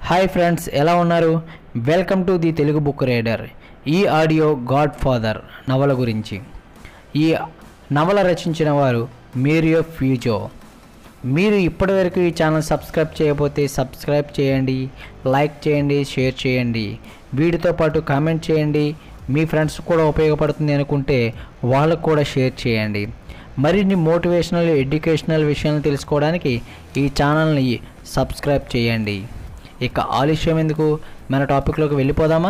hi friends ఎలా ఉన్నారు welcome to the Telugu book rider ఈ ఆడియో గాడ్ ఫాదర్ నవల గురించి ఈ నవల రచించిన వారు మేరియో ఫ్యూజో మీరు ఇప్పటివరకు ఈ ఛానల్ సబ్స్క్రైబ్ చేయకపోతే సబ్స్క్రైబ్ చేయండి లైక్ చేయండి షేర్ చేయండి వీటితో పాటు కామెంట్ చేయండి మీ ఫ్రెండ్స్ కూడా ఉపయోగపడుతుంది అనుకుంటే వాళ్ళకు కూడా షేర్ చేయండి మరిన్ని మోటివేషనల్ ఎడ్యుకేషనల్ విషయాలను తెలుసుకోవడానికి ఈ ఛానల్ని సబ్స్క్రైబ్ చేయండి ఇక ఆలస్యం ఎందుకు మన టాపిక్లోకి వెళ్ళిపోదామా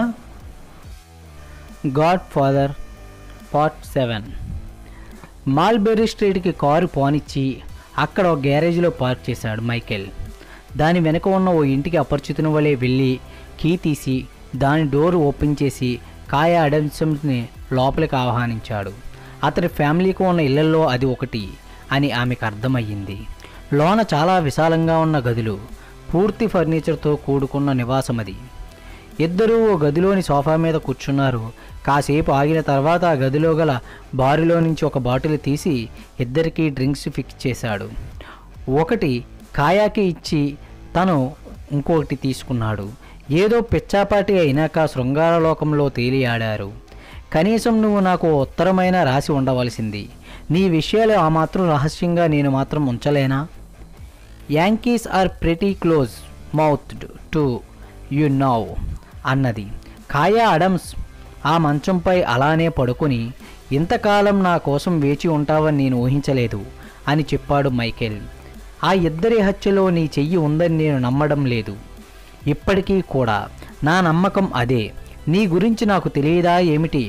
Godfather part seven Mulberry స్ట్రీట్కి కారు పోనిచ్చి అక్కడ ఒక గ్యారేజ్లో పార్క్ చేశాడు మైకేల్ దాని వెనుక ఉన్న ఓ ఇంటికి అపరిచితుని వలె వెళ్ళి కీ తీసి దాని డోర్ ఓపెన్ చేసి కాయ అడమ్సమ్ని లోపలికి ఆహ్వానించాడు అతని ఫ్యామిలీకి ఉన్న ఇళ్లలో అది ఒకటి అని ఆమెకు అర్థమయ్యింది లోన చాలా విశాలంగా ఉన్న గదులు పూర్తి ఫర్నిచర్తో కూడుకున్న నివాసం అది ఇద్దరూ ఓ గదిలోని సోఫా మీద కూర్చున్నారు కాసేపు ఆగిన తర్వాత ఆ గదిలో గల బారులో నుంచి ఒక బాటిల్ తీసి ఇద్దరికీ డ్రింక్స్ ఫిక్స్ చేశాడు ఒకటి కాయాకి ఇచ్చి తను ఇంకొకటి తీసుకున్నాడు ఏదో పిచ్చాపాటి అయినాక శృంగార లోకంలో తేలియాడారు కనీసం నువ్వు నాకు ఓ ఉత్తరమైన రాసి ఉండవలసింది నీ విషయాలు ఆ మాత్రం రహస్యంగా నేను మాత్రం ఉంచలేనా Yankees are pretty close mouthed to you now అన్నది కాయా అడమ్స్ ఆ మంచంపై అలానే పడుకుని ఇంతకాలం నా కోసం వేచి ఉంటావని నేను ఊహించలేదు అని చెప్పాడు మైకేల్ ఆ ఇద్దరి హత్యలో నీ చెయ్యి ఉందని నేను నమ్మడం లేదు ఇప్పటికీ కూడా నా నమ్మకం అదే నీ గురించి నాకు తెలియదా ఏమిటి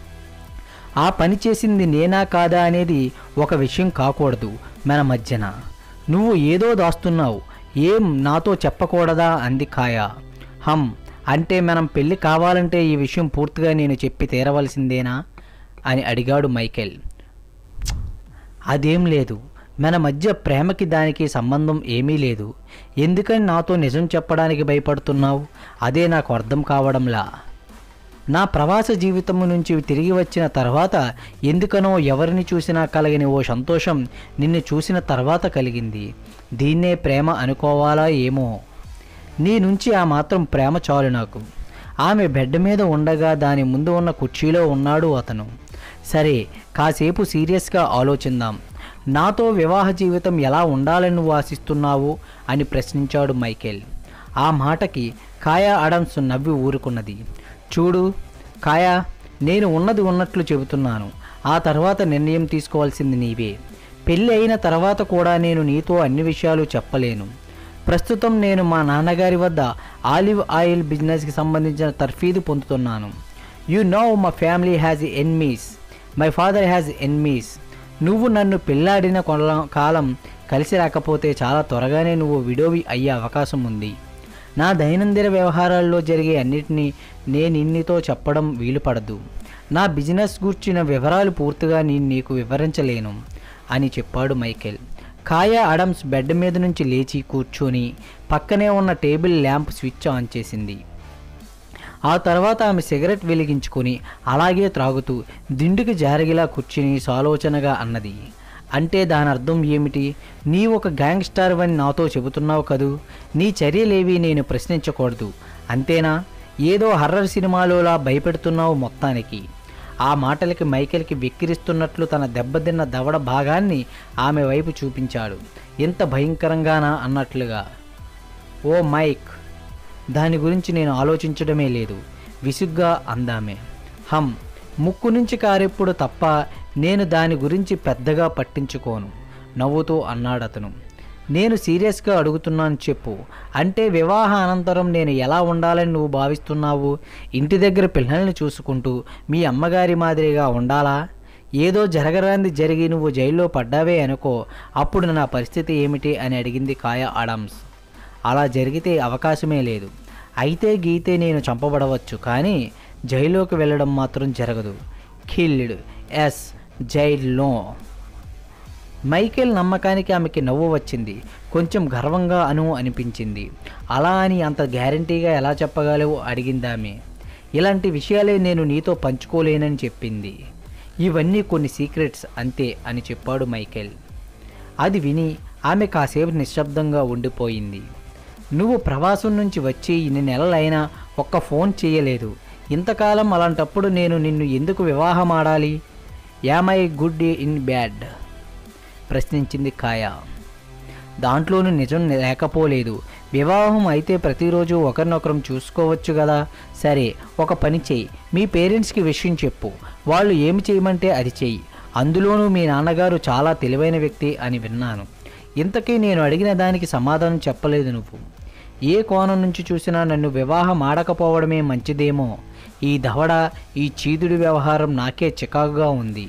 ఆ పని చేసింది నేనా కాదా అనేది ఒక విషయం కాకూడదు మన మధ్యన నువ్వు ఏదో దాస్తున్నావు ఏం నాతో చెప్పకూడదా అంది కాయ హం అంటే మనం పెళ్ళి కావాలంటే ఈ విషయం పూర్తిగా నేను చెప్పి తీరవలసిందేనా అని అడిగాడు మైకేల్ అదేం లేదు మన మధ్య ప్రేమకి దానికి సంబంధం ఏమీ లేదు ఎందుకని నాతో నిజం చెప్పడానికి భయపడుతున్నావు అదే నాకు అర్థం కావడంలా నా ప్రవాస జీవితం నుంచి తిరిగి వచ్చిన తర్వాత ఎందుకనో ఎవరిని చూసినా కలిగిన ఓ సంతోషం నిన్ను చూసిన తర్వాత కలిగింది దీన్నే ప్రేమ అనుకోవాలా ఏమో నీ నుంచి ఆ మాత్రం ప్రేమ చాలు నాకు ఆమె బెడ్ మీద ఉండగా దాని ముందు ఉన్న కుర్చీలో ఉన్నాడు అతను సరే కాసేపు సీరియస్గా ఆలోచిందాం నాతో వివాహ జీవితం ఎలా ఉండాలని నువ్వు ఆశిస్తున్నావు అని ప్రశ్నించాడు మైకేల్ ఆ మాటకి కాయా అడమ్స్ నవ్వి ఊరుకున్నది చూడు కాయా నేను ఉన్నది ఉన్నట్లు చెబుతున్నాను ఆ తర్వాత నిర్ణయం తీసుకోవాల్సింది నీవే పెళ్ళి అయిన తర్వాత కూడా నేను నీతో అన్ని విషయాలు చెప్పలేను ప్రస్తుతం నేను మా నాన్నగారి వద్ద ఆలివ్ ఆయిల్ బిజినెస్కి సంబంధించిన తర్ఫీదు పొందుతున్నాను యు నో మా family has enemies my father has enemies నువ్వు నన్ను పెళ్ళాడిన కొల కాలం కలిసి రాకపోతే చాలా త్వరగానే నువ్వు విడోవి అయ్యే అవకాశం ఉంది నా దైనందిన వ్యవహారాల్లో జరిగే అన్నిటినీ నేను ఇన్నితో చెప్పడం వీలు పడదు నా బిజినెస్ గూర్చిన వివరాలు పూర్తిగా నేను నీకు వివరించలేను అని చెప్పాడు మైకేల్ కాయా అడమ్స్ బెడ్ మీద నుంచి లేచి కూర్చొని పక్కనే ఉన్న టేబుల్ ల్యాంప్ స్విచ్ ఆన్ చేసింది ఆ తర్వాత ఆమె సిగరెట్ వెలిగించుకొని అలాగే త్రాగుతూ దిండుకి జారగిలా కూర్చుని సాలోచనగా అన్నది అంటే దాని అర్థం ఏమిటి నీ ఒక గ్యాంగ్స్టార్ అని నాతో చెబుతున్నావు కదూ నీ చర్యలేవి నేను ప్రశ్నించకూడదు అంతేనా ఏదో హర్రర్ సినిమాలోలా భయపెడుతున్నావు మొత్తానికి ఆ మాటలకి మైకేల్కి వెక్కిరిస్తున్నట్లు తన దెబ్బతిన్న దవడ భాగాన్ని ఆమె వైపు చూపించాడు ఎంత భయంకరంగానా అన్నట్లుగా ఓ మైక్ దాని గురించి నేను ఆలోచించడమే లేదు విసుగ్గా అందామే హం ముక్కు నుంచి కారెప్పుడు తప్ప నేను దాని గురించి పెద్దగా పట్టించుకోను నవ్వుతూ అన్నాడతను నేను సీరియస్గా అడుగుతున్నాను చెప్పు అంటే వివాహ అనంతరం నేను ఎలా ఉండాలని నువ్వు భావిస్తున్నావు ఇంటి దగ్గర పిల్లల్ని చూసుకుంటూ మీ అమ్మగారి మాదిరిగా ఉండాలా ఏదో జరగరాంది జరిగి నువ్వు జైల్లో పడ్డావే అనుకో అప్పుడు నా పరిస్థితి ఏమిటి అని అడిగింది కాయ అడమ్స్ అలా జరిగితే అవకాశమే లేదు అయితే గీతే నేను చంపబడవచ్చు కానీ జైల్లోకి వెళ్ళడం మాత్రం జరగదు కిల్డ్ ఎస్ జైల్లో మైకేల్ నమ్మకానికి ఆమెకి నవ్వు వచ్చింది కొంచెం గర్వంగా అను అనిపించింది అలా అని అంత గ్యారంటీగా ఎలా చెప్పగలవు అడిగింది ఆమె ఇలాంటి విషయాలే నేను నీతో పంచుకోలేనని చెప్పింది ఇవన్నీ కొన్ని సీక్రెట్స్ అంతే అని చెప్పాడు మైకేల్ అది విని ఆమె కాసేపు నిశ్శబ్దంగా ఉండిపోయింది నువ్వు ప్రవాసం నుంచి వచ్చి ఇన్ని నెలలైనా ఒక్క ఫోన్ చేయలేదు ఇంతకాలం అలాంటప్పుడు నేను నిన్ను ఎందుకు వివాహం ఆడాలి యామై గుడ్ ఇన్ బ్యాడ్ ప్రశ్నించింది కాయ దాంట్లోనూ నిజం లేకపోలేదు వివాహం అయితే ప్రతిరోజు ఒకరినొకరం చూసుకోవచ్చు కదా సరే ఒక పని చెయ్యి మీ పేరెంట్స్కి విషయం చెప్పు వాళ్ళు ఏమి చేయమంటే అది చెయ్యి అందులోనూ మీ నాన్నగారు చాలా తెలివైన వ్యక్తి అని విన్నాను ఇంతకీ నేను అడిగిన దానికి సమాధానం చెప్పలేదు నువ్వు ఏ కోణం నుంచి చూసినా నన్ను వివాహం ఆడకపోవడమే మంచిదేమో ఈ దవడ ఈ చీదుడి వ్యవహారం నాకే చికాకుగా ఉంది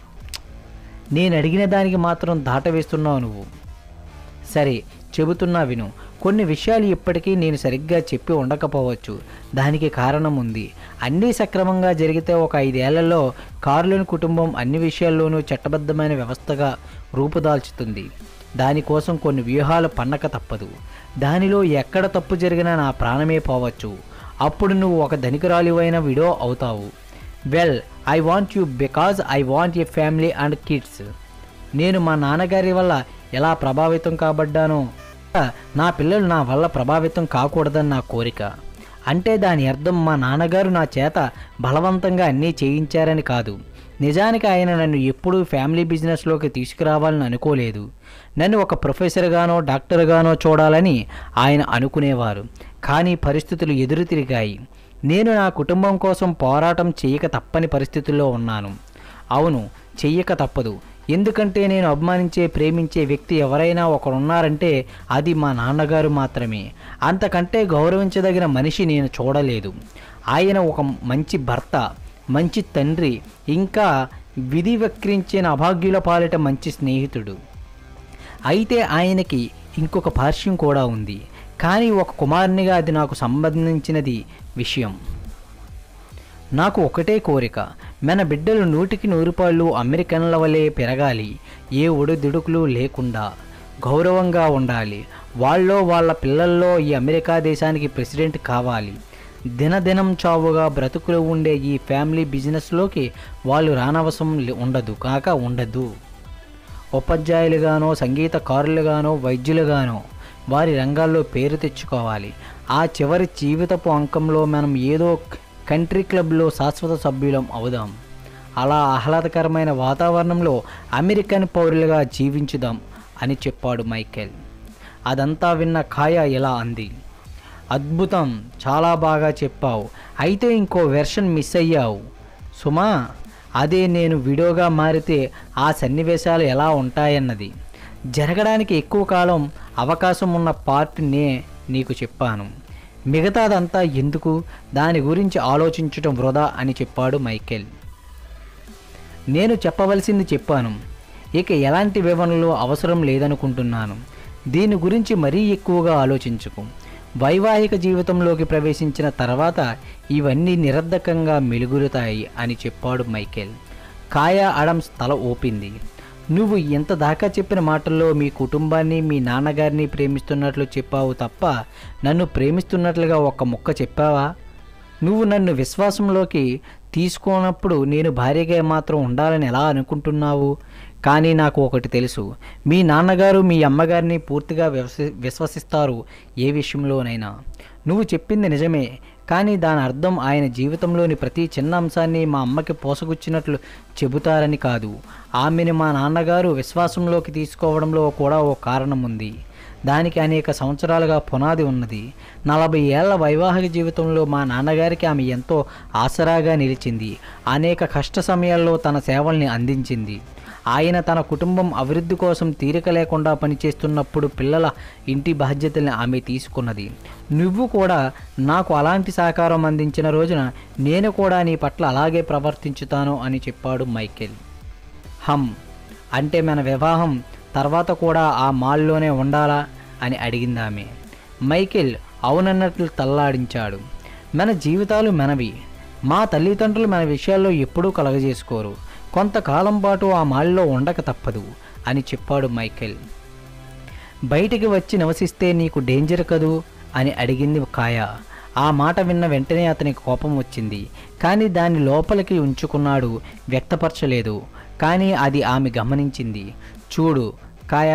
నేను అడిగిన దానికి మాత్రం దాటవేస్తున్నావు నువ్వు సరే చెబుతున్నా విను కొన్ని విషయాలు ఇప్పటికీ నేను సరిగ్గా చెప్పి ఉండకపోవచ్చు దానికి కారణం ఉంది అన్నీ సక్రమంగా జరిగితే ఒక ఐదేళ్లలో కారులోని కుటుంబం అన్ని విషయాల్లోనూ చట్టబద్ధమైన వ్యవస్థగా రూపుదాల్చుతుంది దానికోసం కొన్ని వ్యూహాలు పన్నక తప్పదు దానిలో ఎక్కడ తప్పు జరిగినా నా ప్రాణమే పోవచ్చు అప్పుడు నువ్వు ఒక ధనికురాలివైన విడో అవుతావు well I want you because I want a family and kids నేను మా నాన్నగారి వల్ల ఎలా ప్రభావితం కాబడ్డానో నా పిల్లలు నా వల్ల ప్రభావితం కాకూడదని నా కోరిక అంటే దాని అర్థం మా నాన్నగారు నా చేత బలవంతంగా అన్నీ చేయించారని కాదు నిజానికి ఆయన నన్ను ఎప్పుడూ ఫ్యామిలీ బిజినెస్లోకి తీసుకురావాలని అనుకోలేదు నన్ను ఒక ప్రొఫెసర్గానో డాక్టర్గానో చూడాలని ఆయన అనుకునేవారు కానీ పరిస్థితులు ఎదురు తిరిగాయి నేను నా కుటుంబం కోసం పోరాటం చేయక తప్పని పరిస్థితుల్లో ఉన్నాను అవును చెయ్యక తప్పదు ఎందుకంటే నేను అభిమానించే ప్రేమించే వ్యక్తి ఎవరైనా ఒకరున్నారంటే అది మా నాన్నగారు మాత్రమే అంతకంటే గౌరవించదగిన మనిషి నేను చూడలేదు ఆయన ఒక మంచి భర్త మంచి తండ్రి ఇంకా విధి వక్రించిన అభాగ్యుల పాలిట మంచి స్నేహితుడు అయితే ఆయనకి ఇంకొక పార్శ్యం కూడా ఉంది కానీ ఒక కుమారునిగా అది నాకు సంబంధించినది విషయం నాకు ఒకటే కోరిక మన బిడ్డలు నూటికి నూరు పాళ్ళు అమెరికన్ల వలె పెరగాలి ఏ ఒడిదుడుకులు లేకుండా గౌరవంగా ఉండాలి వాళ్ళలో వాళ్ళ పిల్లల్లో ఈ అమెరికా దేశానికి ప్రెసిడెంట్ కావాలి దినదినం చావుగా బ్రతుకులు ఉండే ఈ ఫ్యామిలీ బిజినెస్లోకి వాళ్ళు రానవసరం లే- ఉండదు కాక ఉండదు ఉపాధ్యాయులుగానో సంగీతకారులుగానో వైద్యులుగానో వారి రంగాల్లో పేరు తెచ్చుకోవాలి ఆ చివరి జీవితపు అంకంలో మనం ఏదో కంట్రీ క్లబ్లో శాశ్వత సభ్యులం అవుదాం అలా ఆహ్లాదకరమైన వాతావరణంలో అమెరికన్ పౌరులుగా జీవించుదాం అని చెప్పాడు మైకేల్ అదంతా విన్న కాయ ఇలా అంది అద్భుతం చాలా బాగా చెప్పావు అయితే ఇంకో వెర్షన్ మిస్ అయ్యావు సుమా అదే నేను విడోగా మారితే ఆ సన్నివేశాలు ఎలా ఉంటాయన్నది జరగడానికి ఎక్కువ కాలం అవకాశం ఉన్న పార్ట్ నే నీకు చెప్పాను మిగతాదంతా ఎందుకు దాని గురించి ఆలోచించటం వృధా అని చెప్పాడు మైకేల్ నేను చెప్పవలసింది చెప్పాను ఇక ఎలాంటి వివరణలు అవసరం లేదనుకుంటున్నాను దీని గురించి మరీ ఎక్కువగా ఆలోచించుకు వైవాహిక జీవితంలోకి ప్రవేశించిన తర్వాత ఇవన్నీ నిరర్ధకంగా మెలుగురుతాయి అని చెప్పాడు మైకేల్ కాయా అడమ్స్ తల ఊపింది నువ్వు ఎంత దాకా చెప్పిన మాటల్లో మీ కుటుంబాన్ని మీ నాన్నగారిని ప్రేమిస్తున్నట్లు చెప్పావు తప్ప నన్ను ప్రేమిస్తున్నట్లుగా ఒక్క ముక్క చెప్పావా నువ్వు నన్ను విశ్వాసంలోకి తీసుకోనప్పుడు నేను భార్యగా మాత్రం ఉండాలని ఎలా అనుకుంటున్నావు కానీ నాకు ఒకటి తెలుసు మీ నాన్నగారు మీ అమ్మగారిని పూర్తిగా విశ్వ విశ్వసిస్తారు ఏ విషయంలోనైనా నువ్వు చెప్పింది నిజమే కానీ దాని అర్థం ఆయన జీవితంలోని ప్రతి చిన్న అంశాన్ని మా అమ్మకి పోసగుచ్చినట్లు చెబుతారని కాదు ఆమెను మా నాన్నగారు విశ్వాసంలోకి తీసుకోవడంలో కూడా ఓ కారణం ఉంది దానికి అనేక సంవత్సరాలుగా పునాది ఉన్నది నలభై ఏళ్ల వైవాహిక జీవితంలో మా నాన్నగారికి ఆమె ఎంతో ఆసరాగా నిలిచింది అనేక కష్ట సమయాల్లో తన సేవల్ని అందించింది ఆయన తన కుటుంబం అభివృద్ధి కోసం తీరిక లేకుండా పనిచేస్తున్నప్పుడు పిల్లల ఇంటి బాధ్యతల్ని ఆమె తీసుకున్నది నువ్వు కూడా నాకు అలాంటి సహకారం అందించిన రోజున నేను కూడా నీ పట్ల అలాగే ప్రవర్తించుతాను అని చెప్పాడు మైకేల్ హమ్ అంటే మన వివాహం తర్వాత కూడా ఆ మాల్లోనే ఉండాలా అని అడిగింది ఆమె మైకేల్ అవునన్నట్లు తల్లాడించాడు మన జీవితాలు మనవి మా తల్లిదండ్రులు మన విషయాల్లో ఎప్పుడూ కలగజేసుకోరు కొంతకాలం పాటు ఆ మాల్లో ఉండక తప్పదు అని చెప్పాడు మైకేల్ బయటికి వచ్చి నివసిస్తే నీకు డేంజర్ కదూ అని అడిగింది కాయ ఆ మాట విన్న వెంటనే అతనికి కోపం వచ్చింది కానీ దాన్ని లోపలికి ఉంచుకున్నాడు వ్యక్తపరచలేదు కానీ అది ఆమె గమనించింది చూడు కాయ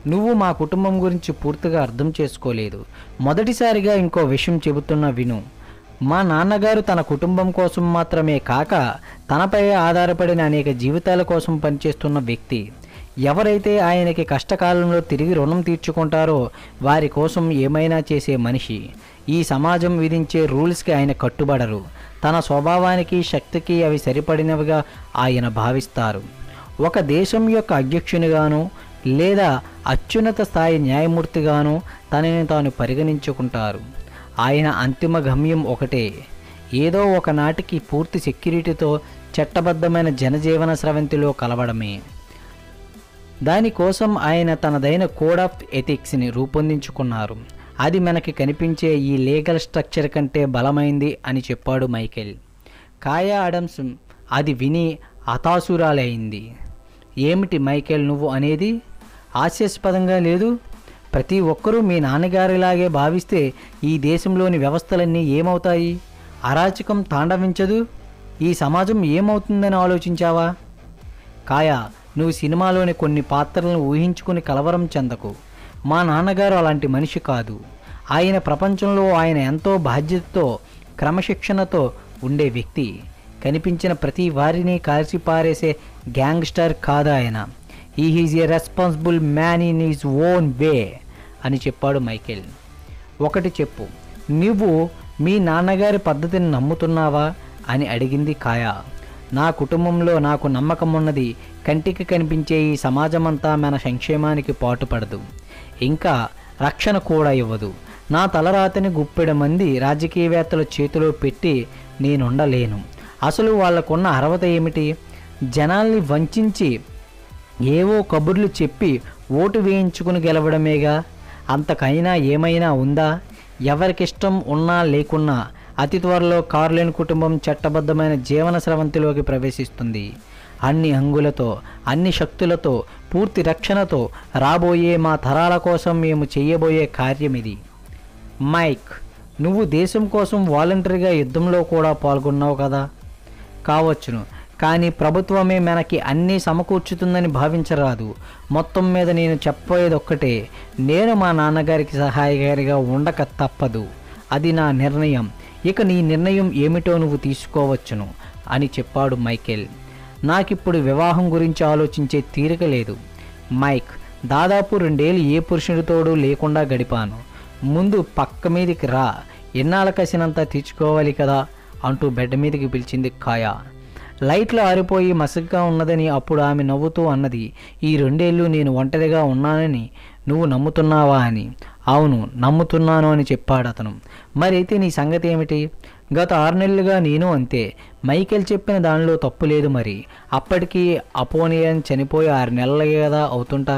నువ్వు మా కుటుంబం గురించి పూర్తిగా అర్థం చేసుకోలేదు మొదటిసారిగా ఇంకో విషయం చెబుతున్నా విను మా నాన్నగారు తన కుటుంబం కోసం మాత్రమే కాక తనపై ఆధారపడిన అనేక జీవితాల కోసం పనిచేస్తున్న వ్యక్తి ఎవరైతే ఆయనకి కష్టకాలంలో తిరిగి రుణం తీర్చుకుంటారో వారి కోసం ఏమైనా చేసే మనిషి ఈ సమాజం విధించే రూల్స్కి ఆయన కట్టుబడరు తన స్వభావానికి శక్తికి అవి సరిపడినవిగా ఆయన భావిస్తారు ఒక దేశం యొక్క అధ్యక్షునిగాను లేదా అత్యున్నత స్థాయి న్యాయమూర్తిగాను తనని తాను పరిగణించుకుంటారు ఆయన అంతిమ గమ్యం ఒకటే ఏదో ఒకనాటికి పూర్తి సెక్యూరిటీతో చట్టబద్ధమైన జనజీవన స్రవంతిలో కలవడమే దానికోసం ఆయన తనదైన కోడ్ ఆఫ్ ఎథిక్స్ని రూపొందించుకున్నారు అది మనకి కనిపించే ఈ లీగల్ స్ట్రక్చర్ కంటే బలమైంది అని చెప్పాడు మైకేల్ కాయా అడమ్స్ అది విని హతాసురాలైంది ఏమిటి మైకేల్ నువ్వు అనేది హాస్యాస్పదంగా లేదు ప్రతి ఒక్కరూ మీ నాన్నగారిలాగే భావిస్తే ఈ దేశంలోని వ్యవస్థలన్నీ ఏమవుతాయి అరాచకం తాండవించదు ఈ సమాజం ఏమవుతుందని ఆలోచించావా కాయా నువ్వు సినిమాలోని కొన్ని పాత్రలను ఊహించుకుని కలవరం చెందకు మా నాన్నగారు అలాంటి మనిషి కాదు ఆయన ప్రపంచంలో ఆయన ఎంతో బాధ్యతతో క్రమశిక్షణతో ఉండే వ్యక్తి కనిపించిన ప్రతి వారిని కాల్చి పారేసే గ్యాంగ్స్టర్ కాదు ఆయన ఈ he's a responsible man in his own way అని చెప్పాడు మైకేల్ ఒకటి చెప్పు నువ్వు మీ నాన్నగారి పద్ధతిని నమ్ముతున్నావా అని అడిగింది కాయా నా కుటుంబంలో నాకు నమ్మకం ఉన్నది కంటికి కనిపించే ఈ సమాజమంతా మన సంక్షేమానికి పాటుపడదు ఇంకా రక్షణ కూడా ఇవ్వదు నా తలరాతని గుప్పెడ మంది రాజకీయవేత్తల చేతిలో పెట్టి నేనుండలేను అసలు వాళ్ళకున్న అర్హత ఏమిటి జనాల్ని వంచించి ఏవో కబుర్లు చెప్పి ఓటు వేయించుకుని గెలవడమేగా అంతకైనా ఏమైనా ఉందా ఎవరికిష్టం ఉన్నా లేకున్నా అతి త్వరలో కార్లెన్ కుటుంబం చట్టబద్ధమైన జీవన స్రవంతిలోకి ప్రవేశిస్తుంది అన్ని హంగులతో అన్ని శక్తులతో పూర్తి రక్షణతో రాబోయే మా తరాల కోసం మేము చేయబోయే కార్యం ఇది మైక్ నువ్వు దేశం కోసం వాలంటరీగా యుద్ధంలో కూడా పాల్గొన్నావు కదా కావచ్చును కానీ ప్రభుత్వమే మనకి అన్నీ సమకూర్చుతుందని భావించరాదు మొత్తం మీద నేను చెప్పేది ఒక్కటే నేను మా నాన్నగారికి సహాయకారిగా ఉండక తప్పదు అది నా నిర్ణయం ఇక నీ నిర్ణయం ఏమిటో నువ్వు తీసుకోవచ్చును అని చెప్పాడు మైకేల్ నాకిప్పుడు వివాహం గురించి ఆలోచించే తీరిక లేదు మైక్ దాదాపు రెండేళ్ళు ఏ పురుషుడితోడూ లేకుండా గడిపాను ముందు పక్క మీదికి రా ఎన్నాళ్ళ కసినంత తీర్చుకోవాలి కదా అంటూ బెడ్ మీదకి పిలిచింది కాయా లైట్లు ఆరిపోయి మసగ్గా ఉన్నదని అప్పుడు ఆమె నవ్వుతూ అన్నది ఈ రెండేళ్ళు నేను ఒంటరిగా ఉన్నానని నువ్వు నమ్ముతున్నావా అని అవును నమ్ముతున్నాను అని చెప్పాడు అతను మరైతే నీ సంగతి ఏమిటి గత ఆరు నెలలుగా నేను అంతే మైకేల్ చెప్పిన దానిలో తప్పు లేదు మరి అప్పటికి అపోనియన్ చనిపోయి ఆరు నెలలే కదా అవుతుంటా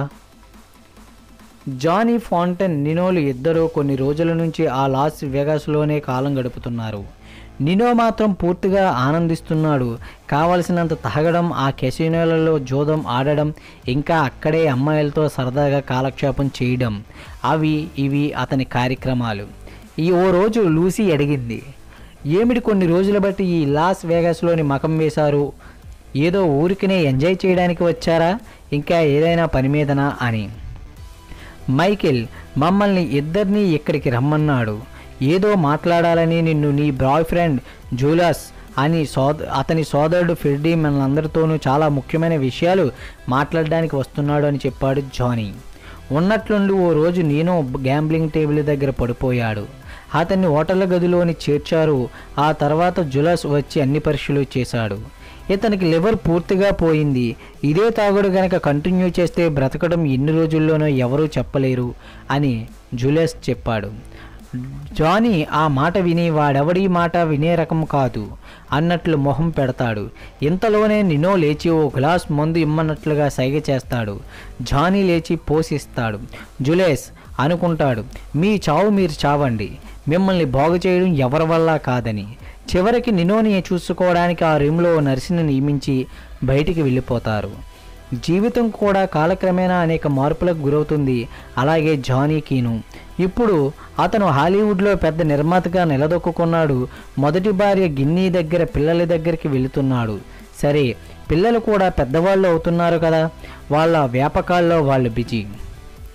జానీ ఫాంటన్ నినోలు ఇద్దరూ కొన్ని రోజుల నుంచి ఆ లాస్ వెగాస్లోనే కాలం గడుపుతున్నారు నినో మాత్రం పూర్తిగా ఆనందిస్తున్నాడు కావలసినంత తాగడం ఆ కెసినోలలో జోదం ఆడడం ఇంకా అక్కడే అమ్మాయిలతో సరదాగా కాలక్షేపం చేయడం అవి ఇవి అతని కార్యక్రమాలు ఈ ఓ రోజు లూసీ అడిగింది ఏమిటి కొన్ని రోజుల బట్టి ఈ లాస్ వేగాస్లోని మకం వేశారు ఏదో ఊరికినే ఎంజాయ్ చేయడానికి వచ్చారా ఇంకా ఏదైనా పని మీదనా అని మైకేల్ మమ్మల్ని ఇద్దరినీ ఇక్కడికి రమ్మన్నాడు ఏదో మాట్లాడాలని నిన్ను నీ బాయ్ ఫ్రెండ్ జూలాస్ అని సోద అతని సోదరుడు ఫిర్డీ మనందరితోనూ చాలా ముఖ్యమైన విషయాలు మాట్లాడడానికి వస్తున్నాడు అని చెప్పాడు జానీ ఉన్నట్లుండి ఓ రోజు నేను గ్యాంబ్లింగ్ టేబుల్ దగ్గర పడిపోయాడు అతన్ని హోటల్ గదిలోని చేర్చారు ఆ తర్వాత జులాస్ వచ్చి అన్ని పరీక్షలు చేశాడు ఇతనికి లివర్ పూర్తిగా పోయింది ఇదే తాగుడు గనక కంటిన్యూ చేస్తే బ్రతకడం ఎన్ని రోజుల్లోనో ఎవరూ చెప్పలేరు అని జులస్ చెప్పాడు జానీ ఆ మాట విని వాడెవడీ మాట వినే రకం కాదు అన్నట్లు మొహం పెడతాడు ఇంతలోనే నినో లేచి ఓ గ్లాస్ మందు ఇమ్మన్నట్లుగా సైగ చేస్తాడు జానీ లేచి పోషిస్తాడు జులేస్ అనుకుంటాడు మీ చావు మీరు చావండి మిమ్మల్ని బాగు చేయడం ఎవరి వల్ల కాదని చివరికి నినోని చూసుకోవడానికి ఆ రూమ్లో ఓ నర్సుని నియమించి బయటికి వెళ్ళిపోతారు జీవితం కూడా కాలక్రమేణా అనేక మార్పులకు గురవుతుంది అలాగే జానీకిను ఇప్పుడు అతను హాలీవుడ్లో పెద్ద నిర్మాతగా నిలదొక్కున్నాడు మొదటి భార్య గిన్నీ దగ్గర పిల్లల దగ్గరికి వెళుతున్నాడు సరే పిల్లలు కూడా పెద్దవాళ్ళు అవుతున్నారు కదా వాళ్ళ వ్యాపకాల్లో వాళ్ళు బిజీ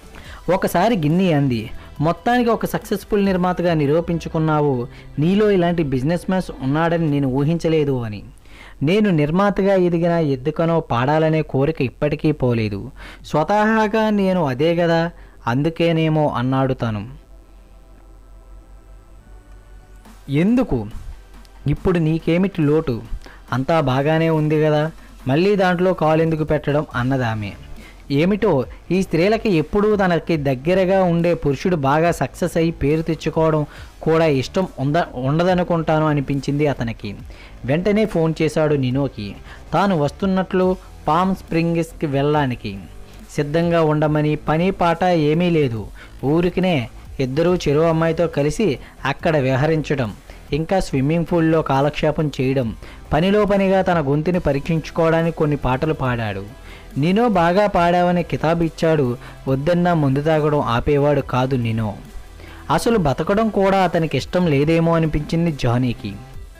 ఒకసారి గిన్ని అంది మొత్తానికి ఒక సక్సెస్ఫుల్ నిర్మాతగా నిరూపించుకున్నావు నీలో ఇలాంటి బిజినెస్ మ్యాన్స్ ఉన్నాడని నేను ఊహించలేదు అని నేను నిర్మాతగా ఎదిగిన ఎద్దుకనో పాడాలనే కోరిక ఇప్పటికీ పోలేదు స్వతహాగా నేను అదే కదా అందుకేనేమో అన్నాడు తను ఎందుకు ఇప్పుడు నీకేమిటి లోటు అంతా బాగానే ఉంది కదా మళ్ళీ దాంట్లో కాలు ఎందుకు పెట్టడం అన్నదామె ఏమిటో ఈ స్త్రీలకి ఎప్పుడూ తనకి దగ్గరగా ఉండే పురుషుడు బాగా సక్సెస్ అయ్యి పేరు తెచ్చుకోవడం కూడా ఇష్టం ఉంద ఉండదనుకుంటాను అనిపించింది అతనికి వెంటనే ఫోన్ చేశాడు నినోకి తాను వస్తున్నట్లు పామ్ స్ప్రింగ్స్కి వెళ్ళడానికి సిద్ధంగా ఉండమని పని పాట ఏమీ లేదు ఊరికినే ఇద్దరూ చెరువు అమ్మాయితో కలిసి అక్కడ విహరించడం ఇంకా స్విమ్మింగ్ పూల్లో కాలక్షేపం చేయడం పనిలో పనిగా తన గొంతుని పరీక్షించుకోవడానికి కొన్ని పాటలు పాడాడు నినో బాగా పాడావని కితాబు ఇచ్చాడు వద్దన్నా ముందు తాగడం ఆపేవాడు కాదు నినో అసలు బతకడం కూడా అతనికి ఇష్టం లేదేమో అనిపించింది జానీకి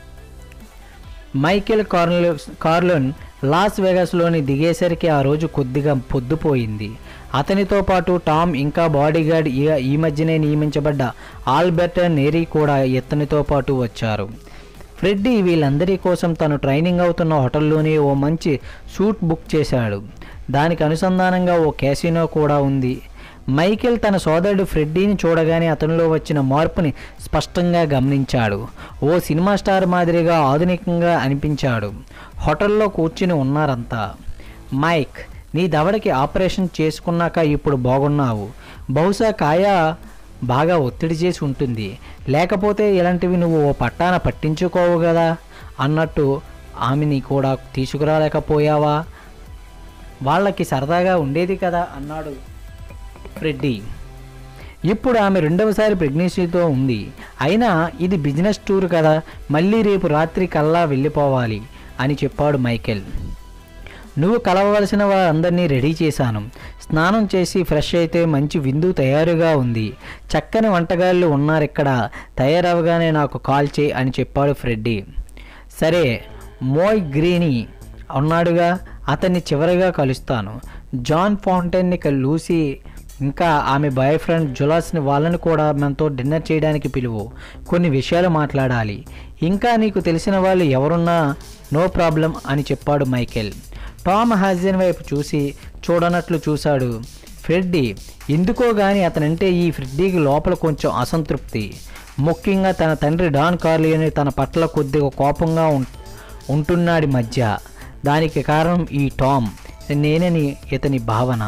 మైకేల్ కార్లో కార్లోన్ లాస్ వెగాస్లోని దిగేసరికి ఆ రోజు కొద్దిగా పొద్దుపోయింది అతనితో పాటు టామ్ ఇంకా బాడీగార్డ్ ఈ ఈ మధ్యనే నియమించబడ్డ ఆల్బర్ట్ నేరీ కూడా ఇతనితో పాటు వచ్చారు ఫ్రెడ్డీ వీళ్ళందరి కోసం తను ట్రైనింగ్ అవుతున్న హోటల్లోనే ఓ మంచి సూట్ బుక్ చేశాడు దానికి అనుసంధానంగా ఓ క్యాసినో కూడా ఉంది మైకేల్ తన సోదరుడు ఫ్రెడ్డీని చూడగానే అతనిలో వచ్చిన మార్పుని స్పష్టంగా గమనించాడు ఓ సినిమా స్టార్ మాదిరిగా ఆధునికంగా అనిపించాడు హోటల్లో కూర్చుని ఉన్నారంతా మైక్ నీ దవడకి ఆపరేషన్ చేసుకున్నాక ఇప్పుడు బాగున్నావు బహుశా కాయ బాగా ఒత్తిడి చేసి ఉంటుంది లేకపోతే ఇలాంటివి నువ్వు ఓ పట్టాన పట్టించుకోవు కదా అన్నట్టు ఆమెని కూడా తీసుకురాలేకపోయావా వాళ్ళకి సరదాగా ఉండేది కదా అన్నాడు ఫ్రెడ్డి ఇప్పుడు ఆమె రెండవసారి ప్రెగ్నెన్సీతో ఉంది అయినా ఇది బిజినెస్ టూర్ కదా మళ్ళీ రేపు రాత్రి కల్లా వెళ్ళిపోవాలి అని చెప్పాడు మైకేల్ నువ్వు కలవవలసిన వారందరినీ రెడీ చేశాను స్నానం చేసి ఫ్రెష్ అయితే మంచి విందు తయారుగా ఉంది చక్కని వంటగాళ్ళు ఉన్నారిక్కడ తయారవగానే నాకు కాల్ చేయి అని చెప్పాడు ఫ్రెడ్డి సరే మోయ్ గ్రీని ఉన్నాడుగా అతన్ని చివరిగా కలుస్తాను జాన్ ఫౌంటైన్ని లూసీ ఇంకా ఆమె బాయ్ ఫ్రెండ్ జులాస్ని వాళ్ళని కూడా మనతో డిన్నర్ చేయడానికి పిలువు కొన్ని విషయాలు మాట్లాడాలి ఇంకా నీకు తెలిసిన వాళ్ళు ఎవరున్నా నో ప్రాబ్లం అని చెప్పాడు మైకేల్ టామ్ హాజన్ వైపు చూసి చూడనట్లు చూశాడు ఫ్రెడ్డీ ఎందుకో గాని అతనంటే ఈ ఫ్రెడ్డీకి లోపల కొంచెం అసంతృప్తి ముఖ్యంగా తన తండ్రి డాన్ కార్లియని తన పట్ల కొద్దిగా కోపంగా ఉం- ఉంటున్నాడి మధ్య దానికి కారణం ఈ టామ్ నేనని ఇతని భావన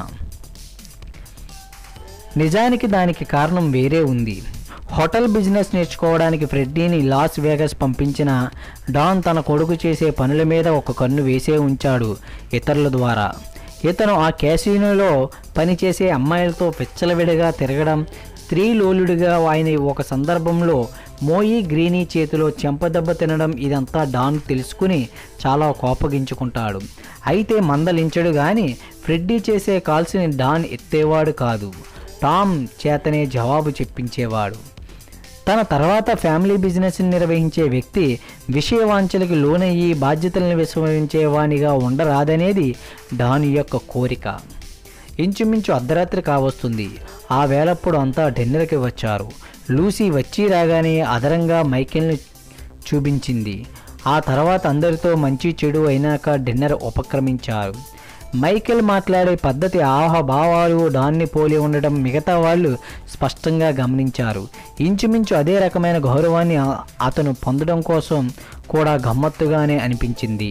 నిజానికి దానికి కారణం వేరే ఉంది హోటల్ బిజినెస్ నేర్చుకోవడానికి ఫ్రెడ్డీని లాస్ వేగస్ పంపించిన డాన్ తన కొడుకు చేసే పనుల మీద ఒక కన్ను వేసే ఉంచాడు ఇతరుల ద్వారా ఇతను ఆ క్యాసినోలో పనిచేసే అమ్మాయిలతో విచ్చలవిడిగా తిరగడం స్త్రీలోలుడిగా ఆయన ఒక సందర్భంలో మోయి గ్రీనీ చేతిలో చెంపదెబ్బ తినడం ఇదంతా డాన్ తెలుసుకుని చాలా కోపగించుకుంటాడు అయితే మందలించడు గాని ఫ్రెడ్డీ చేసే కాల్స్ని డాన్ ఎత్తేవాడు కాదు టామ్ చేతనే జవాబు చెప్పించేవాడు తన తర్వాత ఫ్యామిలీ బిజినెస్ని నిర్వహించే వ్యక్తి విషయవాంఛలకి లోనయ్యి బాధ్యతలను విస్మరించేవానిగా ఉండరాదనేది డాన్ యొక్క కోరిక ఇంచుమించు అర్ధరాత్రి కావస్తుంది ఆ వేళప్పుడు అంతా డిన్నర్కి వచ్చారు లూసీ వచ్చి రాగానే అదరంగా మైకేల్ని చూపించింది ఆ తర్వాత అందరితో మంచి చెడు అయినాక డిన్నర్ ఉపక్రమించారు మైకేల్ మాట్లాడే పద్ధతి ఆహభావాలు డాన్ని పోలి ఉండడం మిగతా వాళ్ళు స్పష్టంగా గమనించారు ఇంచుమించు అదే రకమైన గౌరవాన్ని ఆ- అతను పొందడం కోసం కూడా గమ్మత్తుగానే అనిపించింది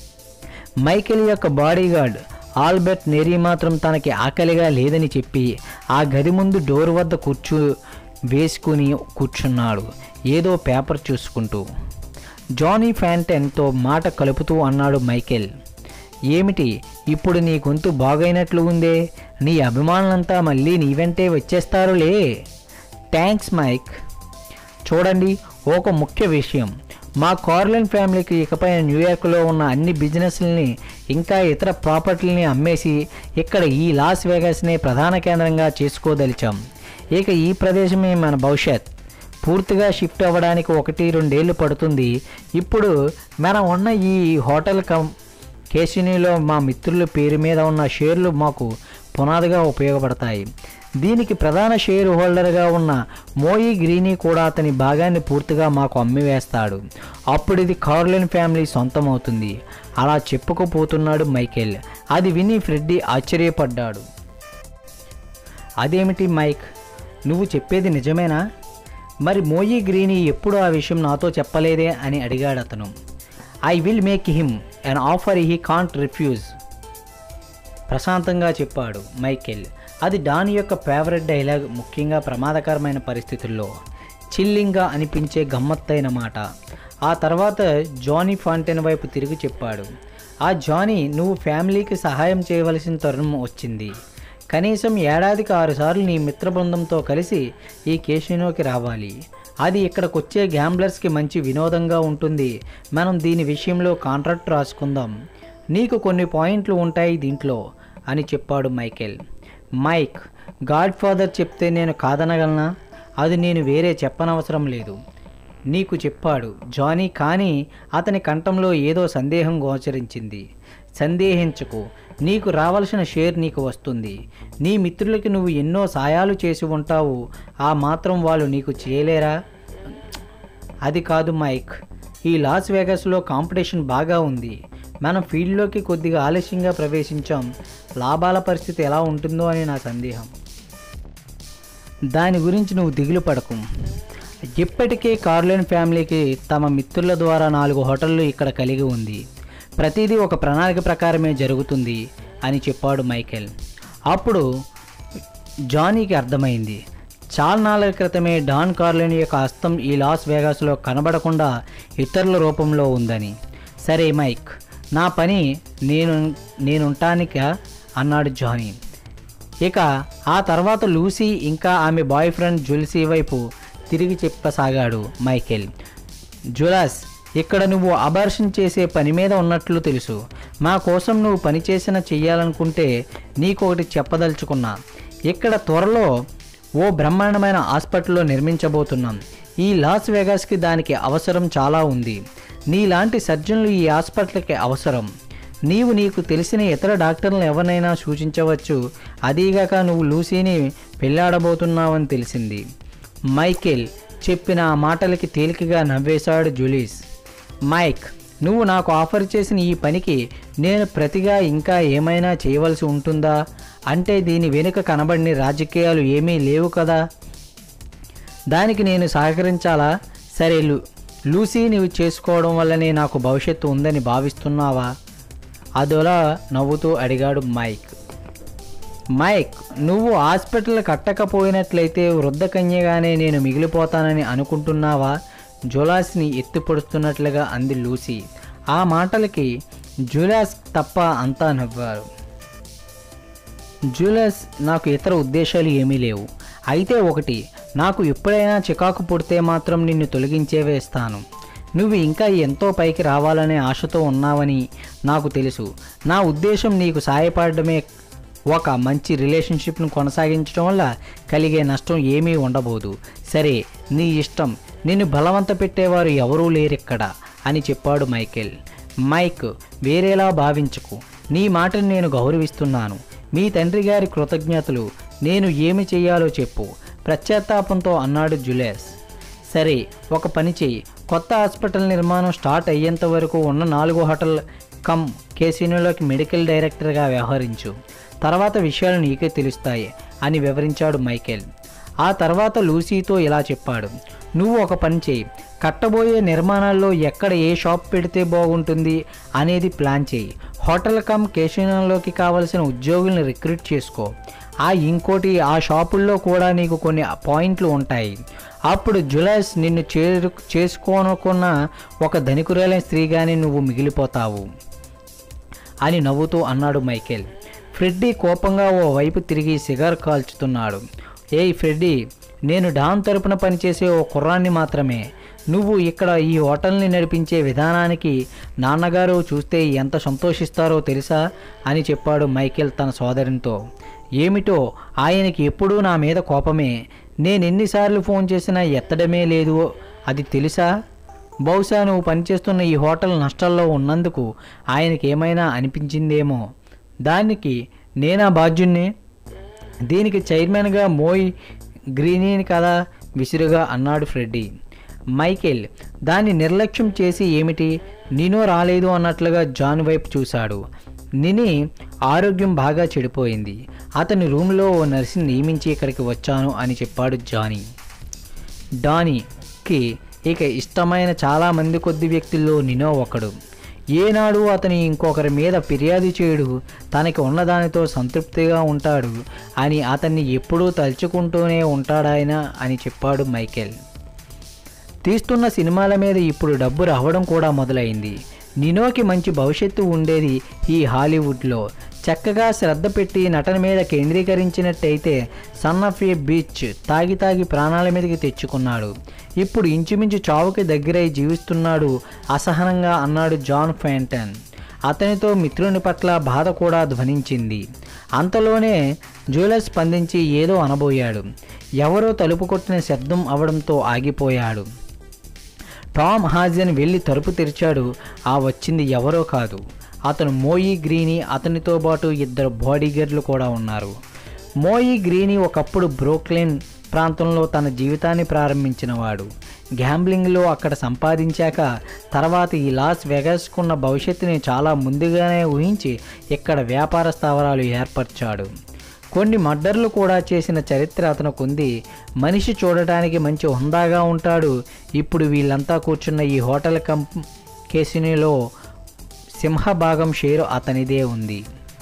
మైకేల్ యొక్క బాడీగార్డ్ ఆల్బర్ట్ నేరీ మాత్రం తనకి ఆకలిగా లేదని చెప్పి ఆ గది ముందు డోర్ వద్ద కూర్చు వేసుకుని కూర్చున్నాడు ఏదో పేపర్ చూసుకుంటూ జానీ ఫ్యాంటన్తో మాట కలుపుతూ అన్నాడు మైకేల్ ఏమిటి ఇప్పుడు నీ గొంతు బాగైనట్లు ఉందే నీ అభిమానులంతా మళ్ళీ నీ వెంటే వచ్చేస్తారులే థ్యాంక్స్ మైక్ చూడండి ఒక ముఖ్య విషయం మా కార్లన్ ఫ్యామిలీకి ఇకపై న్యూయార్క్లో ఉన్న అన్ని బిజినెస్లని ఇంకా ఇతర ప్రాపర్టీలని అమ్మేసి ఇక్కడ ఈ లాస్ వేగాస్నే ప్రధాన కేంద్రంగా చేసుకోదలిచాం ఇక ఈ ప్రదేశమే మన భవిష్యత్ పూర్తిగా షిఫ్ట్ అవ్వడానికి ఒకటి రెండేళ్ళు పడుతుంది ఇప్పుడు మనం ఉన్న ఈ హోటల్ కం కేసినీలో మా మిత్రుల పేరు మీద ఉన్న షేర్లు మాకు పునాదిగా ఉపయోగపడతాయి దీనికి ప్రధాన షేర్ హోల్డర్గా ఉన్న మోయి గ్రీనీ కూడా అతని భాగాన్ని పూర్తిగా మాకు అమ్మివేస్తాడు అప్పుడు ఇది కార్లిన్ ఫ్యామిలీ సొంతం అవుతుంది అలా చెప్పుకుపోతున్నాడు మైకేల్ అది విని ఫ్రెడ్డీ ఆశ్చర్యపడ్డాడు అదేమిటి మైక్ నువ్వు చెప్పేది నిజమేనా మరి మోయి గ్రీనీ ఎప్పుడు ఆ విషయం నాతో చెప్పలేదే అని అడిగాడు అతను I will make him an offer he can't refuse ప్రశాంతంగా చెప్పాడు మైకేల్ అది డాన్ యొక్క ఫేవరెట్ డైలాగ్ ముఖ్యంగా ప్రమాదకరమైన పరిస్థితుల్లో చిల్లింగ్గా అనిపించే గమ్మత్తైన మాట ఆ తర్వాత జానీ ఫాంటెన్ వైపు తిరిగి చెప్పాడు ఆ జానీ నువ్వు ఫ్యామిలీకి సహాయం చేయవలసిన తరుణం వచ్చింది కనీసం ఏడాదికి ఆరుసార్లు నీ మిత్ర బృందంతో కలిసి ఈ కేసినోకి రావాలి అది ఇక్కడికి వచ్చే గ్యాంబ్లర్స్కి మంచి వినోదంగా ఉంటుంది మనం దీని విషయంలో కాంట్రాక్ట్ రాసుకుందాం నీకు కొన్ని పాయింట్లు ఉంటాయి దీంట్లో అని చెప్పాడు మైకేల్ మైక్ గాడ్ ఫాదర్ చెప్తే నేను కాదనగలనా అది నేను వేరే చెప్పనవసరం లేదు నీకు చెప్పాడు జానీ కానీ అతని కంఠంలో ఏదో సందేహం గోచరించింది సందేహించకు నీకు రావాల్సిన షేర్ నీకు వస్తుంది నీ మిత్రులకి నువ్వు ఎన్నో సాయాలు చేసి ఉంటావు ఆ మాత్రం వాళ్ళు నీకు చేయలేరా అది కాదు మైక్ ఈ లాస్ వేగస్లో కాంపిటీషన్ బాగా ఉంది మనం ఫీల్డ్లోకి కొద్దిగా ఆలస్యంగా ప్రవేశించాం లాభాల పరిస్థితి ఎలా ఉంటుందో అని నా సందేహం దాని గురించి నువ్వు దిగులు పడకు ఇప్పటికే కార్లైన్ ఫ్యామిలీకి తమ మిత్రుల ద్వారా నాలుగు హోటళ్ళు ఇక్కడ కలిగి ఉంది ప్రతిదీ ఒక ప్రణాళిక ప్రకారమే జరుగుతుంది అని చెప్పాడు మైకేల్ అప్పుడు జానీకి అర్థమైంది చాలా నాళ్ళ క్రితమే డాన్ కార్లైన్ యొక్క హస్తం ఈ లాస్ వేగాస్లో కనబడకుండా ఇతరుల రూపంలో ఉందని సరే మైక్ నా పని నేను నేనుంటానిక అన్నాడు జానీ ఇక ఆ తర్వాత లూసీ ఇంకా ఆమె బాయ్ ఫ్రెండ్ జుల్సీ వైపు తిరిగి చెప్పసాగాడు మైకేల్ జులాస్ ఇక్కడ నువ్వు అబార్షన్ చేసే పని మీద ఉన్నట్లు తెలుసు మా కోసం నువ్వు పని చేసిన చెయ్యాలనుకుంటే నీకు ఒకటి చెప్పదలుచుకున్నా ఇక్కడ త్వరలో ఓ బ్రహ్మాండమైన హాస్పిటల్లో నిర్మించబోతున్నాం ఈ లాస్ వెగాస్కి దానికి అవసరం చాలా ఉంది నీలాంటి సర్జన్లు ఈ హాస్పిటల్కి అవసరం నీవు నీకు తెలిసిన ఇతర డాక్టర్లను ఎవరినైనా సూచించవచ్చు అదీగాక నువ్వు లూసీని పెళ్ళాడబోతున్నావని తెలిసింది మైకేల్ చెప్పిన ఆ మాటలకి తేలికగా నవ్వేశాడు జూలీస్ మైక్ నువ్వు నాకు ఆఫర్ చేసిన ఈ పనికి నేను ప్రతిగా ఇంకా ఏమైనా చేయవలసి ఉంటుందా అంటే దీని వెనుక కనబడిన రాజకీయాలు ఏమీ లేవు కదా దానికి నేను సహకరించాలా సరే లూ లూసీ నువ్వు చేసుకోవడం వల్లనే నాకు భవిష్యత్తు ఉందని భావిస్తున్నావా అదోలా నవ్వుతూ అడిగాడు మైక్ మైక్ నువ్వు హాస్పిటల్ కట్టకపోయినట్లయితే వృద్ధ కన్యగానే నేను మిగిలిపోతానని అనుకుంటున్నావా జులాస్ని ఎత్తిపడుస్తున్నట్లుగా అంది లూసీ ఆ మాటలకి జులాస్ తప్ప అంతా నవ్వారు జూలస్ నాకు ఇతర ఉద్దేశాలు ఏమీ లేవు అయితే ఒకటి నాకు ఎప్పుడైనా చికాకు పుడితే మాత్రం నిన్ను తొలగించే వేస్తాను నువ్వు ఇంకా ఎంతో పైకి రావాలనే ఆశతో ఉన్నావని నాకు తెలుసు నా ఉద్దేశం నీకు సాయపడడమే ఒక మంచి రిలేషన్షిప్ను కొనసాగించడం వల్ల కలిగే నష్టం ఏమీ ఉండబోదు సరే నీ ఇష్టం నిన్ను బలవంత పెట్టేవారు ఎవరూ లేరిక్కడ అని చెప్పాడు మైకేల్ మైక్ వేరేలా భావించకు నీ మాటను నేను గౌరవిస్తున్నాను మీ తండ్రి గారి కృతజ్ఞతలు నేను ఏమి చెయ్యాలో చెప్పు ప్రత్యాత్తాపంతో అన్నాడు జులేస్ సరే ఒక పని చెయ్యి కొత్త హాస్పిటల్ నిర్మాణం స్టార్ట్ అయ్యేంత వరకు ఉన్న నాలుగు హోటల్ కమ్ కేసీనోలోకి మెడికల్ డైరెక్టర్గా వ్యవహరించు తర్వాత విషయాలు నీకే తెలుస్తాయి అని వివరించాడు మైకేల్ ఆ తర్వాత లూసీతో ఇలా చెప్పాడు నువ్వు ఒక పని చేయి కట్టబోయే నిర్మాణాల్లో ఎక్కడ ఏ షాప్ పెడితే బాగుంటుంది అనేది ప్లాన్ చేయి హోటల్ కమ్ కేశనంలోకి కావలసిన ఉద్యోగుల్ని రిక్రూట్ చేసుకో ఆ ఇంకోటి ఆ షాపుల్లో కూడా నీకు కొన్ని పాయింట్లు ఉంటాయి అప్పుడు జులైస్ నిన్ను చేరు చేసుకోనుకున్న ఒక ధనికురాలైన స్త్రీగానే నువ్వు మిగిలిపోతావు అని నవ్వుతూ అన్నాడు మైకేల్ ఫ్రెడ్డీ కోపంగా ఓ వైపు తిరిగి సిగార్ కాల్చుతున్నాడు ఏయ్ ఫ్రెడ్డీ నేను డాన్ తరపున పనిచేసే ఓ కుర్రాన్ని మాత్రమే నువ్వు ఇక్కడ ఈ హోటల్ని నడిపించే విధానానికి నాన్నగారు చూస్తే ఎంత సంతోషిస్తారో తెలుసా అని చెప్పాడు మైకేల్ తన సోదరునితో ఏమిటో ఆయనకి ఎప్పుడూ నా మీద కోపమే నేను ఎన్నిసార్లు ఫోన్ చేసినా ఎత్తడమే లేదు అది తెలుసా బహుశా నువ్వు పనిచేస్తున్న ఈ హోటల్ నష్టాల్లో ఉన్నందుకు ఆయనకి ఏమైనా అనిపించిందేమో దానికి నేనా బాధ్యుణ్ణి దీనికి చైర్మన్గా మోయ్ గ్రీనీని కదా విసురుగా అన్నాడు ఫ్రెడ్డీ మైకేల్ దాన్ని నిర్లక్ష్యం చేసి ఏమిటి నినో రాలేదు అన్నట్లుగా జాన్ వైపు చూశాడు నిని ఆరోగ్యం బాగా చెడిపోయింది అతని రూమ్లో ఓ నర్సుని నియమించి ఇక్కడికి వచ్చాను అని చెప్పాడు జానీ డానీకి ఇక ఇష్టమైన చాలామంది కొద్ది వ్యక్తుల్లో నినో ఒకడు ఏనాడు అతని ఇంకొకరి మీద ఫిర్యాదు చేయడు తనకి ఉన్నదానితో సంతృప్తిగా ఉంటాడు అని అతన్ని ఎప్పుడూ తలుచుకుంటూనే ఉంటాడాయన అని చెప్పాడు మైకేల్ తీస్తున్న సినిమాల మీద ఇప్పుడు డబ్బు రావడం కూడా మొదలైంది నినోకి మంచి భవిష్యత్తు ఉండేది ఈ హాలీవుడ్లో చక్కగా శ్రద్ధ పెట్టి నటన మీద కేంద్రీకరించినట్టయితే సన్ ఆఫ్ ఏ బీచ్ తాగి తాగి ప్రాణాల మీదకి తెచ్చుకున్నాడు ఇప్పుడు ఇంచుమించు చావుకి దగ్గరై జీవిస్తున్నాడు అసహనంగా అన్నాడు జాన్ ఫెంటన్ అతనితో మిత్రుని పట్ల బాధ కూడా ధ్వనించింది అంతలోనే జ్యువెలర్ స్పందించి ఏదో అనబోయాడు ఎవరో తలుపు కొట్టిన శబ్దం అవడంతో ఆగిపోయాడు టామ్ హాజన్ వెళ్ళి తలుపు తెరిచాడు ఆ వచ్చింది ఎవరో కాదు అతను మోయి గ్రీని అతనితో పాటు ఇద్దరు బాడీగార్డ్లు కూడా ఉన్నారు మోయి గ్రీని ఒకప్పుడు బ్రోక్లిన్ ప్రాంతంలో తన జీవితాన్ని ప్రారంభించినవాడు గ్యాంబ్లింగ్లో అక్కడ సంపాదించాక తర్వాత ఈ లాస్ వెగస్కున్న భవిష్యత్తుని చాలా ముందుగానే ఊహించి ఇక్కడ వ్యాపార స్థావరాలు ఏర్పరిచాడు కొన్ని మర్డర్లు కూడా చేసిన చరిత్ర అతనికి ఉంది మనిషి చూడటానికి మంచి హుందాగా ఉంటాడు ఇప్పుడు వీళ్ళంతా కూర్చున్న ఈ హోటల్ కంప్ కేసినీలో సింహభాగం షేరు అతనిదే ఉంది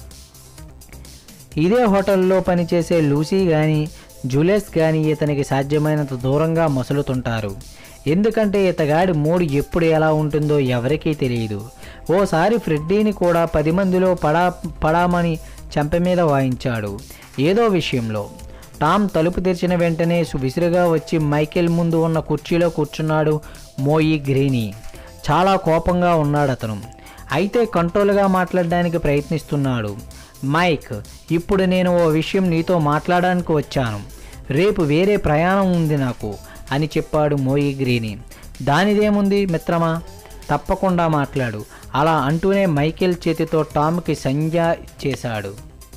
ఇదే హోటల్లో పనిచేసే లూసీ కానీ జూలెస్ కానీ ఇతనికి సాధ్యమైనంత దూరంగా మసులుతుంటారు ఎందుకంటే ఇతగాడి మూడు ఎప్పుడు ఎలా ఉంటుందో ఎవరికీ తెలియదు ఓసారి ఫ్రెడ్డీని కూడా పది మందిలో పడా పడామని చెంప మీద వాయించాడు ఏదో విషయంలో టామ్ తలుపు తెరిచిన వెంటనే విసురుగా వచ్చి మైకేల్ ముందు ఉన్న కుర్చీలో కూర్చున్నాడు మోయి గ్రీనీ చాలా కోపంగా ఉన్నాడు అతను అయితే కంట్రోల్గా మాట్లాడడానికి ప్రయత్నిస్తున్నాడు మైక్ ఇప్పుడు నేను ఓ విషయం నీతో మాట్లాడడానికి వచ్చాను రేపు వేరే ప్రయాణం ఉంది నాకు అని చెప్పాడు మోయి గ్రీని దానిదేముంది మిత్రమా తప్పకుండా మాట్లాడు అలా అంటూనే మైకేల్ చేతితో టామ్కి సంజ్ఞ చేశాడు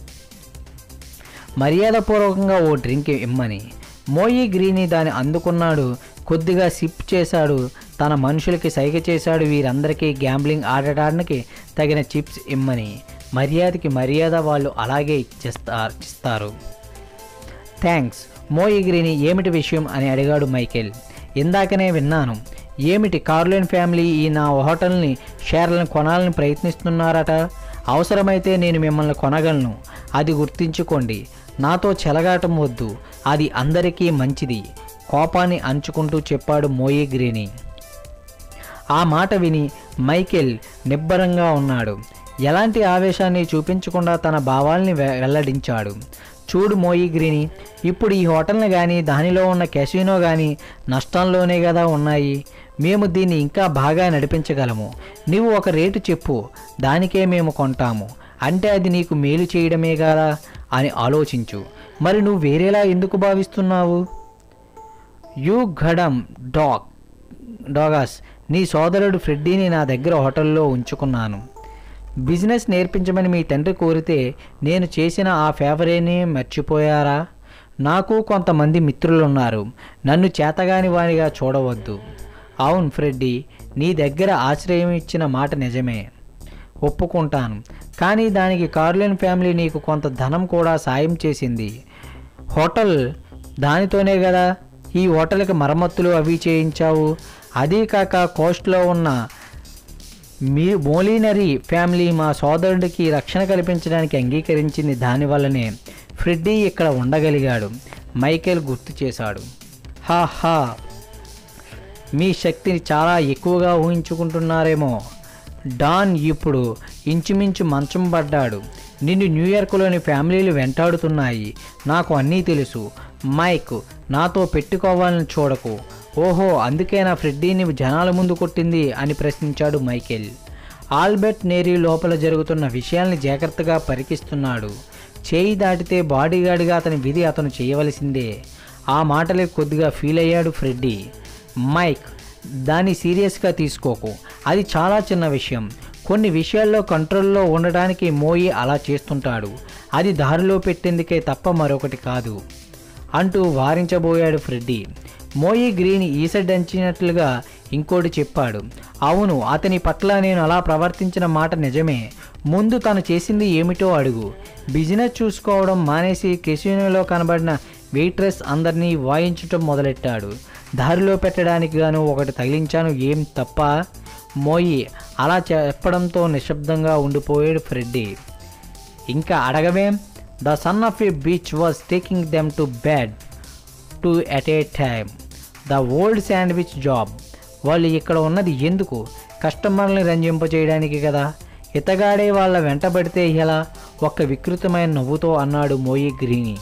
మర్యాదపూర్వకంగా ఓ డ్రింక్ ఇమ్మని మోయి గ్రీని దాన్ని అందుకున్నాడు కొద్దిగా సిప్ చేశాడు తన మనుషులకి సైగ చేశాడు వీరందరికీ గ్యాంబ్లింగ్ ఆడటానికి తగిన చిప్స్ ఇమ్మని మర్యాదకి మర్యాద వాళ్ళు అలాగే ఇచ్చేస్తారు ఇస్తారు థ్యాంక్స్ మోయి గ్రీని ఏమిటి విషయం అని అడిగాడు మైకేల్ ఇందాకనే విన్నాను ఏమిటి కార్లోన్ ఫ్యామిలీ ఈ నా హోటల్ని షేర్లను కొనాలని ప్రయత్నిస్తున్నారట అవసరమైతే నేను మిమ్మల్ని కొనగలను అది గుర్తుంచుకోండి నాతో చెలగాటం వద్దు అది అందరికీ మంచిది కోపాన్ని అంచుకుంటూ చెప్పాడు మోయి గ్రీని ఆ మాట విని మైకేల్ నిబ్బరంగా ఉన్నాడు ఎలాంటి ఆవేశాన్ని చూపించకుండా తన భావాల్ని వె- వెల్లడించాడు చూడు మోయి గ్రీని ఇప్పుడు ఈ హోటల్ని కానీ దానిలో ఉన్న కెసినో కానీ నష్టంలోనే కదా ఉన్నాయి మేము దీన్ని ఇంకా బాగా నడిపించగలము నువ్వు ఒక రేటు చెప్పు దానికే మేము కొంటాము అంటే అది నీకు మేలు చేయడమే కదా అని ఆలోచించు మరి నువ్వు వేరేలా ఎందుకు భావిస్తున్నావు యూ ఘడం డాగ్ డాగాస్ నీ సోదరుడు ఫ్రెడ్డీని నా దగ్గర హోటల్లో ఉంచుకున్నాను బిజినెస్ నేర్పించమని మీ తండ్రి కోరితే నేను చేసిన ఆ ఫేవరేని మర్చిపోయారా నాకు కొంతమంది మిత్రులున్నారు నన్ను చేతగాని వానిగా చూడవద్దు అవును ఫ్రెడ్డీ నీ దగ్గర ఆశ్రయం ఇచ్చిన మాట నిజమే ఒప్పుకుంటాను కానీ దానికి కార్లిన్ ఫ్యామిలీ నీకు కొంత ధనం కూడా సాయం చేసింది హోటల్ దానితోనే కదా ఈ హోటల్కి మరమ్మతులు అవి చేయించావు అదీ కాక కోస్ట్లో ఉన్న మీ మోలినరీ ఫ్యామిలీ మా సోదరుడికి రక్షణ కల్పించడానికి అంగీకరించింది దానివల్లనే ఫ్రెడ్డీ ఇక్కడ ఉండగలిగాడు మైకేల్ గుర్తు చేశాడు హా హా మీ శక్తిని చాలా ఎక్కువగా ఊహించుకుంటున్నారేమో డాన్ ఇప్పుడు ఇంచుమించు మంచం పడ్డాడు నిన్ను న్యూయార్క్లోని ఫ్యామిలీలు వెంటాడుతున్నాయి నాకు అన్నీ తెలుసు మైక్ నాతో పెట్టుకోవాలని చూడకు ఓహో అందుకే నా ఫ్రెడ్డీని జనాల ముందు కొట్టింది అని ప్రశ్నించాడు మైకేల్ ఆల్బర్ట్ నేరీ లోపల జరుగుతున్న విషయాల్ని జాగ్రత్తగా పరికిస్తున్నాడు చేయి దాటితే బాడీగార్డ్గా అతని విధి అతను చేయవలసిందే ఆ మాటలే కొద్దిగా ఫీల్ అయ్యాడు ఫ్రెడ్డీ మైక్ దాన్ని సీరియస్గా తీసుకోకు అది చాలా చిన్న విషయం కొన్ని విషయాల్లో కంట్రోల్లో ఉండడానికి మోయి అలా చేస్తుంటాడు అది దారిలో పెట్టేందుకే తప్ప మరొకటి కాదు అంటూ వారించబోయాడు ఫ్రెడ్డి మోయి గ్రీన్ ఈసడంచినట్లుగా ఇంకోటి చెప్పాడు అవును అతని పట్ల నేను అలా ప్రవర్తించిన మాట నిజమే ముందు తను చేసింది ఏమిటో అడుగు బిజినెస్ చూసుకోవడం మానేసి కెసినోలో కనబడిన వెయిట్రెస్ అందరినీ వాయించటం మొదలెట్టాడు దారిలో పెట్టడానికి గాను ఒకటి తగిలించాను ఏం తప్ప మోయి అలా చెప్పడంతో నిశ్శబ్దంగా ఉండిపోయాడు ఫ్రెడ్డి ఇంకా అడగవేం the son of a bitch was taking them to bed two at a time the old sandwich job వాళ్ళు ఇక్కడ ఉన్నది ఎందుకు కస్టమర్ని రంజింపచేయడానికి కదా ఇతగాడే వాళ్ళ వెంటబడితే ఎలా ఒక్క వికృతమైన నవ్వుతో అన్నాడు మోయి గ్రీని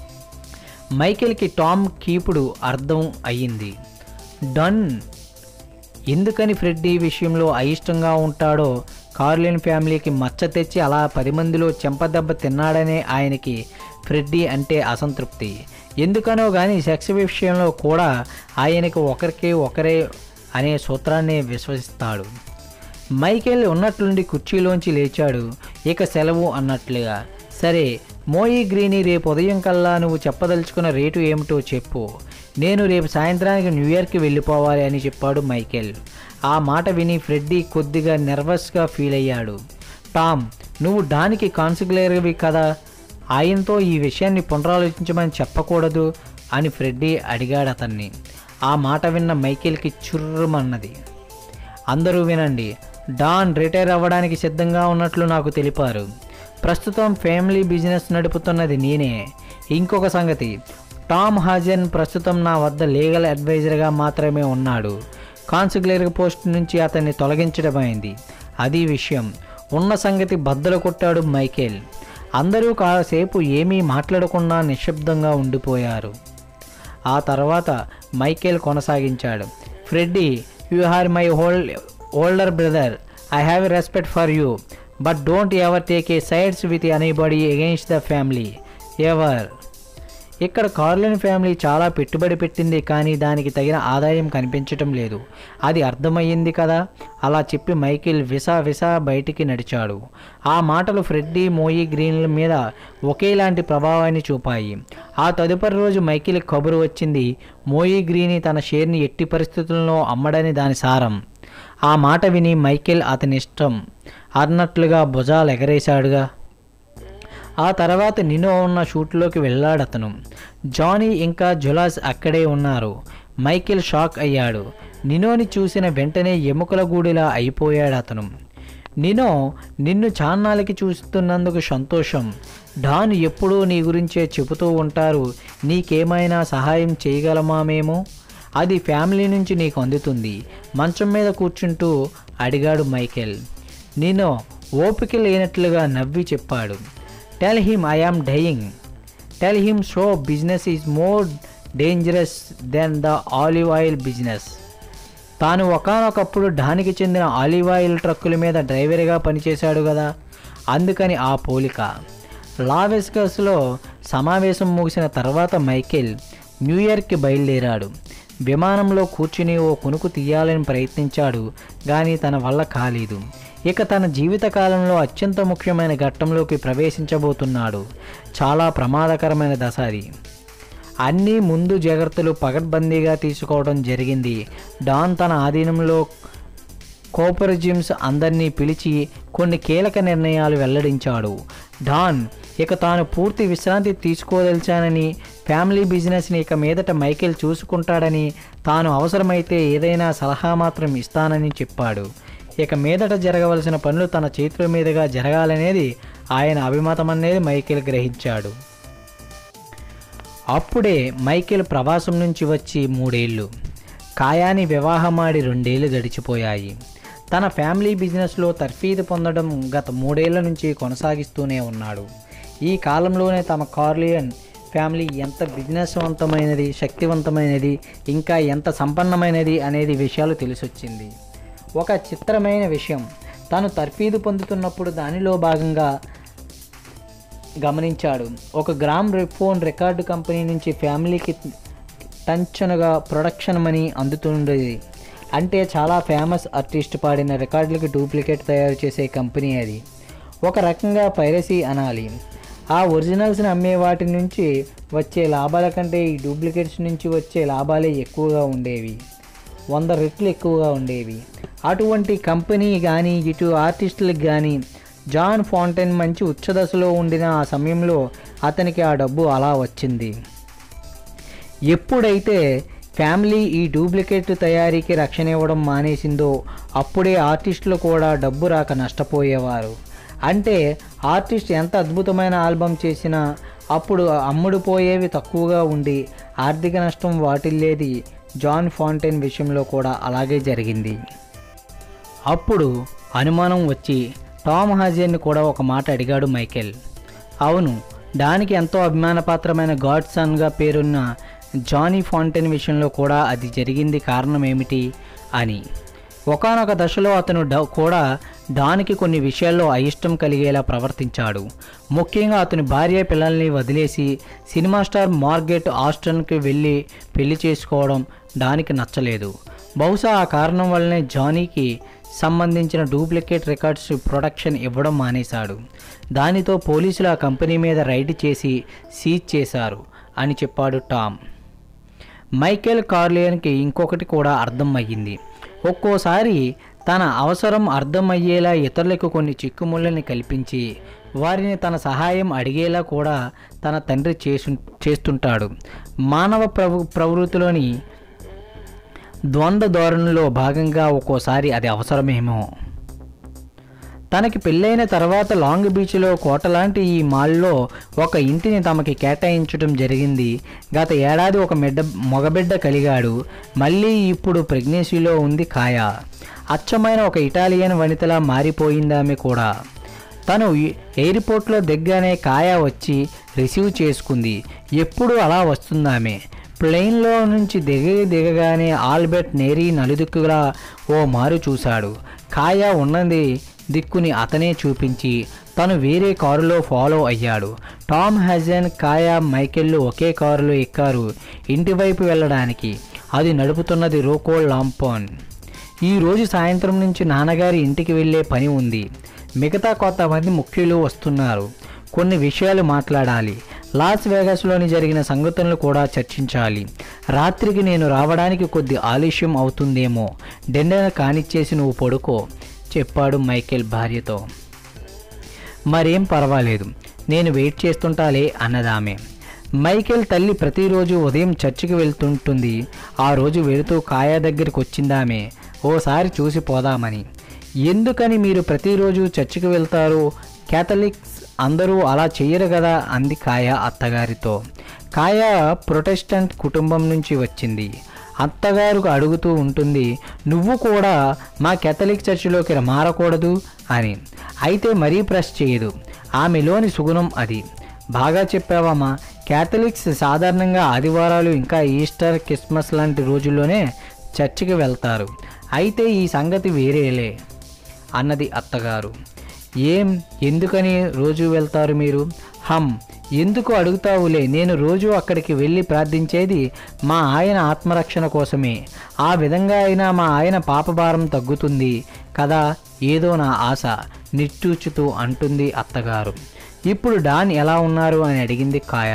మైకేల్కి టామ్ కీపుడు అర్థం అయ్యింది డన్ ఎందుకని ఫ్రెడ్డి విషయంలో అయిష్టంగా ఉంటాడో కార్లిన్ ఫ్యామిలీకి మచ్చ తెచ్చి అలా పది మందిలో చెంపదెబ్బ తిన్నాడనే ఆయనకి ఫ్రెడ్డి అంటే అసంతృప్తి ఎందుకనో కానీ సెక్స్ విషయంలో కూడా ఆయనకు ఒకరికే ఒకరే అనే సూత్రాన్ని విశ్వసిస్తాడు మైకేల్ ఉన్నట్లుండి కుర్చీలోంచి లేచాడు ఇక సెలవు అన్నట్లుగా సరే మోయి గ్రీని రేపు ఉదయం కల్లా నువ్వు చెప్పదలుచుకున్న రేటు ఏమిటో చెప్పు నేను రేపు సాయంత్రానికి న్యూయార్క్కి వెళ్ళిపోవాలి అని చెప్పాడు మైకేల్ ఆ మాట విని ఫ్రెడ్డీ కొద్దిగా నెర్వస్గా ఫీల్ అయ్యాడు టామ్ నువ్వు డానికి కాన్సిక్యులర్వి కదా ఆయనతో ఈ విషయాన్ని పునరాలోచించమని చెప్పకూడదు అని ఫ్రెడ్డీ అడిగాడు అతన్ని ఆ మాట విన్న మైకేల్కి చుర్రుమన్నది అందరూ వినండి డాన్ రిటైర్ అవ్వడానికి సిద్ధంగా ఉన్నట్లు నాకు తెలిపారు ప్రస్తుతం ఫ్యామిలీ బిజినెస్ నడుపుతున్నది నేనే ఇంకొక సంగతి టామ్ హాజన్ ప్రస్తుతం నా వద్ద లీగల్ అడ్వైజర్గా మాత్రమే ఉన్నాడు కాన్సిక్యులర్ పోస్ట్ నుంచి అతన్ని తొలగించడమైంది అది విషయం ఉన్న సంగతి బద్దలు కొట్టాడు మైకేల్ అందరూ కాసేపు ఏమీ మాట్లాడకుండా నిశ్శబ్దంగా ఉండిపోయారు ఆ తర్వాత మైకేల్ కొనసాగించాడు Freddie you are my hold older brother I have a respect for you but don't ever take a sides with anybody against the family ever ఇక్కడ కార్లిన్ ఫ్యామిలీ చాలా పెట్టుబడి పెట్టింది కానీ దానికి తగిన ఆదాయం కనిపించటం లేదు అది అర్థమయ్యింది కదా అలా చెప్పి మైకిల్ విసా విసా బయటికి నడిచాడు ఆ మాటలు ఫ్రెడ్డీ మోయి గ్రీన్ల మీద ఒకేలాంటి ప్రభావాన్ని చూపాయి ఆ తదుపరి రోజు మైకిల్ కబురు వచ్చింది మోయి గ్రీని తన షేర్ని ఎట్టి పరిస్థితుల్లో అమ్మడని దాని సారం ఆ మాట విని మైకేల్ అతని ఇష్టం అన్నట్లుగా భుజాలు ఎగరేశాడుగా ఆ తర్వాత నినో ఉన్న షూట్లోకి వెళ్ళాడు అతను జానీ ఇంకా జులాస్ అక్కడే ఉన్నారు మైకేల్ షాక్ అయ్యాడు నినోని చూసిన వెంటనే ఎముకల గూడిలా అయిపోయాడు అతను నినో నిన్ను చాన్నాళ్ళకి చూస్తున్నందుకు సంతోషం డాన్ ఎప్పుడూ నీ గురించే చెబుతూ ఉంటారు నీకేమైనా సహాయం చేయగలమా మేము అది ఫ్యామిలీ నుంచి నీకు అందుతుంది మంచం మీద కూర్చుంటూ అడిగాడు మైకేల్ నినో ఓపిక లేనట్లుగా నవ్వి చెప్పాడు tell him I am dying tell him show business is more dangerous than the olive oil business తాను ఒకనొకప్పుడు ఢానికి చెందిన ఆలివ్ ఆయిల్ ట్రక్కుల మీద డ్రైవర్గా పనిచేశాడు కదా అందుకని ఆ పోలిక లావెస్కస్లో సమావేశం ముగిసిన తర్వాత మైకేల్ న్యూయార్క్కి బయలుదేరాడు విమానంలో కూర్చుని ఓ కునుకు తీయాలని ప్రయత్నించాడు కానీ తన వల్ల కాలేదు ఇక తన జీవితకాలంలో అత్యంత ముఖ్యమైన ఘట్టంలోకి ప్రవేశించబోతున్నాడు చాలా ప్రమాదకరమైన దశ అది అన్నీ ముందు జాగ్రత్తలు పకడ్బందీగా తీసుకోవడం జరిగింది డాన్ తన ఆధీనంలో కోపరిజిమ్స్ అందరినీ పిలిచి కొన్ని కీలక నిర్ణయాలు వెల్లడించాడు డాన్ ఇక తాను పూర్తి విశ్రాంతి తీసుకోదలిచానని ఫ్యామిలీ బిజినెస్ని ఇక మీదట మైకేల్ చూసుకుంటాడని తాను అవసరమైతే ఏదైనా సలహా మాత్రం ఇస్తానని చెప్పాడు ఇక మీదట జరగవలసిన పనులు తన చేతుల మీదుగా జరగాలనేది ఆయన అభిమతం అనేది మైకేల్ గ్రహించాడు అప్పుడే మైకేల్ ప్రవాసం నుంచి వచ్చి మూడేళ్ళు కాయాని వివాహమాడి రెండేళ్లు గడిచిపోయాయి తన ఫ్యామిలీ బిజినెస్లో తర్ఫీదు పొందడం గత మూడేళ్ల నుంచి కొనసాగిస్తూనే ఉన్నాడు ఈ కాలంలోనే తమ కార్లియన్ ఫ్యామిలీ ఎంత బిజినెస్వంతమైనది శక్తివంతమైనది ఇంకా ఎంత సంపన్నమైనది అనేది విషయాలు తెలిసొచ్చింది ఒక చిత్రమైన విషయం తాను తర్ఫీదు పొందుతున్నప్పుడు దానిలో భాగంగా గమనించాడు ఒక గ్రామ్ ఫోన్ రికార్డు కంపెనీ నుంచి ఫ్యామిలీకి టంచనగా ప్రొడక్షన్ మనీ అందుతుండేది అంటే చాలా ఫేమస్ ఆర్టిస్ట్ పాడిన రికార్డులకి డూప్లికేట్ తయారు చేసే కంపెనీ అది ఒక రకంగా పైరసీ అనాలి ఆ ఒరిజినల్స్ని అమ్మే వాటి నుంచి వచ్చే లాభాల కంటే ఈ డూప్లికేట్స్ నుంచి వచ్చే లాభాలే ఎక్కువగా ఉండేవి వంద రెట్లు ఎక్కువగా ఉండేవి అటువంటి కంపెనీ కానీ ఇటు ఆర్టిస్టులకు కానీ జాన్ ఫాంటైన్ మంచి ఉచ్చదశలో ఉండిన ఆ సమయంలో అతనికి ఆ డబ్బు అలా వచ్చింది ఎప్పుడైతే ఫ్యామిలీ ఈ డూప్లికేట్ తయారీకి రక్షణ ఇవ్వడం మానేసిందో అప్పుడే ఆర్టిస్టులు కూడా డబ్బు రాక నష్టపోయేవారు అంటే ఆర్టిస్ట్ ఎంత అద్భుతమైన ఆల్బమ్ చేసినా అప్పుడు అమ్ముడు పోయేవి తక్కువగా ఉండి ఆర్థిక నష్టం వాటిల్లేది జాన్ ఫాంటైన్ విషయంలో కూడా అలాగే జరిగింది అప్పుడు అనుమానం వచ్చి టామ్ హాజర్ని కూడా ఒక మాట అడిగాడు మైకేల్ అవును దానికి ఎంతో అభిమానపాత్రమైన గాడ్ సన్గా పేరున్న జానీ ఫాంటైన్ విషయంలో కూడా అది జరిగింది కారణం ఏమిటి అని ఒకానొక దశలో అతను డ కూడా డాన్కి కొన్ని విషయాల్లో అయిష్టం కలిగేలా ప్రవర్తించాడు ముఖ్యంగా అతని భార్య పిల్లల్ని వదిలేసి సినిమా స్టార్ మార్గెట్ ఆస్టన్కి వెళ్ళి పెళ్లి చేసుకోవడం డాన్కి నచ్చలేదు బహుశా ఆ కారణం వల్లనే జానీకి సంబంధించిన డూప్లికేట్ రికార్డ్స్ ప్రొడక్షన్ ఇవ్వడం మానేశాడు దానితో పోలీసులు ఆ కంపెనీ మీద రైడ్ చేసి సీజ్ చేశారు అని చెప్పాడు టామ్ మైకేల్ కార్లియన్కి ఇంకొకటి కూడా అర్థం అయ్యింది ఒక్కోసారి తన అవసరం అర్థమయ్యేలా ఇతరులకు కొన్ని చిక్కుముళ్ళని కల్పించి వారిని తన సహాయం అడిగేలా కూడా తన తండ్రి చేసు చేస్తుంటాడు మానవ ప్రవ ప్రవృత్తిలోని ద్వంద్వ ధోరణిలో భాగంగా ఒక్కోసారి అది అవసరమేమో తనకి పెళ్ళైన తర్వాత లాంగ్ బీచ్లో కోటలాంటి ఈ మాల్లో ఒక ఇంటిని తమకి కేటాయించడం జరిగింది గత ఏడాది ఒక మెడ్డ మగబిడ్డ కలిగాడు మళ్ళీ ఇప్పుడు ప్రెగ్నెన్సీలో ఉంది కాయ అచ్చమైన ఒక ఇటాలియన్ వనితలా మారిపోయిందామె కూడా తను ఈ- ఎయిర్పోర్ట్లో దిగ్గానే కాయ వచ్చి రిసీవ్ చేసుకుంది ఎప్పుడు అలా వస్తుందామె ప్లెయిన్లో నుంచి దిగ దిగగానే ఆల్బర్ట్ నేరీ నలుదిక్కులా ఓ మారు చూశాడు కాయ ఉన్నది దిక్కుని అతనే చూపించి తను వేరే కారులో ఫాలో అయ్యాడు టామ్ హజన్ కాయా మైకెళ్ళు ఒకే కారులో ఎక్కారు ఇంటివైపు వెళ్ళడానికి అది నడుపుతున్నది రోకో లాంపాన్ ఈ రోజు సాయంత్రం నుంచి నాన్నగారి ఇంటికి వెళ్ళే పని ఉంది మిగతా కొంతమంది ముఖ్యులు వస్తున్నారు కొన్ని విషయాలు మాట్లాడాలి లాస్ వేగస్లోని జరిగిన సంఘటనలు కూడా చర్చించాలి రాత్రికి నేను రావడానికి కొద్ది ఆలస్యం అవుతుందేమో డెండన కానిచ్చేసి నువ్వు పడుకో చెప్పాడు మైకేల్ భార్యతో మరేం పర్వాలేదు నేను వెయిట్ చేస్తుంటాలే అన్నదామె మైకేల్ తల్లి ప్రతిరోజు ఉదయం చర్చికి వెళ్తుంటుంది ఆ రోజు వెళుతూ కాయా దగ్గరికి వచ్చిందామె ఓసారి చూసి పోదామని ఎందుకని మీరు ప్రతిరోజు చర్చికి వెళ్తారు క్యాథలిక్స్ అందరూ అలా చెయ్యరు కదా అంది కాయ అత్తగారితో కాయ ప్రొటెస్టెంట్ కుటుంబం నుంచి వచ్చింది అత్తగారు అడుగుతూ ఉంటుంది నువ్వు కూడా మా కేథలిక్ చర్చిలోకి మారకూడదు అని అయితే మరీ ప్రెస్ చేయదు ఆమెలోని సుగుణం అది బాగా చెప్పావమ్మా క్యాథలిక్స్ సాధారణంగా ఆదివారాలు ఇంకా ఈస్టర్ క్రిస్మస్ లాంటి రోజుల్లోనే చర్చికి వెళ్తారు అయితే ఈ సంగతి వేరేలే అన్నది అత్తగారు ఏం ఎందుకని రోజు వెళ్తారు మీరు హమ్ ఎందుకు అడుగుతావులే నేను రోజు అక్కడికి వెళ్ళి ప్రార్థించేది మా ఆయన ఆత్మరక్షణ కోసమే ఆ విధంగా అయినా మా ఆయన పాపభారం తగ్గుతుంది కదా ఏదో నా ఆశ నిట్టూచుతూ అంటుంది అత్తగారు ఇప్పుడు డాన్ ఎలా ఉన్నారు అని అడిగింది కాయ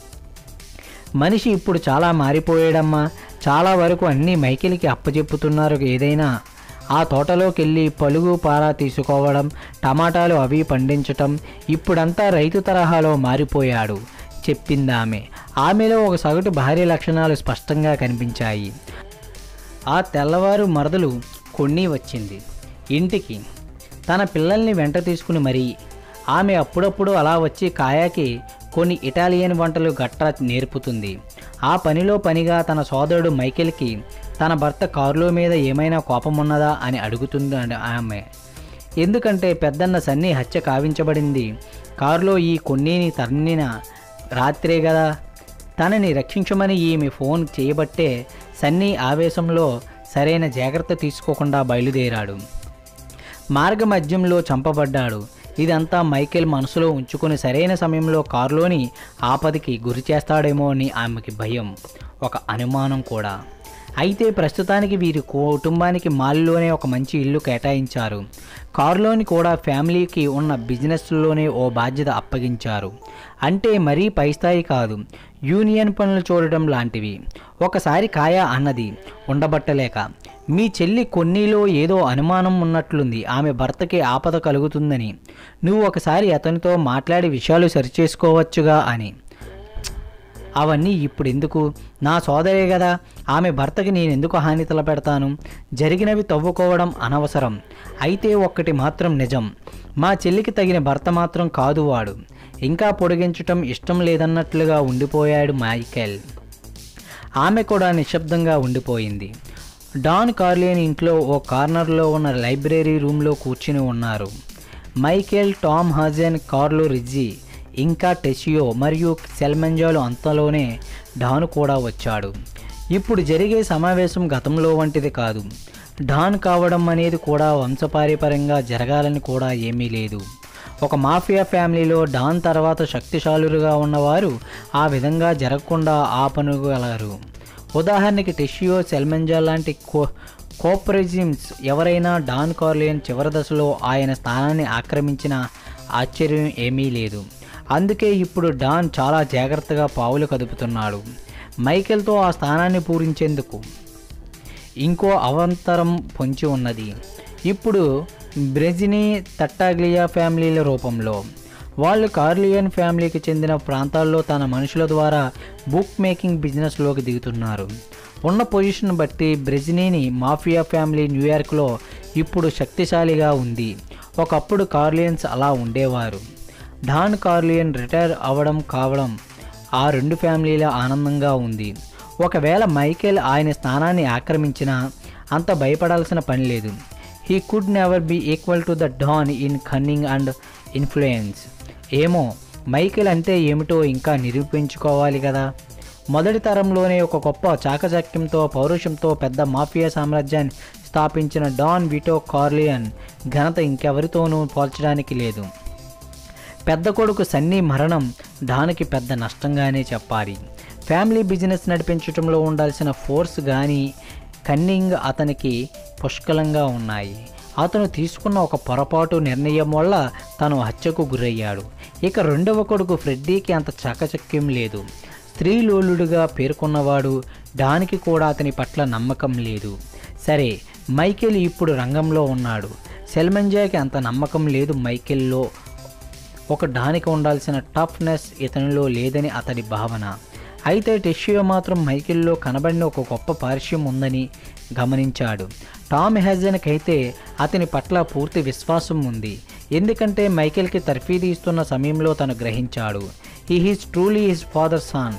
మనిషి ఇప్పుడు చాలా మారిపోయాడమ్మా చాలా వరకు అన్నీ మైకిలికి అప్పచెప్పుతున్నారు ఏదైనా ఆ తోటలోకి వెళ్ళి పలుగు పారా తీసుకోవడం టమాటాలు అవి పండించటం ఇప్పుడంతా రైతు తరహాలో మారిపోయాడు చెప్పిందామె ఆమెలో ఒక సగటు భార్య లక్షణాలు స్పష్టంగా కనిపించాయి ఆ తెల్లవారు మరదలు కొన్ని వచ్చింది ఇంటికి తన పిల్లల్ని వెంట తీసుకుని మరీ ఆమె అప్పుడప్పుడు అలా వచ్చి కాయాకి కొన్ని ఇటాలియన్ వంటలు గట్రా నేర్పుతుంది ఆ పనిలో పనిగా తన సోదరుడు మైకేల్కి తన భర్త కారులో మీద ఏమైనా కోపం ఉన్నదా అని అడుగుతుంది ఆమె ఎందుకంటే పెద్దన్న సన్ని హత్య కావించబడింది కారులో ఈ కొన్నిని తన్నిన రాత్రే కదా తనని రక్షించమని ఈమె ఫోన్ చేయబట్టే సన్నీ ఆవేశంలో సరైన జాగ్రత్త తీసుకోకుండా బయలుదేరాడు మార్గమధ్యంలో చంపబడ్డాడు ఇదంతా మైకేల్ మనసులో ఉంచుకొని సరైన సమయంలో కారులోని ఆపదికి గురి చేస్తాడేమో అని ఆమెకి భయం ఒక అనుమానం కూడా అయితే ప్రస్తుతానికి వీరి కుటుంబానికి మాల్లోనే ఒక మంచి ఇల్లు కేటాయించారు కారులోని కూడా ఫ్యామిలీకి ఉన్న బిజినెస్లోనే ఓ బాధ్యత అప్పగించారు అంటే మరీ పై స్థాయి కాదు యూనియన్ పనులు చూడడం లాంటివి ఒకసారి కాయ అన్నది ఉండబట్టలేక మీ చెల్లి కొన్నిలో ఏదో అనుమానం ఉన్నట్లుంది ఆమె భర్తకి ఆపద కలుగుతుందని నువ్వు ఒకసారి అతనితో మాట్లాడి విషయాలు సరిచేసుకోవచ్చుగా అని అవన్నీ ఇప్పుడు ఎందుకు నా సోదరే కదా ఆమె భర్తకి నేను ఎందుకు హాని తలపెడతాను జరిగినవి తవ్వుకోవడం అనవసరం అయితే ఒక్కటి మాత్రం నిజం మా చెల్లికి తగిన భర్త మాత్రం కాదు వాడు ఇంకా పొడిగించటం ఇష్టం లేదన్నట్లుగా ఉండిపోయాడు మైకేల్ ఆమె కూడా నిశ్శబ్దంగా ఉండిపోయింది డాన్ కార్లియన్ ఇంట్లో ఓ కార్నర్లో ఉన్న లైబ్రరీ రూమ్లో కూర్చుని ఉన్నారు మైకేల్ టామ్ హజన్ కార్లో రిజ్జీ ఇంకా టెసియో మరియు సెల్మెంజాలు అంతలోనే డాన్ కూడా వచ్చాడు ఇప్పుడు జరిగే సమావేశం గతంలో వంటిది కాదు డాన్ కావడం అనేది కూడా వంశపారిపరంగా జరగాలని కూడా ఏమీ లేదు ఒక మాఫియా ఫ్యామిలీలో డాన్ తర్వాత శక్తిశాలురుగా ఉన్నవారు ఆ విధంగా జరగకుండా ఆపనగలరు ఉదాహరణకి టెషియో సెల్మెంజా లాంటి కో కోపరిజిమ్స్ ఎవరైనా డాన్ కార్లియన్ చివరి దశలో ఆయన స్థానాన్ని ఆక్రమించిన ఆశ్చర్యం ఏమీ లేదు అందుకే ఇప్పుడు డాన్ చాలా జాగ్రత్తగా పావులు కదుపుతున్నాడు మైకేల్తో ఆ స్థానాన్ని పూరించేందుకు ఇంకో అవంతరం పొంచి ఉన్నది ఇప్పుడు బ్రెజిని తట్టాగ్లియా ఫ్యామిలీల రూపంలో వాళ్ళు కార్లియన్ ఫ్యామిలీకి చెందిన ప్రాంతాల్లో తన మనుషుల ద్వారా బుక్ మేకింగ్ బిజినెస్లోకి దిగుతున్నారు ఉన్న పొజిషన్ బట్టి బ్రెజినీని మాఫియా ఫ్యామిలీ న్యూయార్క్లో ఇప్పుడు శక్తిశాలిగా ఉంది ఒకప్పుడు కార్లియన్స్ అలా ఉండేవారు డాన్ కార్లియన్ రిటైర్ అవ్వడం కావడం ఆ రెండు ఫ్యామిలీల ఆనందంగా ఉంది ఒకవేళ మైకేల్ ఆయన స్థానాన్ని ఆక్రమించినా అంత భయపడాల్సిన పని లేదు he could never be equal to the don in cunning and influence ఏమో మైకేల్ అంటే ఏమిటో ఇంకా నిరూపించుకోవాలి కదా మొదటి తరంలోనే ఒక గొప్ప చాకచక్యంతో పౌరుషంతో పెద్ద మాఫియా సామ్రాజ్యాన్ని స్థాపించిన డాన్ విటో కార్లియన్ ఘనత ఇంకెవరితోనూ పోల్చడానికి లేదు పెద్ద కొడుకు సన్నీ మరణం డాన్కి పెద్ద నష్టంగానే చెప్పాలి ఫ్యామిలీ బిజినెస్ నడిపించడంలో ఉండాల్సిన ఫోర్స్ కానీ కన్నింగ్ అతనికి పుష్కలంగా ఉన్నాయి అతను తీసుకున్న ఒక పొరపాటు నిర్ణయం వల్ల తను హత్యకు గురయ్యాడు ఇక రెండవ కొడుకు ఫ్రెడ్డీకి అంత చాకచక్యం లేదు స్త్రీలోలుడుగా పేర్కొన్నవాడు డానికి కూడా అతని పట్ల నమ్మకం లేదు సరే మైకేల్ ఇప్పుడు రంగంలో ఉన్నాడు సెల్మంజాకి అంత నమ్మకం లేదు మైకేల్లో ఒక డానికి ఉండాల్సిన టఫ్నెస్ ఇతనిలో లేదని అతడి భావన అయితే టెషియో మాత్రం మైకిల్లో కనబడిన ఒక గొప్ప పార్శ్యం ఉందని గమనించాడు టామ్ హెజన్కి అయితే అతని పట్ల పూర్తి విశ్వాసం ఉంది ఎందుకంటే మైకేల్కి తర్ఫీదు ఇస్తున్న సమయంలో తను గ్రహించాడు he he's truly his father son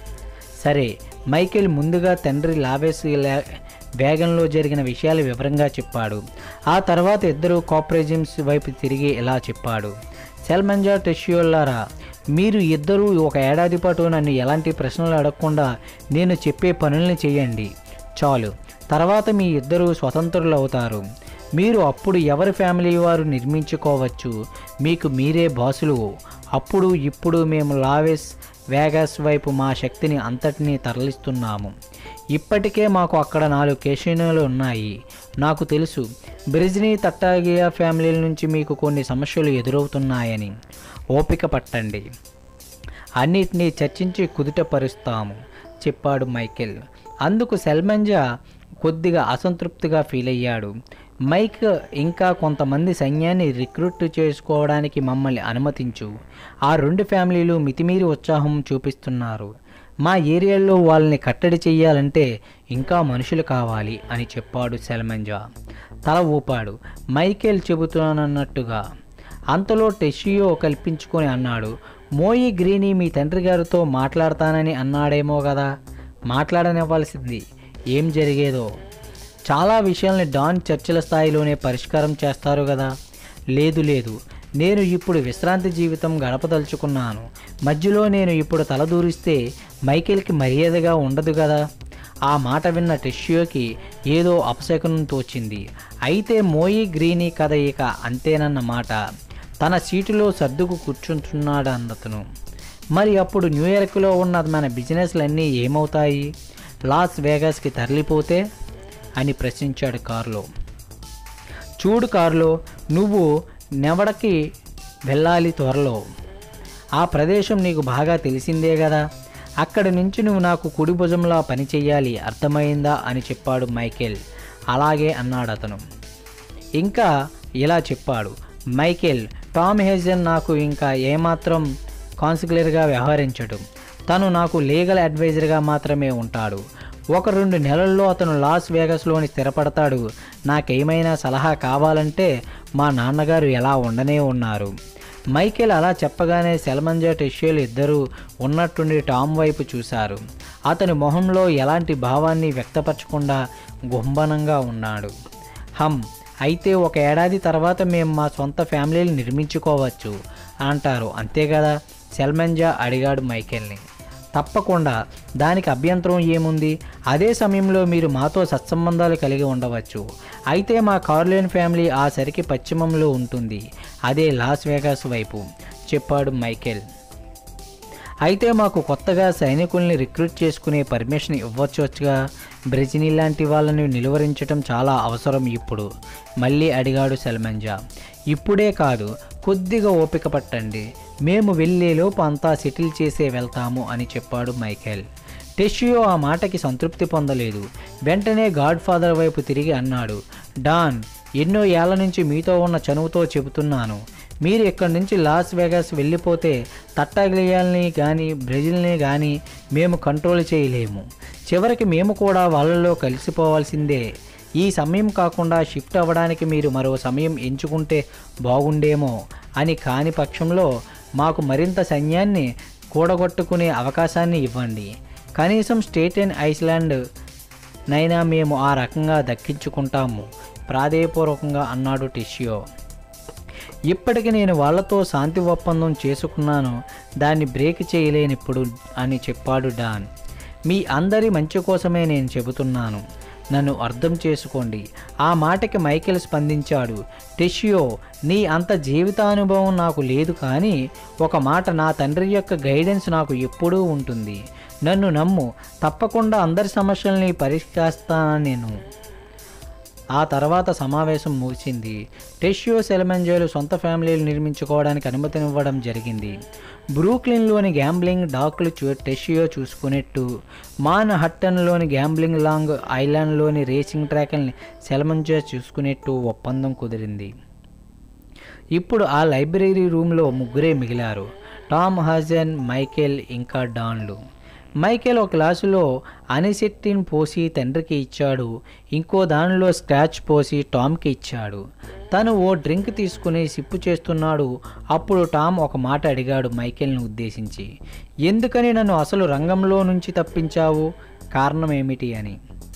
సరే మైకేల్ ముందుగా తండ్రి లావేస్ లే- వేగంలో జరిగిన విషయాలు వివరంగా చెప్పాడు ఆ తర్వాత ఇద్దరు కోపరేజిమ్స్ వైపు తిరిగి ఇలా చెప్పాడు సెల్మంజా టెషియోలారా మీరు ఇద్దరూ ఒక ఏడాది పాటు నన్ను ఎలాంటి ప్రశ్నలు అడగకుండా నేను చెప్పే పనుల్ని చేయండి చాలు తర్వాత మీ ఇద్దరు స్వతంత్రులు అవుతారు మీరు అప్పుడు ఎవరి ఫ్యామిలీ వారు నిర్మించుకోవచ్చు మీకు మీరే బాసులు అప్పుడు ఇప్పుడు మేము లావెస్ వేగాస్ వైపు మా శక్తిని అంతటినీ తరలిస్తున్నాము ఇప్పటికే మాకు అక్కడ నాలుగు కేషినోలు ఉన్నాయి నాకు తెలుసు బ్రిజ్నీ తట్టాగియా ఫ్యామిలీల నుంచి మీకు కొన్ని సమస్యలు ఎదురవుతున్నాయని ఓపిక పట్టండి అన్నిటినీ చర్చించి కుదుటపరుస్తాము చెప్పాడు మైకేల్ అందుకు సెల్మంజా కొద్దిగా అసంతృప్తిగా ఫీల్ అయ్యాడు మైక్ ఇంకా కొంతమంది సైన్యాన్ని రిక్రూట్ చేసుకోవడానికి మమ్మల్ని అనుమతించు ఆ రెండు ఫ్యామిలీలు మితిమీరి ఉత్సాహం చూపిస్తున్నారు మా ఏరియాలో వాళ్ళని కట్టడి చెయ్యాలంటే ఇంకా మనుషులు కావాలి అని చెప్పాడు సెల్మంజా తల ఊపాడు మైకేల్ చెబుతానన్నట్టుగా అంతలో టెషియో కల్పించుకొని అన్నాడు మోయి గ్రీనీ మీ తండ్రి గారితో మాట్లాడతానని అన్నాడేమో కదా మాట్లాడనివ్వాల్సింది ఏం జరిగేదో చాలా విషయాల్ని డాన్ చర్చల స్థాయిలోనే పరిష్కారం చేస్తారు కదా లేదు లేదు నేను ఇప్పుడు విశ్రాంతి జీవితం గడపదలుచుకున్నాను మధ్యలో నేను ఇప్పుడు తలదూరిస్తే మైకేల్కి మర్యాదగా ఉండదు కదా ఆ మాట విన్న టెష్యోకి ఏదో అపశకునం తోచింది అయితే మోయి గ్రీనీ కథ ఇక అంతేనన్న మాట తన సీటులో సర్దుకు కూర్చుంటున్నాడు అతను మరి అప్పుడు న్యూయార్క్లో ఉన్న మన బిజినెస్లన్నీ ఏమవుతాయి లాస్ వేగాస్కి తరలిపోతే అని ప్రశ్నించాడు కారులో చూడు కారులో నువ్వు నెవడకి వెళ్ళాలి త్వరలో ఆ ప్రదేశం నీకు బాగా తెలిసిందే కదా అక్కడి నుంచి నువ్వు నాకు కుడి భుజంలా పని చెయ్యాలి అర్థమైందా అని చెప్పాడు మైకేల్ అలాగే అన్నాడు అతను ఇంకా ఇలా చెప్పాడు మైకేల్ టామ్ హేజన్ నాకు ఇంకా ఏమాత్రం కాన్సిక్యులర్గా వ్యవహరించడు తను నాకు లీగల్ అడ్వైజర్గా మాత్రమే ఉంటాడు ఒక రెండు నెలల్లో అతను లాస్ వేగస్లోని స్థిరపడతాడు నాకేమైనా సలహా కావాలంటే మా నాన్నగారు ఎలా ఉండనే ఉన్నారు మైకేల్ అలా చెప్పగానే సెల్మంజా టెష్యూలు ఇద్దరూ ఉన్నట్టుండి టామ్ వైపు చూశారు అతని మొహంలో ఎలాంటి భావాన్ని వ్యక్తపరచకుండా గుంబనంగా ఉన్నాడు హమ్ అయితే ఒక ఏడాది తర్వాత మేము మా సొంత ఫ్యామిలీని నిర్మించుకోవచ్చు అంటారు అంతే కదా సెల్మంజా అడిగాడు మైకేల్ని తప్పకుండా దానికి అభ్యంతరం ఏముంది అదే సమయంలో మీరు మాతో సత్సంబంధాలు కలిగి ఉండవచ్చు అయితే మా కార్లేన్ ఫ్యామిలీ ఆ సరికి పశ్చిమంలో ఉంటుంది అదే లాస్ వేగాస్ వైపు చెప్పాడు మైకేల్ అయితే మాకు కొత్తగా సైనికుల్ని రిక్రూట్ చేసుకునే పర్మిషన్ ఇవ్వచ్చొచ్చుగా బ్రెజినీ లాంటి వాళ్ళని నిలువరించడం చాలా అవసరం ఇప్పుడు మళ్ళీ అడిగాడు సల్మంజా ఇప్పుడే కాదు కొద్దిగా ఓపిక పట్టండి మేము వెళ్ళేలోపు అంతా సెటిల్ చేసే వెళ్తాము అని చెప్పాడు మైకేల్ టెషియో ఆ మాటకి సంతృప్తి పొందలేదు వెంటనే గాడ్ ఫాదర్ వైపు తిరిగి అన్నాడు డాన్ ఎన్నో ఏళ్ల నుంచి మీతో ఉన్న చనువుతో చెబుతున్నాను మీరు ఇక్కడి నుంచి లాస్ వేగాస్ వెళ్ళిపోతే తట్టాగిలియాలని కానీ బ్రెజిల్ని కానీ మేము కంట్రోల్ చేయలేము చివరికి మేము కూడా వాళ్ళలో కలిసిపోవాల్సిందే ఈ సమయం కాకుండా షిఫ్ట్ అవ్వడానికి మీరు మరో సమయం ఎంచుకుంటే బాగుండేమో అని కాని పక్షంలో మాకు మరింత సైన్యాన్ని కూడగొట్టుకునే అవకాశాన్ని ఇవ్వండి కనీసం స్టేట్ అండ్ ఐస్లాండ్ నైనా మేము ఆ రకంగా దక్కించుకుంటాము ప్రాధేయపూర్వకంగా అన్నాడు టిషియో ఇప్పటికి నేను వాళ్ళతో శాంతి ఒప్పందం చేసుకున్నాను దాన్ని బ్రేక్ చేయలేనిప్పుడు అని చెప్పాడు డాన్ మీ అందరి మంచి కోసమే నేను చెబుతున్నాను నన్ను అర్థం చేసుకోండి ఆ మాటకి మైకేల్ స్పందించాడు టెషియో నీ అంత జీవితానుభవం నాకు లేదు కానీ ఒక మాట నా తండ్రి యొక్క గైడెన్స్ నాకు ఎప్పుడూ ఉంటుంది నన్ను నమ్ము తప్పకుండా అందరి సమస్యల్ని పరిష్కరిస్తానని నేను ఆ తర్వాత సమావేశం ముగిసింది టెషియో సెలమెంజోలు సొంత ఫ్యామిలీలు నిర్మించుకోవడానికి అనుమతినివ్వడం జరిగింది బ్రూక్లిన్లోని గ్యాంబ్లింగ్ డాక్లు చూ టెషియో చూసుకునేట్టు మాన్ హట్టన్లోని గ్యాంబ్లింగ్ లాంగ్ ఐలాండ్లోని రేసింగ్ ట్రాక్ని సెలమంజో చూసుకునేట్టు ఒప్పందం కుదిరింది ఇప్పుడు ఆ లైబ్రరీ రూమ్లో ముగ్గురే మిగిలారు టామ్ హజన్ మైకేల్ ఇంకా డాన్లు మైకేల్ ఒక గ్లాసులో అనిసెట్టిన్ పోసి తండ్రికి ఇచ్చాడు ఇంకో దానిలో స్క్రాచ్ పోసి టామ్కి ఇచ్చాడు తను ఓ డ్రింక్ తీసుకుని సిప్పు చేస్తున్నాడు అప్పుడు టామ్ ఒక మాట అడిగాడు మైకేల్ని ఉద్దేశించి ఎందుకని నన్ను అసలు రంగంలో నుంచి తప్పించావు కారణం ఏమిటి అని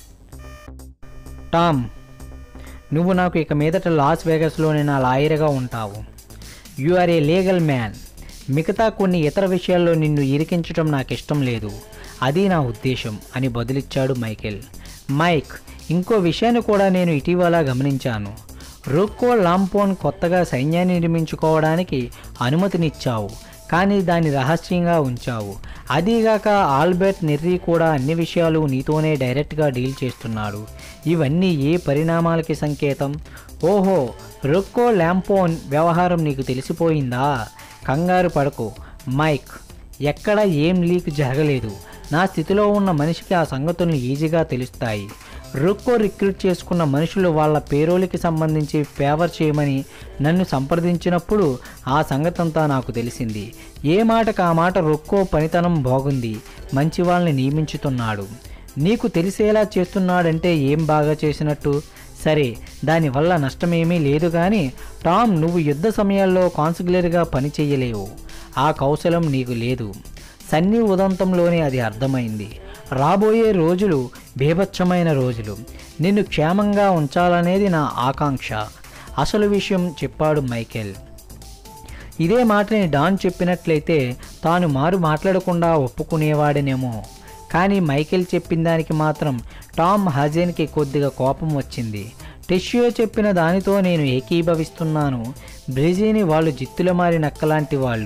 టామ్ నువ్వు నాకు ఇక మీదట లాస్ వేగస్లోని నా లాయర్గా ఉంటావు you are a legal man మిగతా కొన్ని ఇతర విషయాల్లో నిన్ను ఇరికించడం నాకు ఇష్టం లేదు అది నా ఉద్దేశం అని బదులిచ్చాడు మైకేల్ మైక్ ఇంకో విషయాన్ని కూడా నేను ఇటీవల గమనించాను రొక్కో లాంపోన్ కొత్తగా సైన్యాన్ని నిర్మించుకోవడానికి అనుమతినిచ్చావు కానీ దాన్ని రహస్యంగా ఉంచావు అదీగాక ఆల్బర్ట్ నెర్రీ కూడా అన్ని విషయాలు నీతోనే డైరెక్ట్గా డీల్ చేస్తున్నాడు ఇవన్నీ ఏ పరిణామాలకి సంకేతం ఓహో రొక్కో ల్యాంపోన్ వ్యవహారం నీకు తెలిసిపోయిందా కంగారు పడకు మైక్ ఎక్కడ ఏం లీక్ జరగలేదు నా స్థితిలో ఉన్న మనిషికి ఆ సంగతులు ఈజీగా తెలుస్తాయి రుక్కో రిక్రూట్ చేసుకున్న మనుషులు వాళ్ళ పేరోలికి సంబంధించి ఫేవర్ చేయమని నన్ను సంప్రదించినప్పుడు ఆ సంగతంతా నాకు తెలిసింది ఏ మాటకు ఆ మాట రుక్కో పనితనం బాగుంది మంచి వాళ్ళని నియమించుతున్నాడు నీకు తెలిసేలా చేస్తున్నాడంటే ఏం బాగా చేసినట్టు సరే దానివల్ల నష్టమేమీ లేదు కానీ టామ్ నువ్వు యుద్ధ సమయాల్లో కాన్సిగ్యులర్గా పని చెయ్యలేవు ఆ కౌశలం నీకు లేదు సన్నీ ఉదంతంలోనే అది అర్థమైంది రాబోయే రోజులు బీభత్సమైన రోజులు నిన్ను క్షేమంగా ఉంచాలనేది నా ఆకాంక్ష అసలు విషయం చెప్పాడు మైకేల్ ఇదే మాటని డాన్ చెప్పినట్లయితే తాను మారు మాట్లాడకుండా ఒప్పుకునేవాడనేమో కానీ మైకేల్ చెప్పిన దానికి మాత్రం టామ్ హజేన్కి కొద్దిగా కోపం వచ్చింది టెషియో చెప్పిన దానితో నేను ఏకీభవిస్తున్నాను బ్రెజీని వాళ్ళు జిత్తుల మారి నక్కలాంటి వాళ్ళు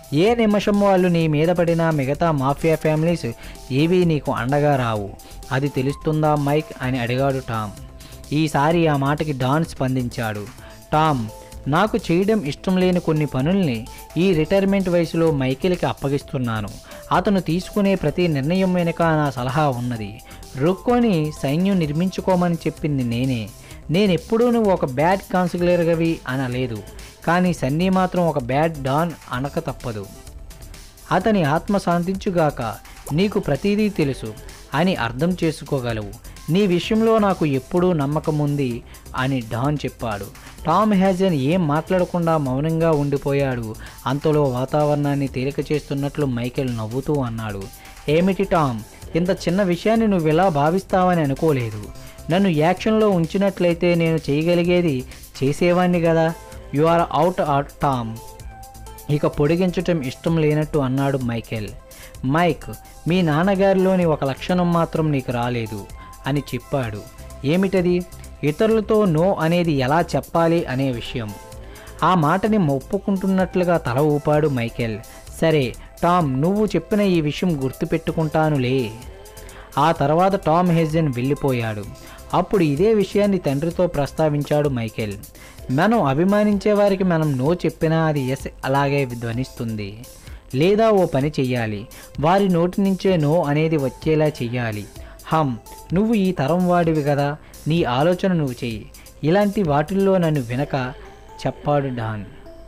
ఏ నిమిషం వాళ్ళు నీ మీద పడిన మిగతా మాఫియా ఫ్యామిలీస్ ఏవీ నీకు అండగా రావు అది తెలుస్తుందా మైక్ అని అడిగాడు టామ్ ఈసారి ఆ మాటకి డాన్ స్పందించాడు టామ్ నాకు చేయడం ఇష్టం లేని కొన్ని పనుల్ని ఈ రిటైర్మెంట్ వయసులో మైకేల్కి అప్పగిస్తున్నాను అతను తీసుకునే ప్రతి నిర్ణయం వెనుక నా సలహా ఉన్నది రుక్కోని సైన్యం నిర్మించుకోమని చెప్పింది నేనే నేనెప్పుడూ నువ్వు ఒక బ్యాడ్ కాన్సిలర్గవి అనలేదు కానీ సన్నీ మాత్రం ఒక బ్యాడ్ డాన్ అనక తప్పదు అతని ఆత్మ శాంతించుగాక నీకు ప్రతిదీ తెలుసు అని అర్థం చేసుకోగలవు నీ విషయంలో నాకు ఎప్పుడూ నమ్మకం ఉంది అని డాన్ చెప్పాడు టామ్ హ్యాజన్ ఏం మాట్లాడకుండా మౌనంగా ఉండిపోయాడు అంతలో వాతావరణాన్ని తేలిక చేస్తున్నట్లు మైకేల్ నవ్వుతూ అన్నాడు ఏమిటి టామ్ ఇంత చిన్న విషయాన్ని నువ్వు ఇలా భావిస్తావని అనుకోలేదు నన్ను యాక్షన్లో ఉంచినట్లయితే నేను చేయగలిగేది చేసేవాణ్ణి కదా you are out or Tom ఇక పొడిగించటం ఇష్టం లేనట్టు అన్నాడు మైకేల్ మైక్ మీ నాన్నగారిలోని ఒక లక్షణం మాత్రం నీకు రాలేదు అని చెప్పాడు ఏమిటది ఇతరులతో నో అనేది ఎలా చెప్పాలి అనే విషయం ఆ మాటని ఒప్పుకుంటున్నట్లుగా తల ఊపాడు మైకేల్ సరే టామ్ నువ్వు చెప్పిన ఈ విషయం గుర్తుపెట్టుకుంటానులే ఆ తర్వాత టామ్ హెజన్ వెళ్ళిపోయాడు అప్పుడు ఇదే విషయాన్ని తండ్రితో ప్రస్తావించాడు మైకేల్ మనం అభిమానించే వారికి మనం నో చెప్పినా అది ఎస్ అలాగే ధ్వనిస్తుంది లేదా ఓ పని చెయ్యాలి వారి నోటి నుంచే నో అనేది వచ్చేలా చెయ్యాలి హమ్ నువ్వు ఈ తరం వాడివి కదా నీ ఆలోచన నువ్వు చెయ్యి ఇలాంటి వాటిల్లో నన్ను వినక చెప్పాడు డాన్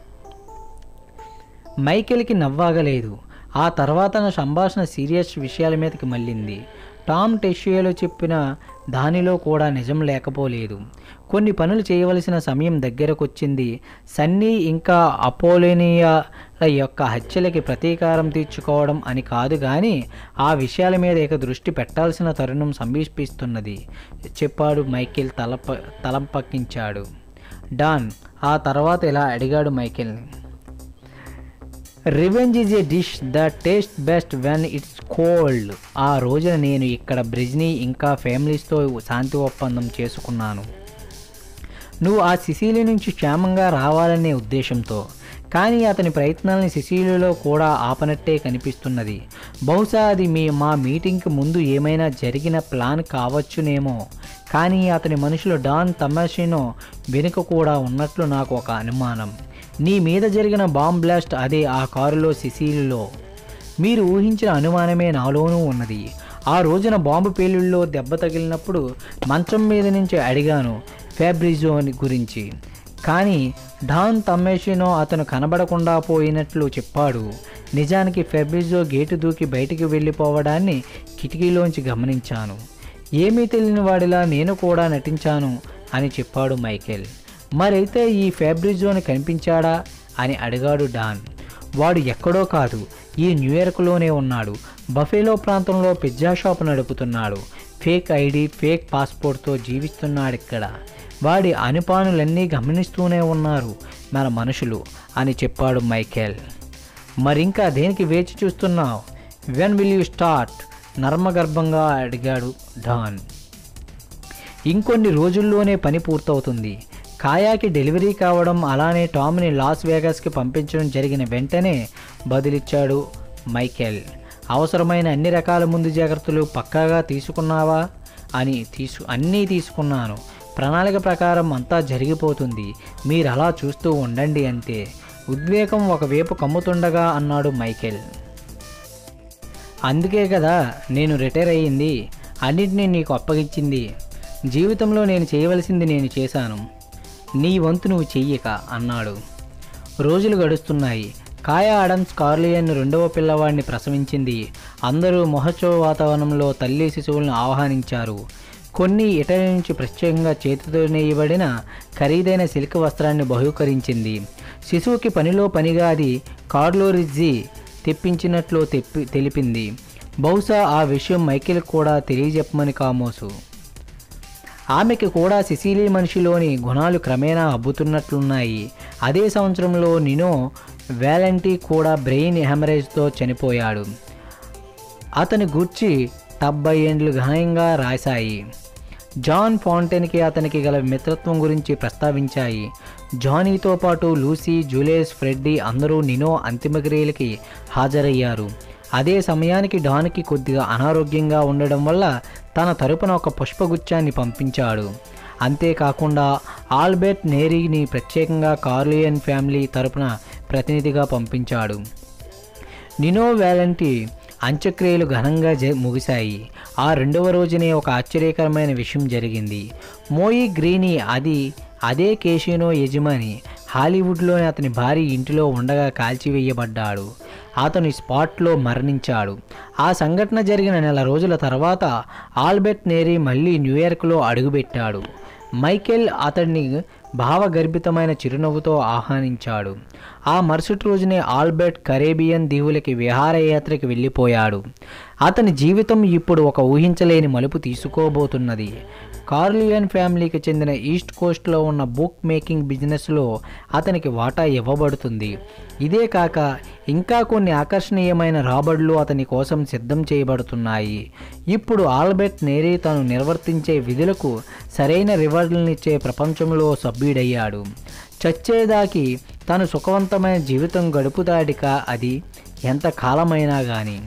మైకేల్కి నవ్వాగలేదు ఆ తర్వాత నా సంభాషణ సీరియస్ విషయాల మీదకి మళ్ళింది టామ్ టెషియోలో చెప్పిన దానిలో కూడా నిజం లేకపోలేదు కొన్ని పనులు చేయవలసిన సమయం దగ్గరకొచ్చింది సన్నీ ఇంకా అపోలోనియాల యొక్క హత్యలకి ప్రతీకారం తీర్చుకోవడం అని కాదు కానీ ఆ విషయాల మీద ఇక దృష్టి పెట్టాల్సిన తరుణం సమీపిస్తున్నది చెప్పాడు మైకేల్ తలప తలంపక్కించాడు డాన్ ఆ తర్వాత ఇలా అడిగాడు మైకేల్ని revenge is a dish the taste best when it's cold ఆ రోజున నేను ఇక్కడ బ్రిజ్ని ఇంకా ఫ్యామిలీస్తో శాంతి ఒప్పందం చేసుకున్నాను నువ్వు ఆ సిసిలి నుంచి క్షేమంగా రావాలనే ఉద్దేశంతో కానీ అతని ప్రయత్నాల్ని సిసిలిలో కూడా ఆపనట్టే కనిపిస్తున్నది బహుశా అది మీ మా మీటింగ్కి ముందు ఏమైనా జరిగిన ప్లాన్ కావచ్చునేమో కానీ అతని మనుషులు డాన్ తమాషినో వెనుక కూడా ఉన్నట్లు నాకు ఒక అనుమానం నీ మీద జరిగిన బాంబ్ బ్లాస్ట్ అదే ఆ కారులో సిసిలిలో మీరు ఊహించిన అనుమానమే నాలోనూ ఉన్నది ఆ రోజున బాంబు పేలుళ్ళలో దెబ్బ తగిలినప్పుడు మంచం మీద నుంచి అడిగాను ఫ్యాబ్రిజోని గురించి కానీ డాన్ తమ్మేషినో అతను కనబడకుండా పోయినట్లు చెప్పాడు నిజానికి ఫెబ్రిజో గేటు దూకి బయటికి వెళ్ళిపోవడాన్ని కిటికీలోంచి గమనించాను ఏమీ తెలియని వాడిలా నేను కూడా నటించాను అని చెప్పాడు మైకేల్ మరైతే ఈ ఫ్యాబ్రిజోని కనిపించాడా అని అడిగాడు డాన్ వాడు ఎక్కడో కాదు ఈ న్యూయార్క్లోనే ఉన్నాడు బఫేలో ప్రాంతంలో పిజ్జా షాప్ నడుపుతున్నాడు ఫేక్ ఐడి ఫేక్ పాస్పోర్ట్తో జీవిస్తున్నాడు ఇక్కడ వాడి అనుపానులన్నీ గమనిస్తూనే ఉన్నారు మన మనుషులు అని చెప్పాడు మైకేల్ మరింకా దేనికి వేచి చూస్తున్నావు వెన్ విల్ యూ స్టార్ట్ నర్మగర్భంగా అడిగాడు డాన్ ఇంకొన్ని రోజుల్లోనే పని పూర్తవుతుంది కాయాకి డెలివరీ కావడం అలానే టామ్ని లాస్ వేగాస్కి పంపించడం జరిగిన వెంటనే బదిలిచ్చాడు మైకేల్ అవసరమైన అన్ని రకాల ముందు జాగ్రత్తలు పక్కాగా తీసుకున్నావా అని తీసు అన్నీ తీసుకున్నాను ప్రణాళిక ప్రకారం అంతా జరిగిపోతుంది మీరు అలా చూస్తూ ఉండండి అంతే ఉద్వేగం ఒకవైపు కమ్ముతుండగా అన్నాడు మైకేల్ అందుకే కదా నేను రిటైర్ అయ్యింది అన్నిటినీ నీకు అప్పగించింది జీవితంలో నేను చేయవలసింది నేను చేశాను నీ వంతు నువ్వు చెయ్యక అన్నాడు రోజులు గడుస్తున్నాయి కాయా అడమ్స్ కార్లియన్ రెండవ పిల్లవాడిని ప్రసవించింది అందరూ మహోత్సవ వాతావరణంలో తల్లి శిశువులను ఆహ్వానించారు కొన్ని ఇటలీ నుంచి ప్రత్యేకంగా చేతితో నేయబడిన ఖరీదైన సిల్క్ వస్త్రాన్ని బహుకరించింది శిశువుకి పనిలో పనిగా అది కార్లో రిజ్జీ తెప్పించినట్లు తెప్పి తెలిపింది బహుశా ఆ విషయం మైకేల్ కూడా తెలియజెప్పమని కామోసు ఆమెకి కూడా సిసిలీ మనిషిలోని గుణాలు క్రమేణా అబ్బుతున్నట్లున్నాయి అదే సంవత్సరంలో నినో వ్యాలంటీ కూడా బ్రెయిన్ హెమరేజ్తో చనిపోయాడు అతని గూర్చి డెబ్బై ఏండ్లు ఘనంగా రాశాయి జాన్ ఫౌంటైన్కి అతనికి గల మిత్రత్వం గురించి ప్రస్తావించాయి జానీతో పాటు లూసీ జూలియస్ ఫ్రెడ్డీ అందరూ నినో అంతిమక్రియలకి హాజరయ్యారు అదే సమయానికి డాన్కి కొద్దిగా అనారోగ్యంగా ఉండడం వల్ల తన తరపున ఒక పుష్పగుచ్చాన్ని పంపించాడు అంతేకాకుండా ఆల్బర్ట్ నేరీని ప్రత్యేకంగా కార్లియన్ ఫ్యామిలీ తరపున ప్రతినిధిగా పంపించాడు నినో వ్యాలంటీ అంత్యక్రియలు ఘనంగా జ ముగిశాయి ఆ రెండవ రోజునే ఒక ఆశ్చర్యకరమైన విషయం జరిగింది మోయి గ్రీనీ అది అదే కేషినో యజమాని హాలీవుడ్లోని అతని భారీ ఇంటిలో ఉండగా కాల్చివేయబడ్డాడు అతను స్పాట్లో మరణించాడు ఆ సంఘటన జరిగిన నెల రోజుల తర్వాత ఆల్బర్ట్ నేరీ మళ్ళీ న్యూయార్క్లో అడుగుపెట్టాడు మైకేల్ అతడిని భావగర్భితమైన చిరునవ్వుతో ఆహ్వానించాడు ఆ మరుసటి రోజునే ఆల్బర్ట్ కరేబియన్ దీవులకి విహారయాత్రకి వెళ్ళిపోయాడు అతని జీవితం ఇప్పుడు ఒక ఊహించలేని మలుపు తీసుకోబోతున్నది కార్లియన్ ఫ్యామిలీకి చెందిన ఈస్ట్ కోస్ట్లో ఉన్న బుక్ మేకింగ్ బిజినెస్లో అతనికి వాటా ఇవ్వబడుతుంది ఇదే కాక ఇంకా కొన్ని ఆకర్షణీయమైన రాబడులు అతని కోసం సిద్ధం చేయబడుతున్నాయి ఇప్పుడు ఆల్బర్ట్ నేరీ తాను నిర్వర్తించే విధులకు సరైన రివార్డులనిచ్చే ప్రపంచంలో సభ్యుడయ్యాడు చచ్చేదాకి తను సుఖవంతమైన జీవితం గడుపుతాడిక అది ఎంత కాలమైనా కానీ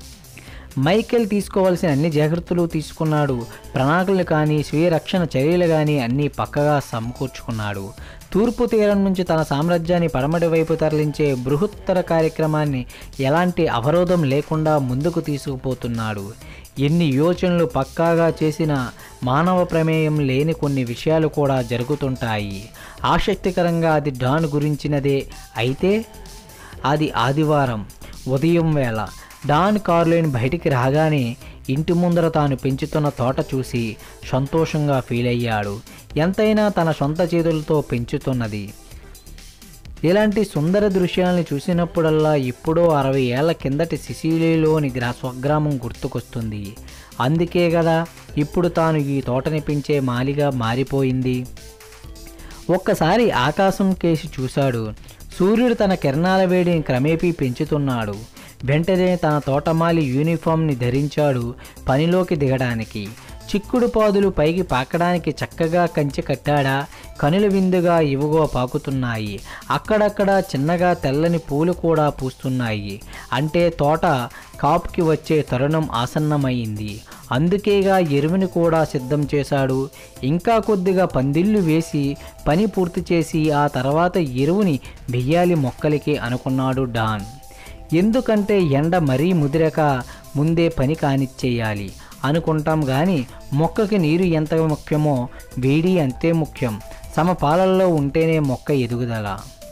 మైకేల్ తీసుకోవాల్సిన అన్ని జాగ్రత్తలు తీసుకున్నాడు ప్రణాళికలు కానీ స్వీయ రక్షణ చర్యలు కానీ అన్నీ పక్కగా సమకూర్చుకున్నాడు తూర్పు తీరం నుంచి తన సామ్రాజ్యాన్ని పడమటి వైపు తరలించే బృహత్తర కార్యక్రమాన్ని ఎలాంటి అవరోధం లేకుండా ముందుకు తీసుకుపోతున్నాడు ఎన్ని యోచనలు పక్కాగా చేసిన మానవ ప్రమేయం లేని కొన్ని విషయాలు కూడా జరుగుతుంటాయి ఆసక్తికరంగా అది డాన్ గురించినదే అయితే అది ఆదివారం ఉదయం వేళ డాన్ కార్లేన్ బయటికి రాగానే ఇంటి ముందర తాను పెంచుతున్న తోట చూసి సంతోషంగా ఫీల్ అయ్యాడు ఎంతైనా తన సొంత చేతులతో పెంచుతున్నది ఇలాంటి సుందర దృశ్యాలను చూసినప్పుడల్లా ఇప్పుడో అరవై ఏళ్ల కిందటి సిసిలీలోని గ్రా స్వగ్రామం గుర్తుకొస్తుంది అందుకే కదా ఇప్పుడు తాను ఈ తోటని పెంచే మాలిగా మారిపోయింది ఒక్కసారి ఆకాశం కేసి చూశాడు సూర్యుడు తన కిరణాల వేడిని క్రమేపీ పెంచుతున్నాడు వెంటనే తన తోటమాలి యూనిఫామ్ని ధరించాడు పనిలోకి దిగడానికి చిక్కుడు పాదులు పైకి పాకడానికి చక్కగా కంచె కట్టాడా కనుల విందుగా ఇవుగో పాకుతున్నాయి అక్కడక్కడ చిన్నగా తెల్లని పూలు కూడా పూస్తున్నాయి అంటే తోట కాపుకి వచ్చే తరుణం ఆసన్నమైంది అందుకేగా ఎరువుని కూడా సిద్ధం చేశాడు ఇంకా కొద్దిగా పందిళ్ళు వేసి పని పూర్తి చేసి ఆ తర్వాత ఎరువుని వెయ్యాలి మొక్కలకి అనుకున్నాడు డాన్ ఎందుకంటే ఎండ మరీ ముదిరక ముందే పని కానిచ్చేయాలి అనుకుంటాం కానీ మొక్కకి నీరు ఎంత ముఖ్యమో వేడి అంతే ముఖ్యం సమపాలల్లో ఉంటేనే మొక్క ఎదుగుదల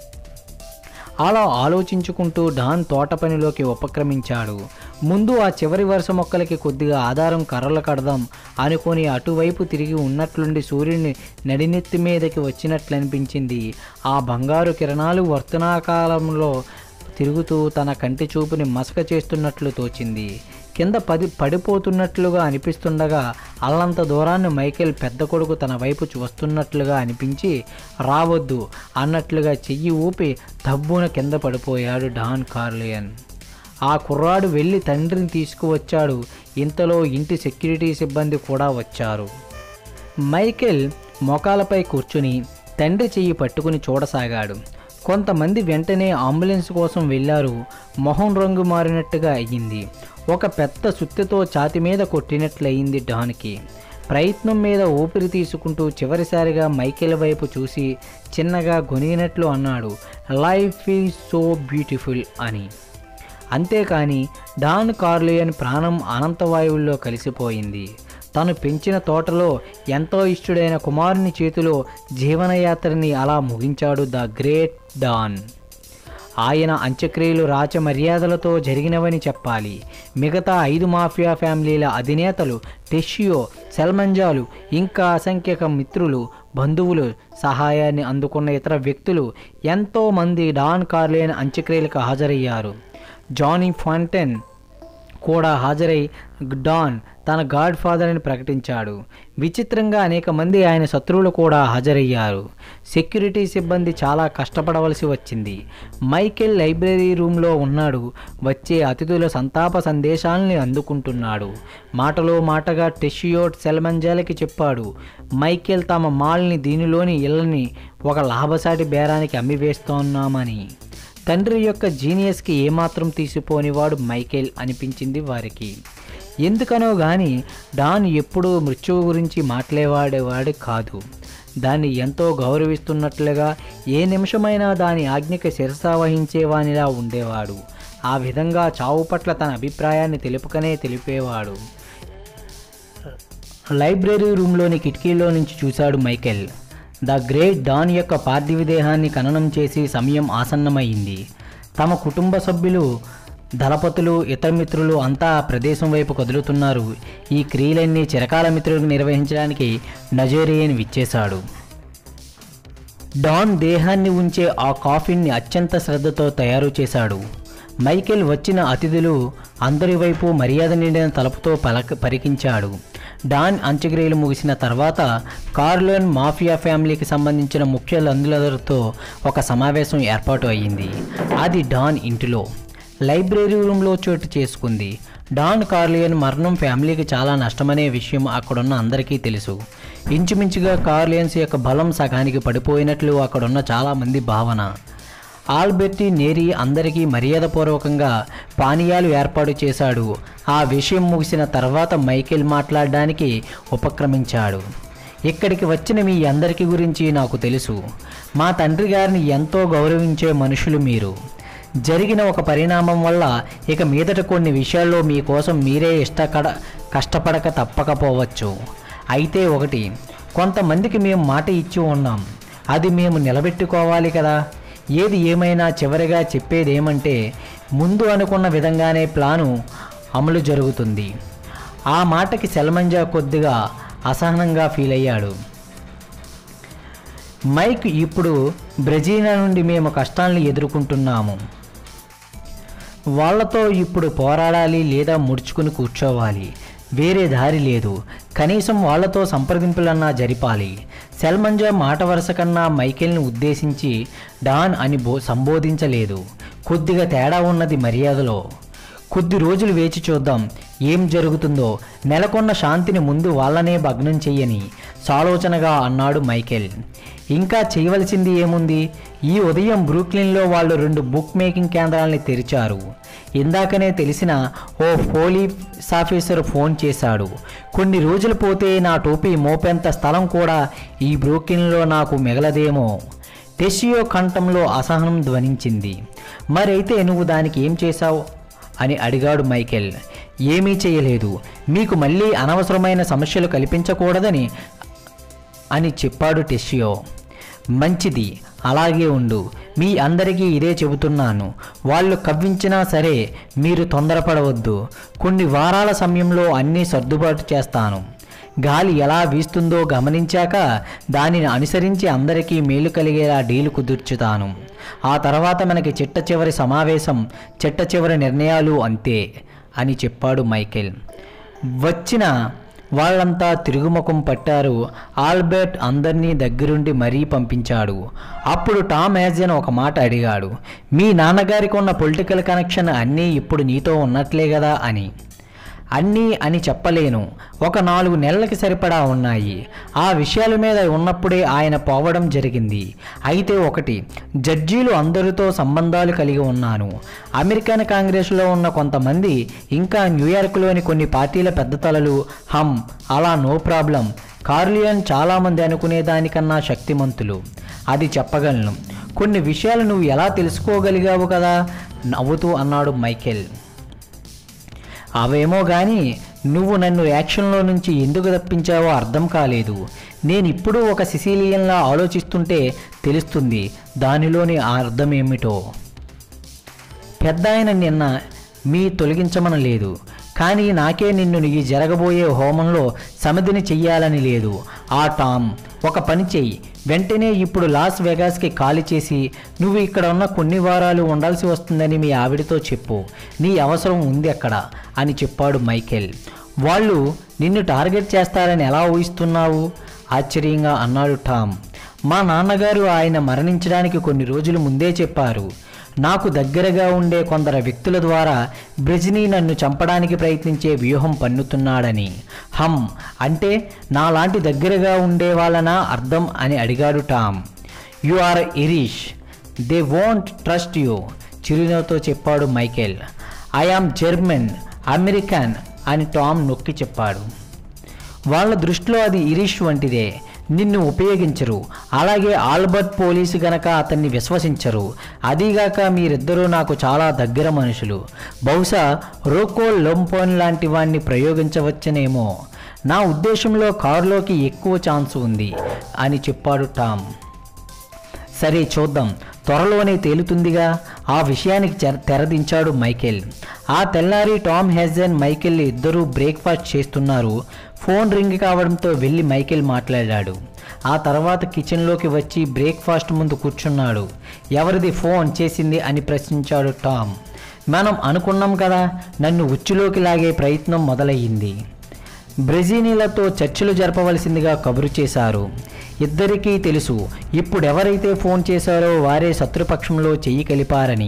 అలా ఆలోచించుకుంటూ డాన్ తోట పనిలోకి ఉపక్రమించాడు ముందు ఆ చివరి వరుస మొక్కలకి కొద్దిగా ఆధారం కర్రలు కడదాం అనుకొని అటువైపు తిరిగి ఉన్నట్లుండి సూర్యుని నడినెత్తి మీదకి వచ్చినట్లు అనిపించింది ఆ బంగారు కిరణాలు వర్తనాకాలంలో తిరుగుతూ తన కంటి చూపుని మసక చేస్తున్నట్లు తోచింది కింద పది పడిపోతున్నట్లుగా అనిపిస్తుండగా అల్లంత దూరాన్ని మైకేల్ పెద్ద కొడుకు తన వైపు వస్తున్నట్లుగా అనిపించి రావద్దు అన్నట్లుగా చెయ్యి ఊపి దబ్బున కింద పడిపోయాడు డాన్ కార్లియన్ ఆ కుర్రాడు వెళ్ళి తండ్రిని తీసుకువచ్చాడు ఇంతలో ఇంటి సెక్యూరిటీ సిబ్బంది కూడా వచ్చారు మైకేల్ మోకాలపై కూర్చుని తండ్రి చెయ్యి పట్టుకుని చూడసాగాడు కొంతమంది వెంటనే అంబులెన్స్ కోసం వెళ్ళారు మొహం రంగు మారినట్టుగా అయ్యింది ఒక పెద్ద సుత్తెతో ఛాతి మీద కొట్టినట్లయింది డాన్కి ప్రయత్నం మీద ఊపిరి తీసుకుంటూ చివరిసారిగా మైకేల్ వైపు చూసి చిన్నగా గొనిగినట్లు అన్నాడు లైఫ్ ఈజ్ సో బ్యూటిఫుల్ అని అంతేకాని డాన్ కార్లియన్ ప్రాణం అనంతవాయువుల్లో కలిసిపోయింది తను పెంచిన తోటలో ఎంతో ఇష్టడైన కుమారుని చేతిలో జీవనయాత్రని అలా ముగించాడు ద గ్రేట్ డాన్ ఆయన అంత్యక్రియలు రాచ మర్యాదలతో జరిగినవని చెప్పాలి మిగతా ఐదు మాఫియా ఫ్యామిలీల అధినేతలు టెషియో సెల్మంజాలు ఇంకా అసంఖ్యక మిత్రులు బంధువులు సహాయాన్ని అందుకున్న ఇతర వ్యక్తులు ఎంతోమంది డాన్ కార్లేన్ అంత్యక్రియలకు హాజరయ్యారు జానీ ఫాంటెన్ కూడా హాజరై డాన్ తన గాడ్ ఫాదర్ అని ప్రకటించాడు విచిత్రంగా అనేక మంది ఆయన శత్రువులు కూడా హాజరయ్యారు సెక్యూరిటీ సిబ్బంది చాలా కష్టపడవలసి వచ్చింది మైకేల్ లైబ్రరీ రూమ్లో ఉన్నాడు వచ్చే అతిథుల సంతాప సందేశాలని అందుకుంటున్నాడు మాటలో మాటగా టెషియోట్ సెల్మంజాలకి చెప్పాడు మైకేల్ తమ మాల్ని దీనిలోని ఇళ్ళని ఒక లాభసాటి బేరానికి అమ్మివేస్తున్నామని తండ్రి యొక్క జీనియస్కి ఏమాత్రం తీసిపోనివాడు మైకేల్ అనిపించింది వారికి ఎందుకనో గాని డాన్ ఎప్పుడూ మృత్యువు గురించి మాట్లాడేవాడేవాడు కాదు దాన్ని ఎంతో గౌరవిస్తున్నట్లుగా ఏ నిమిషమైనా దాని ఆజ్ఞకి శిరసా వహించేవానిలా ఉండేవాడు ఆ విధంగా చావు పట్ల తన అభిప్రాయాన్ని తెలుపుకనే తెలిపేవాడు లైబ్రరీ రూమ్లోని కిటికీలో నుంచి చూశాడు మైకెల్ ద గ్రేట్ డాన్ యొక్క పార్థివ దేహాన్ని ఖననం చేసి సమయం ఆసన్నమైంది తమ కుటుంబ సభ్యులు దళపతులు ఇతర మిత్రులు అంతా ఆ ప్రదేశం వైపు కదులుతున్నారు ఈ క్రియలన్నీ చిరకాల మిత్రులకు నిర్వహించడానికి నజేరియన్ విచ్చేశాడు డాన్ దేహాన్ని ఉంచే ఆ కాఫిన్ని అత్యంత శ్రద్ధతో తయారు చేశాడు మైకేల్ వచ్చిన అతిథులు అందరి వైపు మర్యాద నిండిన తలుపుతో పలక పరికించాడు డాన్ అంత్యక్రియలు ముగిసిన తర్వాత కార్లోన్ మాఫియా ఫ్యామిలీకి సంబంధించిన ముఖ్యులందరితో ఒక సమావేశం ఏర్పాటు అయ్యింది అది డాన్ ఇంటిలో లైబ్రరీ రూమ్లో చోటు చేసుకుంది డాన్ కార్లియన్ మరణం ఫ్యామిలీకి చాలా నష్టమనే విషయం అక్కడున్న అందరికీ తెలుసు ఇంచుమించుగా కార్లియన్స్ యొక్క బలం సగానికి పడిపోయినట్లు అక్కడున్న చాలామంది భావన ఆల్బెర్టి నేరి అందరికీ మర్యాదపూర్వకంగా పానీయాలు ఏర్పాటు చేశాడు ఆ విషయం ముగిసిన తర్వాత మైకేల్ మాట్లాడడానికి ఉపక్రమించాడు ఇక్కడికి వచ్చిన మీ అందరికీ గురించి నాకు తెలుసు మా తండ్రి గారిని ఎంతో గౌరవించే మనుషులు మీరు జరిగిన ఒక పరిణామం వల్ల ఇక మీదట కొన్ని విషయాల్లో మీకోసం మీరే ఇష్టకడ కష్టపడక తప్పకపోవచ్చు అయితే ఒకటి కొంతమందికి మేము మాట ఇచ్చి ఉన్నాం అది మేము నిలబెట్టుకోవాలి కదా ఏది ఏమైనా చివరిగా చెప్పేది ఏమంటే ముందు అనుకున్న విధంగానే ప్లాను అమలు జరుగుతుంది ఆ మాటకి సెల్మంజా కొద్దిగా అసహనంగా ఫీల్ అయ్యాడు మైక్ ఇప్పుడు బ్రెజీనా నుండి మేము కష్టాలను ఎదుర్కొంటున్నాము వాళ్ళతో ఇప్పుడు పోరాడాలి లేదా ముడుచుకుని కూర్చోవాలి వేరే దారి లేదు కనీసం వాళ్ళతో సంప్రదింపులన్నా జరిపాలి సెల్మంజా మాట వరుస కన్నా మైకేల్ని ఉద్దేశించి డాన్ అని బో సంబోధించలేదు కొద్దిగా తేడా ఉన్నది మర్యాదలో కొద్ది రోజులు వేచి చూద్దాం ఏం జరుగుతుందో నెలకొన్న శాంతిని ముందు వాళ్ళనే భగ్నం చెయ్యని సాలోచనగా అన్నాడు మైకేల్ ఇంకా చేయవలసింది ఏముంది ఈ ఉదయం బ్రూక్లిన్లో వాళ్ళు రెండు బుక్ మేకింగ్ కేంద్రాలని తెరిచారు ఇందాకనే తెలిసిన ఓ పోలీస్ ఆఫీసర్ ఫోన్ చేశాడు కొన్ని రోజులు పోతే నా టోపీ మోపేంత స్థలం కూడా ఈ బ్రూక్లిన్లో నాకు మిగలదేమో టెసియో కంఠంలో అసహనం ధ్వనించింది మరైతే నువ్వు దానికి ఏం చేశావు అని అడిగాడు మైకేల్ ఏమీ చేయలేదు మీకు మళ్ళీ అనవసరమైన సమస్యలు కల్పించకూడదని అని చెప్పాడు టెషియో మంచిది అలాగే ఉండు మీ అందరికీ ఇదే చెబుతున్నాను వాళ్ళు కవ్వించినా సరే మీరు తొందరపడవద్దు కొన్ని వారాల సమయంలో అన్నీ సర్దుబాటు చేస్తాను గాలి ఎలా వీస్తుందో గమనించాక దానిని అనుసరించి అందరికీ మేలు కలిగేలా డీలు కుదుర్చుతాను ఆ తర్వాత మనకి చిట్ట చివరి సమావేశం చిట్ట చివరి నిర్ణయాలు అంతే అని చెప్పాడు మైకేల్ వచ్చిన వాళ్ళంతా తిరుగుముఖం పట్టారు ఆల్బర్ట్ అందరినీ దగ్గరుండి మరీ పంపించాడు అప్పుడు టామ్ యాజన్ ఒక మాట అడిగాడు మీ నాన్నగారికి ఉన్న పొలిటికల్ కనెక్షన్ అన్నీ ఇప్పుడు నీతో ఉన్నట్లే కదా అని అన్నీ అని చెప్పలేను ఒక నాలుగు నెలలకి సరిపడా ఉన్నాయి ఆ విషయాల మీద ఉన్నప్పుడే ఆయన పోవడం జరిగింది అయితే ఒకటి జడ్జీలు అందరితో సంబంధాలు కలిగి ఉన్నాను అమెరికన్ కాంగ్రెస్లో ఉన్న కొంతమంది ఇంకా న్యూయార్క్లోని కొన్ని పార్టీల పెద్ద తలలు హమ్ అలా నో ప్రాబ్లం కార్లియన్ చాలామంది అనుకునే దానికన్నా శక్తిమంతులు అది చెప్పగలను కొన్ని విషయాలు నువ్వు ఎలా తెలుసుకోగలిగావు కదా నవ్వుతూ అన్నాడు మైకేల్ అవేమో కానీ నువ్వు నన్ను యాక్షన్లో నుంచి ఎందుకు తప్పించావో అర్థం కాలేదు నేను ఇప్పుడు ఒక సిసిలియన్లా ఆలోచిస్తుంటే తెలుస్తుంది దానిలోని ఆ అర్థం ఏమిటో పెద్ద ఆయన నిన్న మీ తొలగించమని లేదు కానీ నాకే నిన్ను ఈ జరగబోయే హోమంలో సమిధిని చెయ్యాలని లేదు ఆ టామ్ ఒక పని చెయ్యి వెంటనే ఇప్పుడు లాస్ వెగాస్కి ఖాళీ చేసి నువ్వు ఇక్కడ ఉన్న కొన్ని వారాలు ఉండాల్సి వస్తుందని మీ ఆవిడతో చెప్పు నీ అవసరం ఉంది అక్కడ అని చెప్పాడు మైకేల్ వాళ్ళు నిన్ను టార్గెట్ చేస్తారని ఎలా ఊహిస్తున్నావు ఆశ్చర్యంగా అన్నాడు టామ్ మా నాన్నగారు ఆయన మరణించడానికి కొన్ని రోజులు ముందే చెప్పారు నాకు దగ్గరగా ఉండే కొందరు వ్యక్తుల ద్వారా బ్రెజినీ నన్ను చంపడానికి ప్రయత్నించే వ్యూహం పన్నుతున్నాడని హమ్ అంటే నాలాంటి దగ్గరగా ఉండే వాళ్ళనా అర్థం అని అడిగాడు Tom you are Irish they won't trust you చిరునవ్వుతో చెప్పాడు Michael I am German American అని టామ్ నొక్కి చెప్పాడు వాళ్ళ దృష్టిలో అది ఇరీష్ వంటిదే నిన్ను ఉపయోగించరు అలాగే ఆల్బర్ట్ పోలీసు గనక అతన్ని విశ్వసించరు అదీగాక మీరిద్దరూ నాకు చాలా దగ్గర మనుషులు బహుశా రోకో లొంపోన్ లాంటి వాణ్ణి ప్రయోగించవచ్చనేమో నా ఉద్దేశంలో కారులోకి ఎక్కువ ఛాన్స్ ఉంది అని చెప్పాడు టామ్ సరే చూద్దాం త్వరలోనే తేలుతుందిగా ఆ విషయానికి చెర- తెరదించాడు మైకేల్ ఆ తెల్లారి టామ్ హెజన్ మైకేల్ ఇద్దరూ బ్రేక్ఫాస్ట్ చేస్తున్నారు ఫోన్ రింగ్ కావడంతో వెళ్ళి మైకేల్ మాట్లాడాడు ఆ తర్వాత కిచెన్లోకి వచ్చి బ్రేక్ఫాస్ట్ ముందు కూర్చున్నాడు ఎవరిది ఫోన్ చేసింది అని ప్రశ్నించాడు టామ్ మనం అనుకున్నాం కదా నన్ను ఉచ్చులోకి లాగే ప్రయత్నం మొదలయ్యింది బ్రెజినీలతో చర్చలు జరపవలసిందిగా కబురు చేశారు ఇద్దరికీ తెలుసు ఇప్పుడు ఎవరైతే ఫోన్ చేశారో వారే శత్రుపక్షంలో చెయ్యి కలిపారని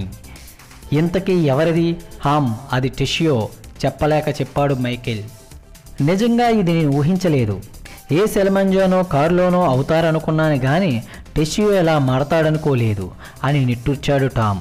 ఇంతకీ ఎవరిది హామ్ అది టెషియో చెప్పలేక చెప్పాడు మైకేల్ నిజంగా ఇది నేను ఊహించలేదు ఏ సెలమంజానో కారులోనో అవుతారనుకున్నాను కానీ టెషియో ఎలా మారతాడనుకోలేదు అని నిట్టూర్చాడు టామ్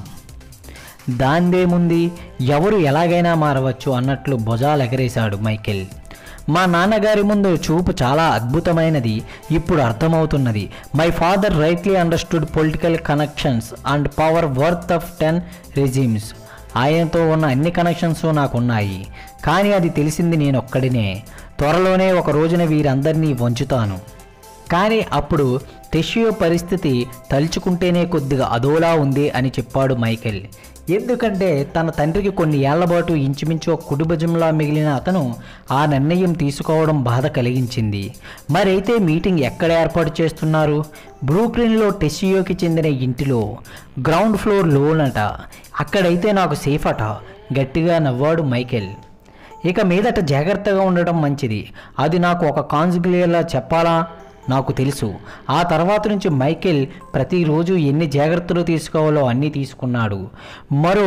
దాందేముంది ఎవరు ఎలాగైనా మారవచ్చు అన్నట్లు భుజాలు ఎగరేశాడు మైకేల్ మా నాన్నగారి ముందు చూపు చాలా అద్భుతమైనది ఇప్పుడు అర్థమవుతున్నది my father rightly understood political connections and power worth of ten regimes ఆయనతో ఉన్న అన్ని కనెక్షన్స్ నాకున్నాయి కానీ అది తెలిసింది నేను ఒక్కడినే త్వరలోనే ఒక రోజున వీరందరినీ వంచుతాను కానీ అప్పుడు టెషియో పరిస్థితి తలుచుకుంటేనే కొద్దిగా అదోలా ఉంది అని చెప్పాడు మైకేల్ ఎందుకంటే తన తండ్రికి కొన్ని ఏళ్లబాటు ఇంచుమించు ఒక కుడిభుజంలా మిగిలిన అతను ఆ నిర్ణయం తీసుకోవడం బాధ కలిగించింది మరైతే మీటింగ్ ఎక్కడ ఏర్పాటు చేస్తున్నారు బ్రూక్లిన్లో టెషియోకి చెందిన ఇంటిలో గ్రౌండ్ ఫ్లోర్ లోనట అక్కడైతే నాకు సేఫ్ అట గట్టిగా నవ్వాడు మైకేల్ ఇక మీదట జాగ్రత్తగా ఉండడం మంచిది అది నాకు ఒక కాన్సిగ్లేలా చెప్పాలా నాకు తెలుసు ఆ తర్వాత నుంచి మైకేల్ ప్రతిరోజు ఎన్ని జాగ్రత్తలు తీసుకోవాలో అన్నీ తీసుకున్నాడు మరో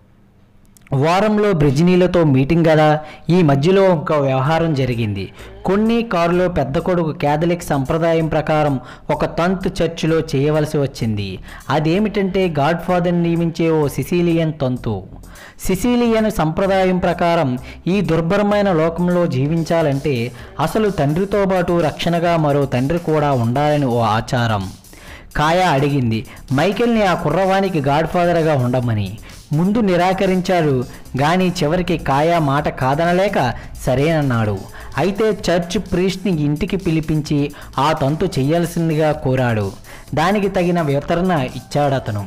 వారంలో బ్రెజినీలతో మీటింగ్ కదా ఈ మధ్యలో ఒక వ్యవహారం జరిగింది కొన్ని కారులో పెద్ద కొడుకు క్యాథలిక్ సంప్రదాయం ప్రకారం ఒక తంత్ చర్చిలో చేయవలసి వచ్చింది అదేమిటంటే గాడ్ ఫాదర్ని నియమించే ఓ సిసిలియన్ తంతు సిసిలియన్ సంప్రదాయం ప్రకారం ఈ దుర్భరమైన లోకంలో జీవించాలంటే అసలు తండ్రితో పాటు రక్షణగా మరో తండ్రి కూడా ఉండాలని ఓ ఆచారం కాయా అడిగింది మైకేల్ని ఆ కుర్రవానికి గాడ్ ఫాదర్గా ఉండమని ముందు నిరాకరించాడు గాని చివరికి కాయా మాట కాదనలేక సరేనన్నాడు అయితే చర్చ్ ప్రీస్ట్ని ఇంటికి పిలిపించి ఆ తంతు చెయ్యాల్సిందిగా కోరాడు దానికి తగిన వితరణ ఇచ్చాడతను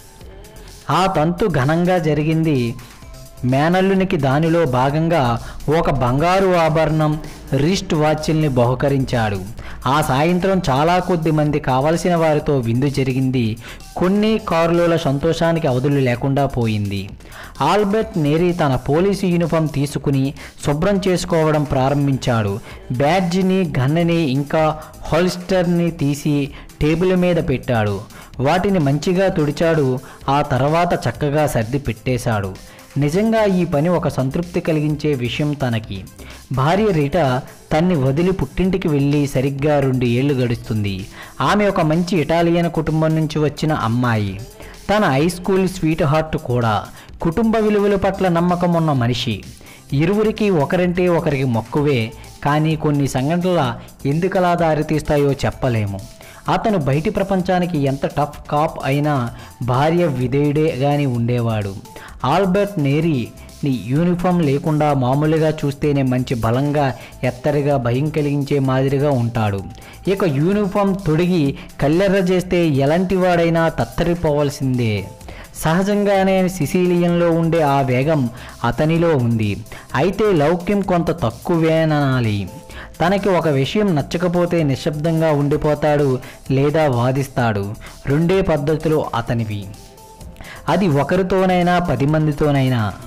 ఆ తంతు ఘనంగా జరిగింది మేనల్లునికి దానిలో భాగంగా ఒక బంగారు ఆభరణం రిస్ట్ వాచ్ల్ని బహుకరించాడు ఆ సాయంత్రం చాలా కొద్ది మంది కావలసిన వారితో విందు జరిగింది కొన్ని కారులోల సంతోషానికి అవధులు లేకుండా పోయింది ఆల్బర్ట్ నేరీ తన పోలీసు యూనిఫామ్ తీసుకుని శుభ్రం చేసుకోవడం ప్రారంభించాడు బ్యాడ్జిని గన్నని ఇంకా హోల్స్టర్ని తీసి టేబుల్ మీద పెట్టాడు వాటిని మంచిగా తుడిచాడు ఆ తర్వాత చక్కగా సర్ది పెట్టేశాడు నిజంగా ఈ పని ఒక సంతృప్తి కలిగించే విషయం తనకి భార్య రీట తన్ని వదిలి పుట్టింటికి వెళ్ళి సరిగ్గా రెండు ఏళ్లు గడుస్తుంది ఆమె ఒక మంచి ఇటాలియన్ కుటుంబం నుంచి వచ్చిన అమ్మాయి తన హై స్కూల్ స్వీట్ హార్ట్ కూడా కుటుంబ విలువల పట్ల నమ్మకం ఉన్న మనిషి ఇరువురికి ఒకరంటే ఒకరికి మొక్కువే కానీ కొన్ని సంఘటనల ఎందుకలా దారితీస్తాయో చెప్పలేము అతను బయటి ప్రపంచానికి ఎంత టఫ్ కాప్ అయినా భార్య విధేయుడే గాని ఉండేవాడు ఆల్బర్ట్ నేరీ నీ యూనిఫామ్ లేకుండా మామూలుగా చూస్తేనే మంచి బలంగా ఎత్తరిగా భయం కలిగించే మాదిరిగా ఉంటాడు ఇక యూనిఫామ్ తొడిగి కల్లెర్ర చేస్తే ఎలాంటి వాడైనా తత్తరిపోవాల్సిందే సహజంగానే సిసిలియన్లో ఉండే ఆ వేగం అతనిలో ఉంది అయితే లౌక్యం కొంత తక్కువేననాలి తనకి ఒక విషయం నచ్చకపోతే నిశ్శబ్దంగా ఉండిపోతాడు లేదా వాదిస్తాడు రెండే పద్ధతులు అతనివి అది ఒకరితోనైనా పది మందితోనైనా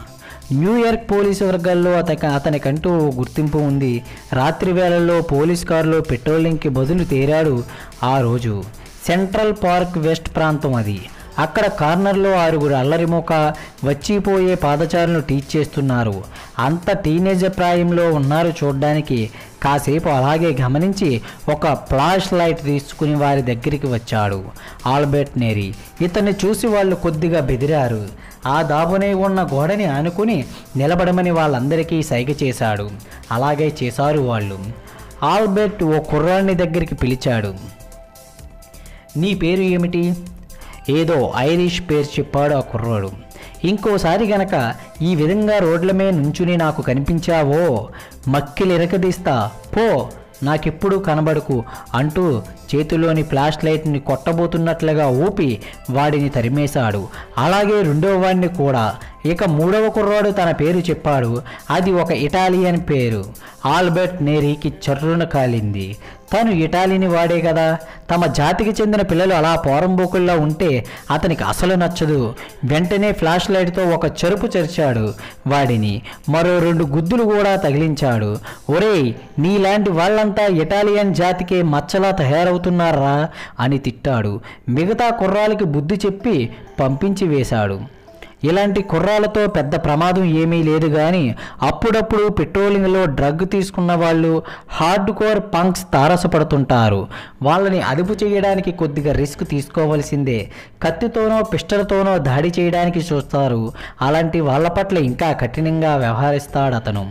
న్యూయార్క్ పోలీసు వర్గాల్లో అతక అతనికంటూ ఓ గుర్తింపు ఉంది రాత్రి వేళల్లో పోలీస్ కారులో పెట్రోలింగ్కి బదులు తీరాడు ఆ రోజు సెంట్రల్ పార్క్ వెస్ట్ ప్రాంతం అది అక్కడ కార్నర్లో ఆరుగురు అల్లరిమోక వచ్చిపోయే పాదచారులను టీచ్ చేస్తున్నారు అంత టీనేజర్ ప్రాయంలో ఉన్నారు చూడ్డానికి కాసేపు అలాగే గమనించి ఒక ఫ్లాష్ లైట్ తీసుకుని వారి దగ్గరికి వచ్చాడు ఆల్బర్ట్ నేరీ ఇతన్ని చూసి వాళ్ళు కొద్దిగా బెదిరారు ఆ దాబునే ఉన్న గోడని ఆనుకుని నిలబడమని వాళ్ళందరికీ సైగ చేశాడు అలాగే చేశారు వాళ్ళు ఆల్బర్ట్ ఓ కుర్రాడిని దగ్గరికి పిలిచాడు నీ పేరు ఏమిటి ఏదో ఐరిష్ పేరు చెప్పాడు ఆ కుర్రాడు ఇంకోసారి గనక ఈ విధంగా రోడ్ల మీద నుంచుని నాకు కనిపించావో మక్కిలు ఇరకదీస్తా పో నాకెప్పుడు కనబడకు అంటూ చేతిలోని ఫ్లాష్ లైట్ని కొట్టబోతున్నట్లుగా ఊపి వాడిని తరిమేశాడు అలాగే రెండవ వాడిని కూడా ఇక మూడవ కుర్రాడు తన పేరు చెప్పాడు అది ఒక ఇటాలియన్ పేరు ఆల్బర్ట్ నేరీకి చర్రున కాలింది తను ఇటాలీని వాడే కదా తమ జాతికి చెందిన పిల్లలు అలా పోరంబోకుల్లా ఉంటే అతనికి అసలు నచ్చదు వెంటనే ఫ్లాష్ లైట్తో ఒక చెరుపు చెరిచాడు వాడిని మరో రెండు గుద్దులు కూడా తగిలించాడు ఒరేయ్ నీలాంటి వాళ్ళంతా ఇటాలియన్ జాతికే మచ్చలా తయారవుతున్నారా అని తిట్టాడు మిగతా కుర్రాలకి బుద్ధి చెప్పి పంపించి వేశాడు ఇలాంటి కుర్రాలతో పెద్ద ప్రమాదం ఏమీ లేదు కానీ అప్పుడప్పుడు పెట్రోలింగ్లో డ్రగ్ తీసుకున్న వాళ్ళు హార్డ్ కోర్ పంక్స్ తారసపడుతుంటారు వాళ్ళని అదుపు చేయడానికి కొద్దిగా రిస్క్ తీసుకోవలసిందే కత్తితోనో పిస్టల్తోనో దాడి చేయడానికి చూస్తారు అలాంటి వాళ్ళ పట్ల ఇంకా కఠినంగా వ్యవహరిస్తాడు అతను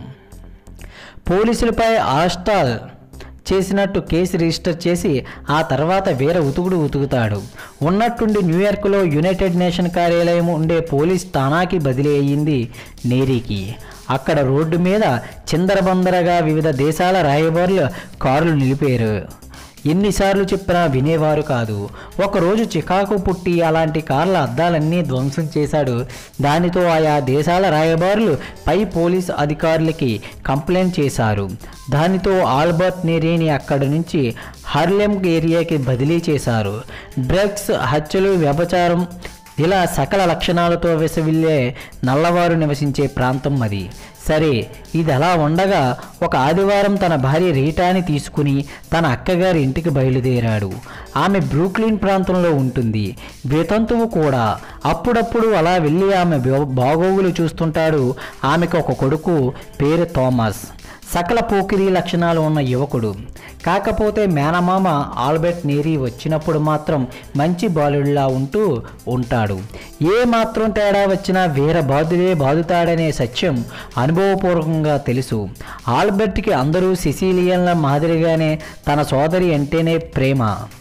పోలీసులపై ఆస్టాల్ చేసినట్టు కేసు రిజిస్టర్ చేసి ఆ తర్వాత వేరే ఉతుకుడు ఉతుకుతాడు ఉన్నట్టుండి న్యూయార్క్లో యునైటెడ్ నేషన్ కార్యాలయం ఉండే పోలీస్ ఠాణాకి బదిలీ అయ్యింది నేరీకి అక్కడ రోడ్డు మీద చిందరబందరగా వివిధ దేశాల రాయబారులు కారులు నిలిపారు ఎన్నిసార్లు చెప్పినా వినేవారు కాదు ఒకరోజు చికాకు పుట్టి అలాంటి కార్ల అద్దాలన్నీ ధ్వంసం చేశాడు దానితో ఆయా దేశాల రాయబారులు పై పోలీస్ అధికారులకి కంప్లైంట్ చేశారు దానితో ఆల్బర్ట్ నేరీని అక్కడి నుంచి హర్లెమ్ ఏరియాకి బదిలీ చేశారు డ్రగ్స్ హత్యలు వ్యభచారం ఇలా సకల లక్షణాలతో విసవిల్లే నల్లవారు నివసించే ప్రాంతం అది సరే ఇది అలా ఉండగా ఒక ఆదివారం తన భార్య రీటాని తీసుకుని తన అక్కగారి ఇంటికి బయలుదేరాడు ఆమె బ్రూక్లిన్ ప్రాంతంలో ఉంటుంది వితంతువు కూడా అప్పుడప్పుడు అలా వెళ్ళి ఆమె బా- బాగోగులు చూస్తుంటాడు ఆమెకు ఒక కొడుకు పేరు థామస్ సకల పోకిరీ లక్షణాలు ఉన్న యువకుడు కాకపోతే మేనమామ ఆల్బర్ట్ నేరీ వచ్చినప్పుడు మాత్రం మంచి బాలుడిలా ఉంటూ ఉంటాడు ఏ మాత్రం తేడా వచ్చినా వీర బాధుడే బాదుతాడనే సత్యం అనుభవపూర్వకంగా తెలుసు ఆల్బర్ట్కి అందరూ సిసిలియన్ల మాదిరిగానే తన సోదరి అంటేనే ప్రేమ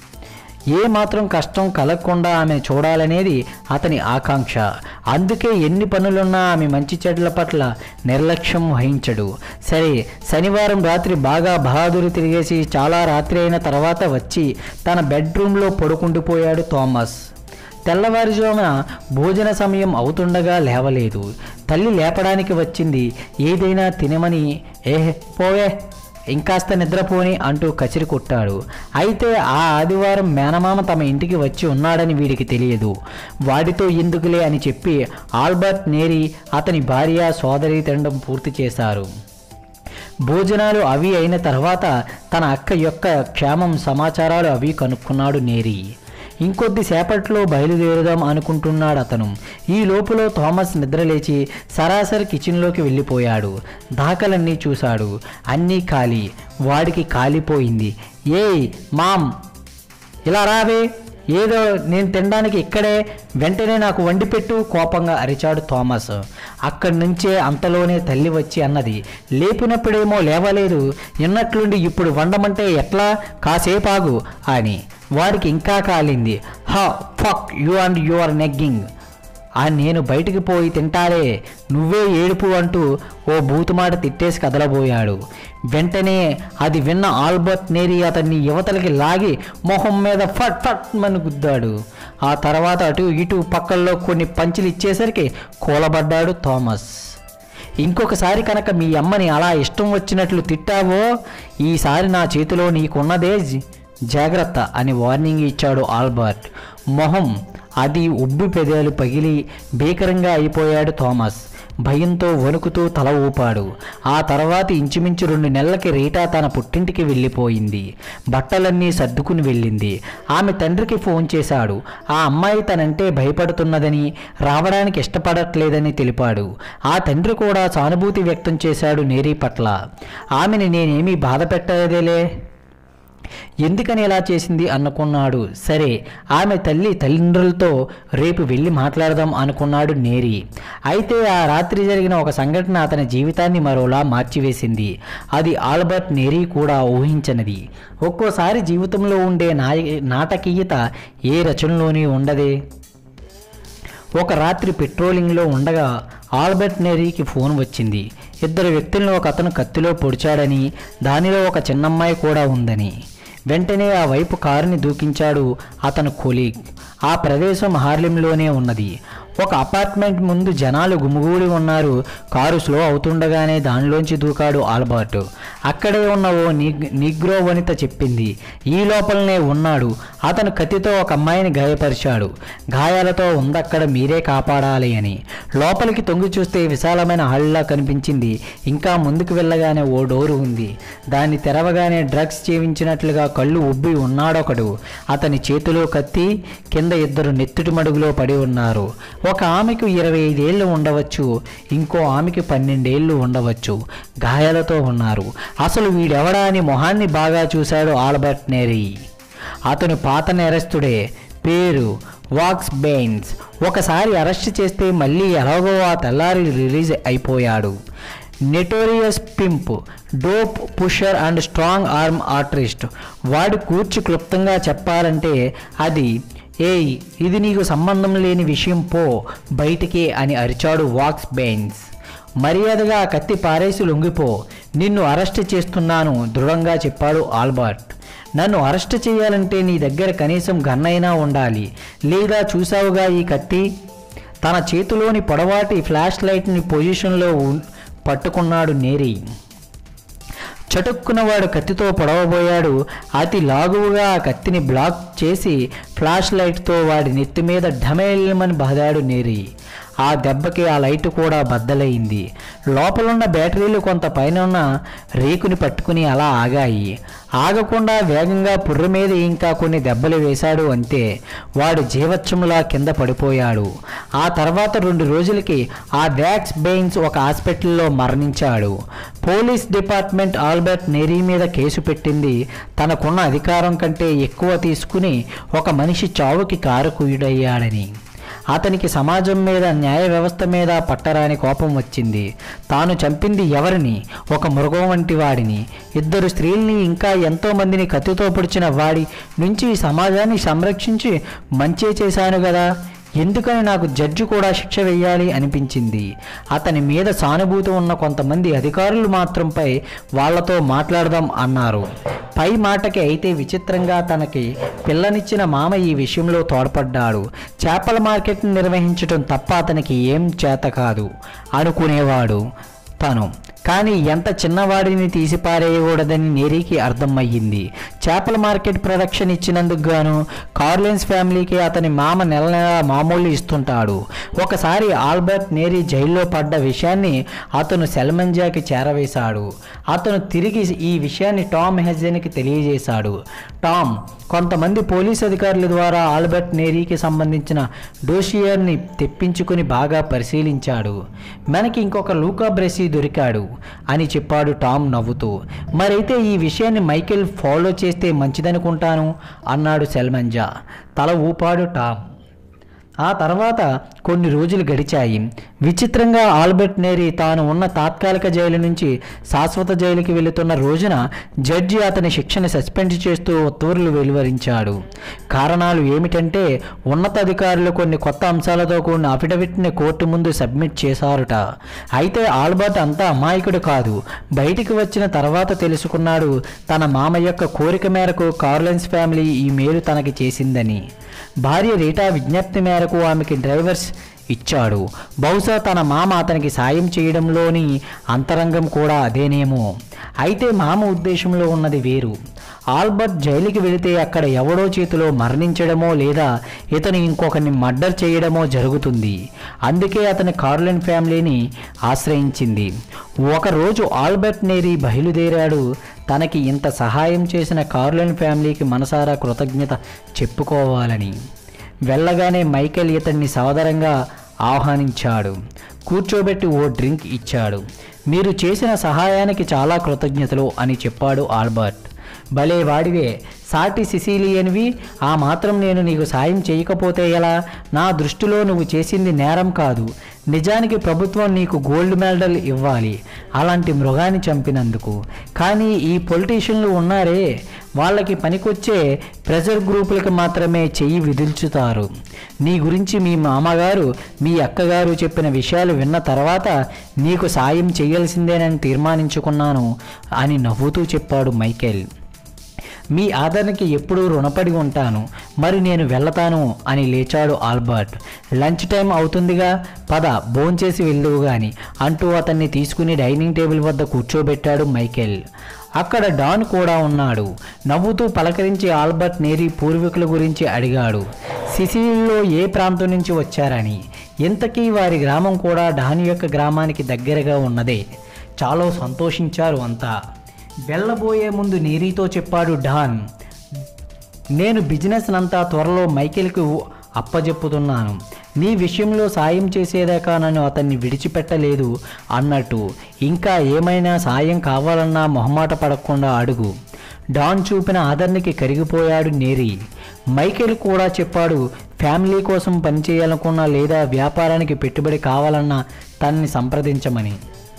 ఏ మాత్రం కష్టం కలగకుండా ఆమె చూడాలనేది అతని ఆకాంక్ష అందుకే ఎన్ని పనులున్నా ఆమె మంచి చెడ్ల పట్ల నిర్లక్ష్యం వహించడు సరే శనివారం రాత్రి బాగా బహాదురు తిరిగేసి చాలా రాత్రి అయిన తర్వాత వచ్చి తన బెడ్రూమ్లో పడుకుండిపోయాడు థామస్ తెల్లవారుజామున భోజన సమయం అవుతుండగా లేవలేదు తల్లి లేపడానికి వచ్చింది ఏదైనా తినమని ఏ పోవే ఇంకాస్త నిద్రపోని అంటూ కచిరి కొట్టాడు అయితే ఆ ఆదివారం మేనమామ తమ ఇంటికి వచ్చి ఉన్నాడని వీడికి తెలియదు వాడితో ఎందుకులే అని చెప్పి ఆల్బర్ట్ నేరి అతని భార్య సోదరి తినడం పూర్తి చేశారు భోజనాలు అవి అయిన తర్వాత తన అక్క యొక్క క్షేమం సమాచారాలు అవి కనుక్కున్నాడు నేరి ఇంకొద్ది సేపట్లో బయలుదేరుదాం అనుకుంటున్నాడు అతను ఈ లోపులో థామస్ నిద్రలేచి సరాసరి కిచెన్లోకి వెళ్ళిపోయాడు దాఖలన్నీ చూశాడు అన్నీ ఖాళీ వాడికి కాలిపోయింది ఏయ్ మామ్ ఇలా రావే ఏదో నేను తినడానికి ఇక్కడే వెంటనే నాకు వండి పెట్టు కోపంగా అరిచాడు థామస్ అక్కడి నుంచే అంతలోనే తల్లి వచ్చి అన్నది లేపినప్పుడేమో లేవలేదు ఎన్నట్లుండి ఇప్పుడు వండమంటే ఎట్లా కాసేపు ఆగు అని వాడికి ఇంకా కాలింది హా fuck you and your nagging ఆ నేను బయటికి పోయి తింటాలే నువ్వే ఏడుపు అంటూ ఓ బూతుమాట తిట్టేసి కదలబోయాడు వెంటనే అది విన్న ఆల్బర్ట్ నేరి అతన్ని యువతలకి లాగి మొహం మీద ఫట్ ఫట్ మని గుద్దాడు ఆ తర్వాత అటు ఇటు పక్కల్లో కొన్ని పంచులు ఇచ్చేసరికి కూలబడ్డాడు థామస్ ఇంకొకసారి కనుక మీ అమ్మని అలా ఇష్టం వచ్చినట్లు తిట్టావో ఈసారి నా చేతిలో నీకున్నదే జ- జాగ్రత్త అని వార్నింగ్ ఇచ్చాడు ఆల్బర్ట్ మొహం అది ఉబ్బి పెదాలు పగిలి భీకరంగా అయిపోయాడు థామస్ భయంతో వణుకుతూ తల ఊపాడు ఆ తర్వాత ఇంచుమించు రెండు నెలలకి రీటా తన పుట్టింటికి వెళ్ళిపోయింది బట్టలన్నీ సర్దుకుని వెళ్ళింది ఆమె తండ్రికి ఫోన్ చేశాడు ఆ అమ్మాయి తనంటే భయపడుతున్నదని రావడానికి ఇష్టపడట్లేదని తెలిపాడు ఆ తండ్రి కూడా సానుభూతి వ్యక్తం చేశాడు నేరీ పట్ల ఆమెని నేనేమీ బాధ పెట్టలేదేలే ఎందుకని ఇలా చేసింది అనుకున్నాడు సరే ఆమె తల్లి తల్లిదండ్రులతో రేపు వెళ్ళి మాట్లాడదాం అనుకున్నాడు నేరి అయితే ఆ రాత్రి జరిగిన ఒక సంఘటన అతని జీవితాన్ని మరోలా మార్చివేసింది అది ఆల్బర్ట్ నేరీ కూడా ఊహించనిది ఒక్కోసారి జీవితంలో ఉండే నాయ నాటకీయత ఏ రచనలోని ఉండదే ఒక రాత్రి పెట్రోలింగ్లో ఉండగా ఆల్బర్ట్ నేరీకి ఫోన్ వచ్చింది ఇద్దరు వ్యక్తులను ఒక అతను కత్తిలో పొడిచాడని దానిలో ఒక చిన్నమ్మాయి కూడా ఉందని వెంటనే ఆ వైపు కారుని దూకించాడు అతను కొలీగ్ ఆ ప్రదేశం హార్లింలోనే ఉన్నది ఒక అపార్ట్మెంట్ ముందు జనాలు గుమిగూడి ఉన్నారు కారు స్లో అవుతుండగానే దానిలోంచి దూకాడు ఆల్బర్ట్ అక్కడే ఉన్న ఓ నిగ్ నిగ్రో వనిత చెప్పింది ఈ లోపలనే ఉన్నాడు అతను కత్తితో ఒక అమ్మాయిని గాయపరిచాడు గాయాలతో ఉందక్కడ మీరే కాపాడాలి అని లోపలికి తొంగి చూస్తే విశాలమైన హాల్లా కనిపించింది ఇంకా ముందుకు వెళ్ళగానే ఓ డోరు ఉంది దాన్ని తెరవగానే డ్రగ్స్ చేయించినట్లుగా కళ్ళు ఉబ్బి ఉన్నాడొకడు అతని చేతిలో కత్తి కింద ఇద్దరు నెత్తుటి మడుగులో పడి ఉన్నారు ఒక ఆమెకు ఇరవై ఐదేళ్లు ఉండవచ్చు ఇంకో ఆమెకి పన్నెండేళ్లు ఉండవచ్చు గాయాలతో ఉన్నారు అసలు వీడెవడా అని మొహాన్ని బాగా చూశాడు ఆల్బర్ట్ నేరీ అతను పాత నేరస్తుడే పేరు వాక్స్ బెయిన్స్ ఒకసారి అరెస్ట్ చేస్తే మళ్ళీ ఎలాగో ఆ తెల్లారి రిలీజ్ అయిపోయాడు notorious pimp dope pusher and strong arm artist వాడి కూర్చి క్లుప్తంగా చెప్పాలంటే అది ఏయ్ ఇది నీకు సంబంధం లేని విషయం పో బయటికి అని అరిచాడు వాక్స్ బెయిన్స్ మర్యాదగా ఆ కత్తి పారేసి లొంగిపో నిన్ను అరెస్ట్ చేస్తున్నాను దృఢంగా చెప్పాడు ఆల్బర్ట్ నన్ను అరెస్ట్ చేయాలంటే నీ దగ్గర కనీసం గన్నైనా ఉండాలి లేదా చూసావుగా ఈ కత్తి తన చేతిలోని పొడవాటి ఫ్లాష్ లైట్ని పొజిషన్లో ఉన్- పట్టుకున్నాడు నేరి చటుక్కున వాడు కత్తితో పొడవబోయాడు అతి లాగువుగా ఆ కత్తిని బ్లాక్ చేసి ఫ్లాష్ లైట్తో వాడి నెత్తి మీద ఢమేల్మని బాదాడు నేరి ఆ దెబ్బకి ఆ లైట్ కూడా బద్దలైంది లోపలున్న బ్యాటరీలు కొంత పైన ఉన్న రేకుని పట్టుకుని అలా ఆగాయి ఆగకుండా వేగంగా పుర్ర మీద ఇంకా కొన్ని దెబ్బలు వేశాడు అంతే వాడు జీవచ్చములా కింద పడిపోయాడు ఆ తర్వాత రెండు రోజులకి ఆ వ్యాక్స్ బెయిన్స్ ఒక హాస్పిటల్లో మరణించాడు పోలీస్ డిపార్ట్మెంట్ ఆల్బర్ట్ నేరీ మీద కేసు పెట్టింది తనకున్న అధికారం కంటే ఎక్కువ తీసుకుని ఒక మనిషి చావుకి కారకుయుడయ్యాడని అతనికి సమాజం మీద న్యాయ వ్యవస్థ మీద పట్టరాని కోపం వచ్చింది తాను చంపింది ఎవరిని ఒక మృగం వంటి వాడిని ఇద్దరు స్త్రీల్ని ఇంకా ఎంతో మందిని కత్తితో పొడిచిన వాడి నుంచి ఈ సమాజాన్ని సంరక్షించి మంచే చేశాను కదా ఎందుకని నాకు జడ్జి కూడా శిక్ష వేయాలి అనిపించింది అతని మీద సానుభూతి ఉన్న కొంతమంది అధికారులు మాత్రంపై వాళ్ళతో మాట్లాడదాం అన్నారు పై మాటకి అయితే విచిత్రంగా తనకి పిల్లనిచ్చిన మామ ఈ విషయంలో తోడ్పడ్డాడు చేపల మార్కెట్ని నిర్వహించడం తప్ప అతనికి ఏం చేత కాదు అనుకునేవాడు తను కానీ ఎంత చిన్నవాడిని తీసి పారేయకూడదని నేరీకి అర్థమయ్యింది చేపల మార్కెట్ ప్రొడక్షన్ ఇచ్చినందుకు గాను కార్లిన్స్ ఫ్యామిలీకి అతని మామ నెల నెల మామూలు ఇస్తుంటాడు ఒకసారి ఆల్బర్ట్ నేరీ జైల్లో పడ్డ విషయాన్ని అతను సెల్మంజాకి చేరవేశాడు అతను తిరిగి ఈ విషయాన్ని టామ్ హెజన్కి తెలియజేశాడు టామ్ కొంతమంది పోలీస్ అధికారుల ద్వారా ఆల్బర్ట్ నేరీకి సంబంధించిన డోషియర్ని తెప్పించుకుని బాగా పరిశీలించాడు మనకి ఇంకొక లూకా బ్రెసీ దొరికాడు అని చెప్పాడు టామ్ నవ్వుతూ మరైతే ఈ విషయాన్ని మైకేల్ ఫాలో చేస్తే మంచిదనుకుంటాను అన్నాడు సెల్మంజా తల ఊపాడు టామ్ ఆ తర్వాత కొన్ని రోజులు గడిచాయి విచిత్రంగా ఆల్బర్ట్ నేరీ తాను ఉన్న తాత్కాలిక జైలు నుంచి శాశ్వత జైలుకి వెళుతున్న రోజున జడ్జి అతని శిక్షను సస్పెండ్ చేస్తూ ఉత్తర్వులు వెలువరించాడు కారణాలు ఏమిటంటే ఉన్నతాధికారులు కొన్ని కొత్త అంశాలతో కూడిన అఫిడవిట్ని కోర్టు ముందు సబ్మిట్ చేశారుట అయితే ఆల్బర్ట్ అంతా అమాయకుడు కాదు బయటికి వచ్చిన తర్వాత తెలుసుకున్నాడు తన మామ యొక్క కోరిక మేరకు కార్లెన్స్ ఫ్యామిలీ ఈ మేలు తనకి చేసిందని భార్య రీటా విజ్ఞప్తి మేరకు ఆమెకి డ్రైవర్స్ ఇచ్చాడు బహుశా తన మామ అతనికి సాయం చేయడంలోని అంతరంగం కూడా అదేనేమో అయితే మామ ఉద్దేశంలో ఉన్నది వేరు ఆల్బర్ట్ జైలుకి వెళితే అక్కడ ఎవడో చేతిలో మరణించడమో లేదా ఇతను ఇంకొకరిని మర్డర్ చేయడమో జరుగుతుంది అందుకే అతని కార్లిన్ ఫ్యామిలీని ఆశ్రయించింది ఒకరోజు ఆల్బర్ట్ నేరీ బయలుదేరాడు తనకి ఇంత సహాయం చేసిన కార్లిన్ ఫ్యామిలీకి మనసారా కృతజ్ఞత చెప్పుకోవాలని వెళ్ళగానే మైకేల్ ఇతన్ని సోదరంగా ఆహ్వానించాడు కూర్చోబెట్టి ఓ డ్రింక్ ఇచ్చాడు మీరు చేసిన సహాయానికి చాలా కృతజ్ఞతలు అని చెప్పాడు ఆల్బర్ట్ భలే వాడివే సాటి సిసిలియన్వి ఆ మాత్రం నేను నీకు సాయం చేయకపోతే ఎలా నా దృష్టిలో నువ్వు చేసింది నేరం కాదు నిజానికి ప్రభుత్వం నీకు గోల్డ్ మెడల్ ఇవ్వాలి అలాంటి మృగాన్ని చంపినందుకు కానీ ఈ పొలిటీషియన్లు ఉన్నారే వాళ్ళకి పనికొచ్చే ప్రెజర్ గ్రూపులకు మాత్రమే చెయ్యి విదిల్చుతారు నీ గురించి మీ మామగారు మీ అక్కగారు చెప్పిన విషయాలు విన్న తర్వాత నీకు సాయం చేయాల్సిందేనని తీర్మానించుకున్నాను అని నవ్వుతూ చెప్పాడు మైకేల్ మీ ఆదరణకి ఎప్పుడూ రుణపడి ఉంటాను మరి నేను వెళ్తాను అని లేచాడు ఆల్బర్ట్ లంచ్ టైం అవుతుందిగా పద భోంచేసి వెళ్దువు గాని అంటూ అతన్ని తీసుకుని డైనింగ్ టేబుల్ వద్ద కూర్చోబెట్టాడు మైకేల్ అక్కడ డాన్ కూడా ఉన్నాడు నవ్వుతూ పలకరించి ఆల్బర్ట్ నేరీ పూర్వీకుల గురించి అడిగాడు సిసిలీలో ఏ ప్రాంతం నుంచి వచ్చారని ఇంతకీ వారి గ్రామం కూడా డాన్ యొక్క గ్రామానికి దగ్గరగా ఉన్నదే చాలా సంతోషించారు అంతా వెళ్ళబోయే ముందు నీరీతో చెప్పాడు డాన్ నేను బిజినెస్ అంతా త్వరలో మైకేల్కి అప్పజెప్పుతున్నాను నీ విషయంలో సాయం చేసేదాకా నన్ను అతన్ని విడిచిపెట్టలేదు అన్నట్టు ఇంకా ఏమైనా సాయం కావాలన్నా మొహమాట పడకుండా అడుగు డాన్ చూపిన ఆదరణకి కరిగిపోయాడు నేరి మైకేల్ కూడా చెప్పాడు ఫ్యామిలీ కోసం పనిచేయాలనుకున్నా లేదా వ్యాపారానికి పెట్టుబడి కావాలన్నా తనని సంప్రదించమని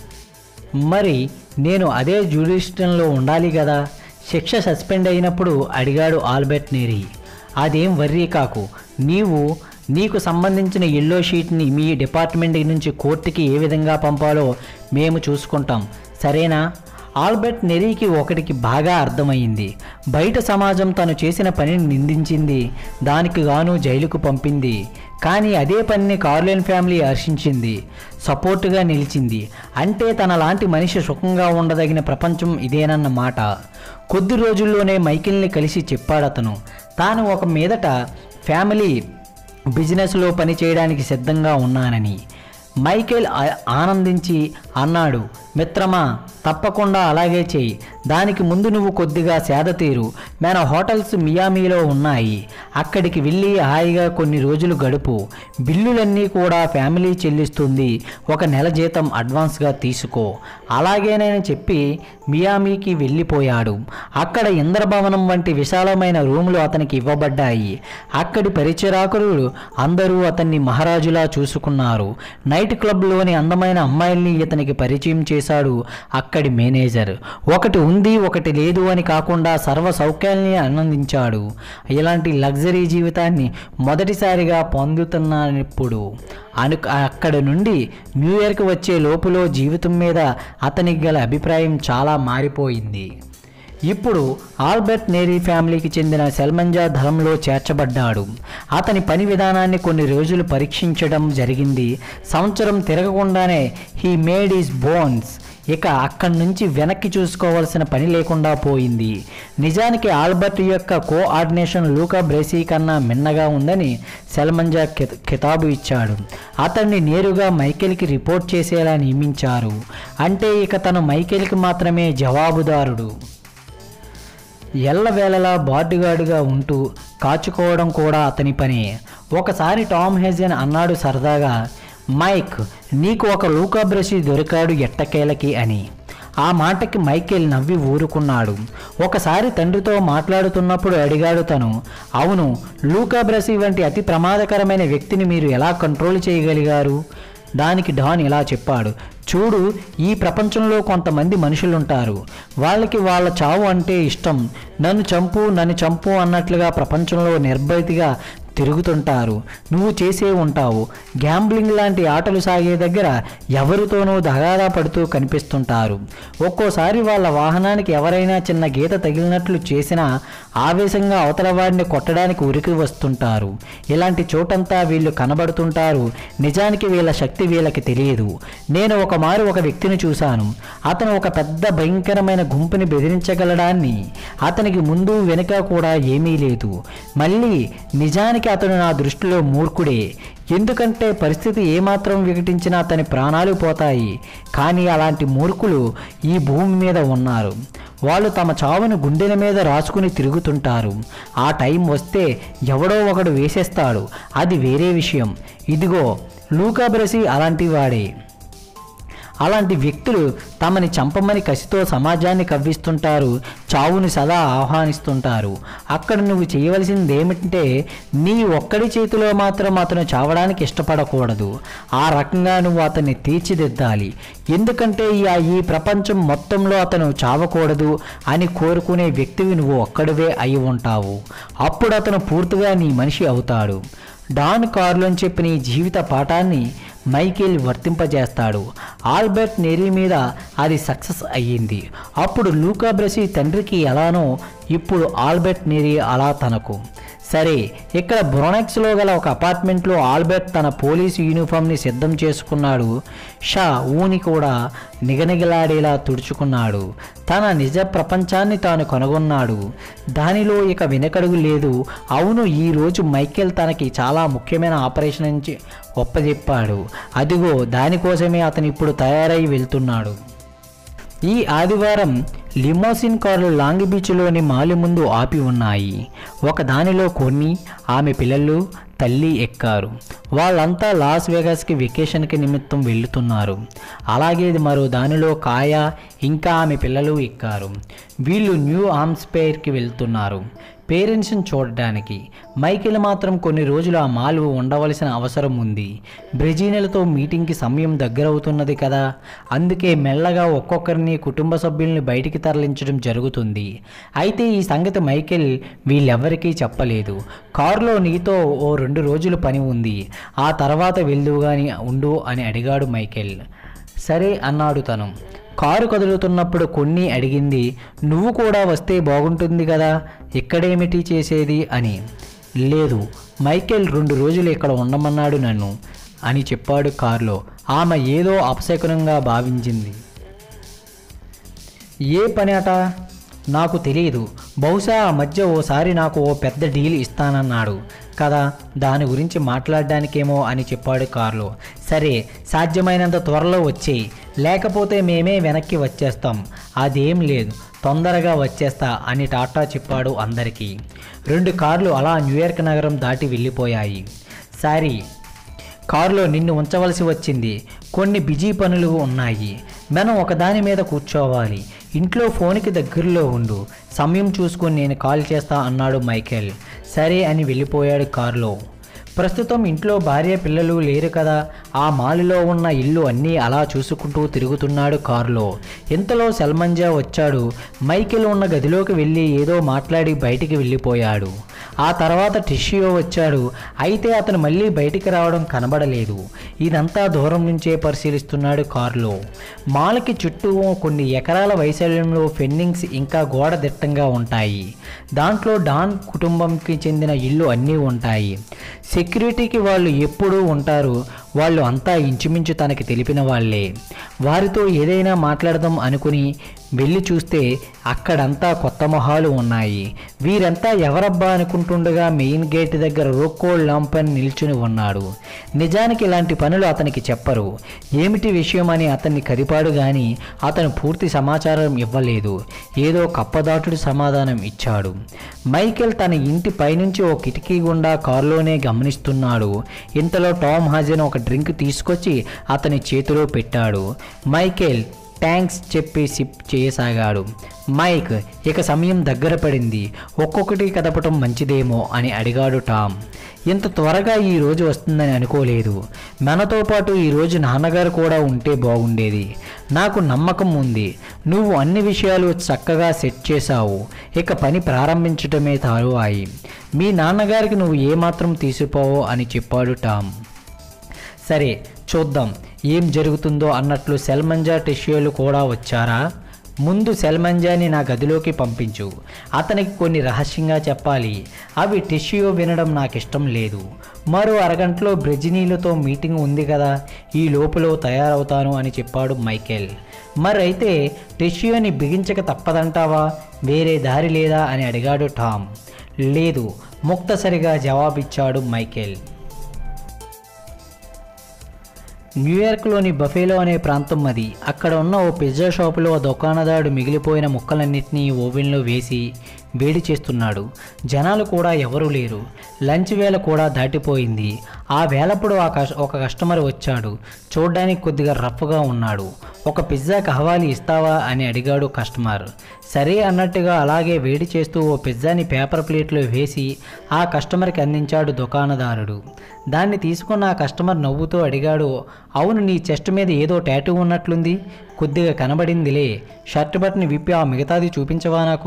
మరి నేను అదే జ్యూరిస్టన్లో ఉండాలి కదా శిక్ష సస్పెండ్ అయినప్పుడు అడిగాడు ఆల్బర్ట్ నేరీ అదేం వర్రీ కాకు నీవు నీకు సంబంధించిన ఎల్లో షీట్ని మీ డిపార్ట్మెంట్ నుంచి కోర్టుకి ఏ విధంగా పంపాలో మేము చూసుకుంటాం సరేనా ఆల్బర్ట్ నెరీకి ఒకటికి బాగా అర్థమైంది బయట సమాజం తను చేసిన పనిని నిందించింది దానికి గాను జైలుకు పంపింది కానీ అదే పనిని కార్లెన్ ఫ్యామిలీ హర్షించింది సపోర్టుగా నిలిచింది అంటే తన లాంటి మనిషి సుఖంగా ఉండదగిన ప్రపంచం ఇదేనన్న మాట కొద్ది రోజుల్లోనే మైకిల్ని కలిసి చెప్పాడతను తాను ఒక మీదట ఫ్యామిలీ బిజినెస్లో పని చేయడానికి సిద్ధంగా ఉన్నానని మైకేల్ ఆ- ఆనందించి అన్నాడు మిత్రమా తప్పకుండా అలాగే చెయ్యి దానికి ముందు నువ్వు కొద్దిగా సేద తీరు మన హోటల్స్ మియామీలో ఉన్నాయి అక్కడికి వెళ్ళి హాయిగా కొన్ని రోజులు గడుపు బిల్లులన్నీ కూడా ఫ్యామిలీ చెల్లిస్తుంది ఒక నెల జీతం అడ్వాన్స్గా తీసుకో అలాగేనని చెప్పి మియామీకి వెళ్ళిపోయాడు అక్కడ ఇంద్రభవనం వంటి విశాలమైన రూములు అతనికి ఇవ్వబడ్డాయి అక్కడి పరిచరాకులు అందరూ అతన్ని మహారాజులా చూసుకున్నారు నైట్ క్లబ్లోని అందమైన అమ్మాయిల్ని ఇతనికి పరిచయం చేశాడు అక్కడి మేనేజర్ ఒకటి ఉంది ఒకటి లేదు అని కాకుండా సర్వ సౌఖ్యాల్ని ఆనందించాడు ఇలాంటి లగ్జరీ జీవితాన్ని మొదటిసారిగా పొందుతున్నానిప్పుడు అను అక్కడ నుండి న్యూ ఇయర్కి వచ్చే లోపులో జీవితం మీద అతనికి గల అభిప్రాయం చాలా మారిపోయింది ఇప్పుడు ఆల్బర్ట్ నేరీ ఫ్యామిలీకి చెందిన సెల్మంజా ధరంలో చేర్చబడ్డాడు అతని పని విధానాన్ని కొన్ని రోజులు పరీక్షించడం జరిగింది సంవత్సరం తిరగకుండానే హీ మేడ్ ఈస్ బోన్స్ ఇక అక్కడి నుంచి వెనక్కి చూసుకోవాల్సిన పని లేకుండా పోయింది నిజానికి ఆల్బర్ట్ యొక్క కోఆర్డినేషన్ లూకా బ్రేసీ కన్నా మిన్నగా ఉందని సెల్మంజా కి- కితాబు ఇచ్చాడు అతన్ని నేరుగా మైకేల్కి రిపోర్ట్ చేసేలా నియమించారు అంటే ఇక తను మైకేల్కి మాత్రమే జవాబుదారుడు ఎల్లవేళలా బాడీగార్డుగా ఉంటూ కాచుకోవడం కూడా అతని పని ఒకసారి టామ్ హెజన్ అన్నాడు సరదాగా మైక్ నీకు ఒక లూకా బ్రషి దొరికాడు ఎట్టకేలకి అని ఆ మాటకి మైకేల్ నవ్వి ఊరుకున్నాడు ఒకసారి తండ్రితో మాట్లాడుతున్నప్పుడు అడిగాడు తను అవును లూకా బ్రసి వంటి అతి ప్రమాదకరమైన వ్యక్తిని మీరు ఎలా కంట్రోల్ చేయగలిగారు దానికి డాన్ ఇలా చెప్పాడు చూడు ఈ ప్రపంచంలో కొంతమంది మనుషులుంటారు వాళ్ళకి వాళ్ళ చావు అంటే ఇష్టం నన్ను చంపు నన్ను చంపు అన్నట్లుగా ప్రపంచంలో నిర్భయతిగా తిరుగుతుంటారు నువ్వు చేసే ఉంటావు గ్యాంబ్లింగ్ లాంటి ఆటలు సాగే దగ్గర ఎవరితోనూ దగాదా పడుతూ కనిపిస్తుంటారు ఒక్కోసారి వాళ్ళ వాహనానికి ఎవరైనా చిన్న గీత తగిలినట్లు చేసినా ఆవేశంగా అవతల వాడిని కొట్టడానికి ఉరికి వస్తుంటారు ఇలాంటి చోటంతా వీళ్ళు కనబడుతుంటారు నిజానికి వీళ్ళ శక్తి వీళ్ళకి తెలియదు నేను ఒక మారు ఒక వ్యక్తిని చూశాను అతను ఒక పెద్ద భయంకరమైన గుంపుని బెదిరించగలడాన్ని అతనికి ముందు వెనుక కూడా ఏమీ లేదు మళ్ళీ నిజానికి అతను నా దృష్టిలో మూర్ఖుడే ఎందుకంటే పరిస్థితి ఏమాత్రం వికటించినా అతని ప్రాణాలు పోతాయి కానీ అలాంటి మూర్ఖులు ఈ భూమి మీద ఉన్నారు వాళ్ళు తమ చావును గుండెల మీద రాసుకుని తిరుగుతుంటారు ఆ టైం వస్తే ఎవడో ఒకడు వేసేస్తాడు అది వేరే విషయం ఇదిగో లూకాబ్రసి అలాంటి వాడే అలాంటి వ్యక్తులు తమని చంపమని కసితో సమాజాన్ని కవ్విస్తుంటారు చావుని సదా ఆహ్వానిస్తుంటారు అక్కడ నువ్వు చేయవలసింది ఏమిటంటే నీ ఒక్కడి చేతిలో మాత్రం అతను చావడానికి ఇష్టపడకూడదు ఆ రకంగా నువ్వు అతన్ని తీర్చిదిద్దాలి ఎందుకంటే ఈ ఈ ప్రపంచం మొత్తంలో అతను చావకూడదు అని కోరుకునే వ్యక్తివి నువ్వు ఒక్కడివే అయి ఉంటావు అప్పుడు అతను పూర్తిగా నీ మనిషి అవుతాడు డాన్ కార్లోని చెప్పిన ఈ జీవిత పాఠాన్ని మైకేల్ వర్తింపజేస్తాడు ఆల్బర్ట్ నెరీ మీద అది సక్సెస్ అయ్యింది అప్పుడు లూకా బ్రసి తండ్రికి ఎలానో ఇప్పుడు ఆల్బర్ట్ నెరీ అలా తనకు సరే ఇక్కడ బ్రొనెక్స్లో గల ఒక అపార్ట్మెంట్లో ఆల్బర్ట్ తన పోలీసు యూనిఫామ్ని సిద్ధం చేసుకున్నాడు షా ఊని కూడా నిగనిగలాడేలా తుడుచుకున్నాడు తన నిజ ప్రపంచాన్ని తాను కనుగొన్నాడు దానిలో ఇక వెనకడుగు లేదు అవును ఈరోజు మైకేల్ తనకి చాలా ముఖ్యమైన ఆపరేషన్ నుంచి ఒప్పజెప్పాడు అదిగో దానికోసమే అతను ఇప్పుడు తయారై వెళ్తున్నాడు ఈ ఆదివారం లిమోసిన్ కార్లు లాంగ్ బీచ్లోని మాలి ముందు ఆపి ఉన్నాయి ఒక దానిలో కొన్ని ఆమె పిల్లలు తల్లి ఎక్కారు వాళ్ళంతా లాస్ వేగాస్కి వెకేషన్కి నిమిత్తం వెళ్తున్నారు అలాగే మరో దానిలో కాయ ఇంకా ఆమె పిల్లలు ఎక్కారు వీళ్ళు న్యూ ఆమ్స్పైర్కి వెళ్తున్నారు పేరెంట్స్ని చూడడానికి మైకేల్ మాత్రం కొన్ని రోజులు ఆ మాల్ ఉండవలసిన అవసరం ఉంది బ్రెజీనలతో మీటింగ్కి సమయం దగ్గరవుతున్నది కదా అందుకే మెల్లగా ఒక్కొక్కరిని కుటుంబ సభ్యుల్ని బయటికి తరలించడం జరుగుతుంది అయితే ఈ సంగతి మైకేల్ వీళ్ళెవ్వరికీ చెప్పలేదు కారులో నీతో ఓ రెండు రోజులు పని ఉంది ఆ తర్వాత వెళ్దువుగాని ఉండు అని అడిగాడు మైకేల్ సరే అన్నాడు తను కారు కదులుతున్నప్పుడు కొన్ని అడిగింది నువ్వు కూడా వస్తే బాగుంటుంది కదా ఇక్కడేమిటి చేసేది అని లేదు మైకేల్ రెండు రోజులు ఇక్కడ ఉండమన్నాడు నన్ను అని చెప్పాడు కారులో ఆమె ఏదో అపశకునంగా భావించింది ఏ పని అట నాకు తెలియదు బహుశా ఆ మధ్య ఓసారి నాకు ఓ పెద్ద డీల్ ఇస్తానన్నాడు కదా దాని గురించి మాట్లాడడానికేమో అని చెప్పాడు కారులో సరే సాధ్యమైనంత త్వరలో వచ్చేయి లేకపోతే మేమే వెనక్కి వచ్చేస్తాం అదేం లేదు తొందరగా వచ్చేస్తా అని టాటా చెప్పాడు అందరికీ రెండు కార్లు అలా న్యూయార్క్ నగరం దాటి వెళ్ళిపోయాయి సారీ కారులో నిన్ను ఉంచవలసి వచ్చింది కొన్ని బిజీ పనులు ఉన్నాయి మనం ఒకదాని మీద కూర్చోవాలి ఇంట్లో ఫోన్కి దగ్గరలో ఉండు సమయం చూసుకొని నేను కాల్ చేస్తా అన్నాడు మైకేల్ సరే అని వెళ్ళిపోయాడు కారులో ప్రస్తుతం ఇంట్లో భార్య పిల్లలు లేరు కదా ఆ మాలులో ఉన్న ఇల్లు అన్నీ అలా చూసుకుంటూ తిరుగుతున్నాడు కారులో ఇంతలో సల్మంజా వచ్చాడు మైకేల్ ఉన్న గదిలోకి వెళ్ళి ఏదో మాట్లాడి బయటికి వెళ్ళిపోయాడు ఆ తర్వాత టిష్యో వచ్చాడు అయితే అతను మళ్ళీ బయటికి రావడం కనబడలేదు ఇదంతా దూరం నుంచే పరిశీలిస్తున్నాడు కారులో మాలకి చుట్టూ కొన్ని ఎకరాల వైశాల్యంలో ఫెన్నింగ్స్ ఇంకా గోడ దిట్టంగా ఉంటాయి దాంట్లో డాన్ కుటుంబంకి చెందిన ఇల్లు అన్నీ ఉంటాయి సెక్యూరిటీకి వాళ్ళు ఎప్పుడూ ఉంటారు వాళ్ళు అంతా ఇంచుమించు తనకి తెలిపిన వాళ్ళే వారితో ఏదైనా మాట్లాడదాం అనుకుని వెళ్ళి చూస్తే అక్కడంతా కొత్త మొహాలు ఉన్నాయి వీరంతా ఎవరబ్బా అనుకుంటుండగా మెయిన్ గేట్ దగ్గర రోక్కో లంపన్ నిల్చుని ఉన్నాడు నిజానికి ఇలాంటి పనులు అతనికి చెప్పరు ఏమిటి విషయం అని అతన్ని కదిపాడు గాని అతను పూర్తి సమాచారం ఇవ్వలేదు ఏదో కప్పదాటుడు సమాధానం ఇచ్చాడు మైకేల్ తన ఇంటి పైనుంచి ఓ కిటికీ గుండా కారులోనే గమనిస్తున్నాడు ఇంతలో టామ్ హాజన్ ఒక డ్రింక్ తీసుకొచ్చి అతని చేతిలో పెట్టాడు మైకేల్ థ్యాంక్స్ చెప్పి సిప్ చేయసాగాడు మైక్ ఇక సమయం దగ్గర పడింది ఒక్కొక్కటి కదపటం మంచిదేమో అని అడిగాడు టామ్ ఇంత త్వరగా ఈ రోజు వస్తుందని అనుకోలేదు మనతో పాటు ఈరోజు నాన్నగారు కూడా ఉంటే బాగుండేది నాకు నమ్మకం ఉంది నువ్వు అన్ని విషయాలు చక్కగా సెట్ చేశావు ఇక పని ప్రారంభించటమే తరువాయి మీ నాన్నగారికి నువ్వు ఏమాత్రం తీసిపోవో అని చెప్పాడు టామ్ సరే చూద్దాం ఏం జరుగుతుందో అన్నట్లు సెల్మంజా టిష్యూలు కూడా వచ్చారా ముందు సెల్మంజాని నా గదిలోకి పంపించు అతనికి కొన్ని రహస్యంగా చెప్పాలి అవి టిష్యూ వినడం నాకు ఇష్టం లేదు మరో అరగంటలో బ్రెజినీలతో మీటింగ్ ఉంది కదా ఈ లోపల తయారవుతాను అని చెప్పాడు మైకేల్ మరైతే టిష్యూని బిగించక తప్పదంటావా వేరే దారి లేదా అని అడిగాడు టామ్ లేదు ముక్తసరిగా జవాబిచ్చాడు మైకేల్ న్యూయార్క్లోని బఫేలో అనే ప్రాంతం అది అక్కడ ఉన్న ఓ పిజ్జా షాపులో ఆ దుకాణదారుడు మిగిలిపోయిన ముక్కలన్నింటినీ ఓవెన్లో వేసి వేడి చేస్తున్నాడు జనాలు కూడా ఎవరూ లేరు లంచ్ వేళ కూడా దాటిపోయింది ఆ వేళప్పుడు ఆ కస్ ఒక కస్టమర్ వచ్చాడు చూడ్డానికి కొద్దిగా రఫ్గా ఉన్నాడు ఒక పిజ్జా కహవాలి ఇస్తావా అని అడిగాడు కస్టమర్ సరే అన్నట్టుగా అలాగే వేడి చేస్తూ ఓ పిజ్జాని పేపర్ ప్లేట్లో వేసి ఆ కస్టమర్కి అందించాడు దుకాణదారుడు దాన్ని తీసుకున్న ఆ కస్టమర్ నవ్వుతూ అడిగాడు అవును నీ చెస్ట్ మీద ఏదో టాటూ ఉన్నట్లుంది కొద్దిగా కనబడిందిలే షర్ట్ బటన్ విప్పి ఆ మిగతాది చూపించవా నాకు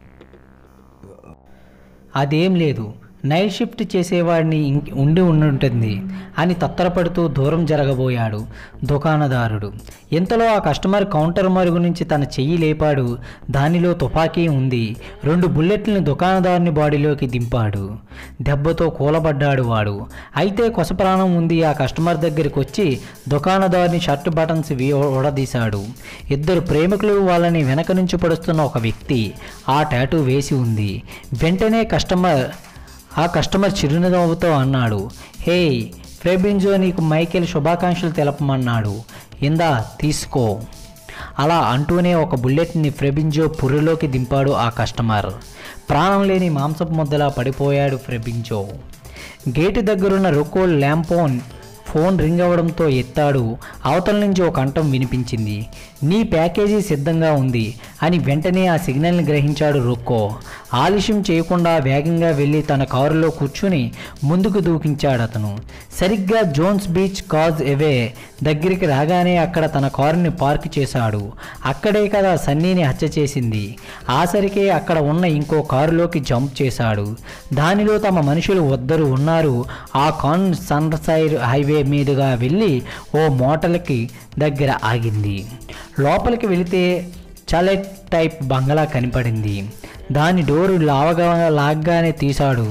అదేం లేదు నైట్ షిఫ్ట్ చేసేవాడిని ఇంక్ ఉండి ఉండుంటుంది అని తత్తరపడుతూ దూరం జరగబోయాడు దుకాణదారుడు ఇంతలో ఆ కస్టమర్ కౌంటర్ మరుగు నుంచి తన చెయ్యి లేపాడు దానిలో తుపాకీ ఉంది రెండు బుల్లెట్లను దుకాణదారుని బాడీలోకి దింపాడు దెబ్బతో కూలబడ్డాడు వాడు అయితే కొసప్రాణం ఉంది ఆ కస్టమర్ దగ్గరికి వచ్చి దుకాణదారుని షర్ట్ బటన్స్ వి- ఊడదీశాడు ఇద్దరు ప్రేమికులు వాళ్ళని వెనక నుంచి పడుస్తున్న ఒక వ్యక్తి ఆ టాటూ వేసి ఉంది వెంటనే కస్టమర్ ఆ కస్టమర్ చిరునవ్వుతో అన్నాడు హే ఫ్రెబింజో నీకు మైకేల్ శుభాకాంక్షలు తెలపమన్నాడు ఇందా తీసుకో అలా అంటూనే ఒక బుల్లెట్ని ఫ్రెబింజో పుర్రెలోకి దింపాడు ఆ కస్టమర్ ప్రాణం లేని మాంసపు ముద్దలా పడిపోయాడు ఫ్రెబింజో గేటు దగ్గరున్న రొకోల్ ల్యాంపోన్ ఫోన్ రింగ్ అవ్వడంతో ఎత్తాడు అవతల నుంచి ఒక కంఠం వినిపించింది నీ ప్యాకేజీ సిద్ధంగా ఉంది అని వెంటనే ఆ సిగ్నల్ని గ్రహించాడు రొక్కో ఆలస్యం చేయకుండా వేగంగా వెళ్ళి తన కారులో కూర్చుని ముందుకు దూకించాడు అతను సరిగ్గా జోన్స్ బీచ్ కాజ్ ఎవే దగ్గరికి రాగానే అక్కడ తన కారుని పార్క్ చేశాడు అక్కడే కదా సన్నీని హత్య చేసింది ఆసరికే అక్కడ ఉన్న ఇంకో కారులోకి జంప్ చేశాడు దానిలో తమ మనుషులు వద్దరు ఉన్నారు ఆ కాన్ సన్సైడ్ హైవే మీదుగా వెళ్ళి ఓ మోటల్కి దగ్గర ఆగింది లోపలికి వెళితే చలెట్ టైప్ బంగళా కనపడింది దాని డోరు లావగా లాగ్గానే తీశాడు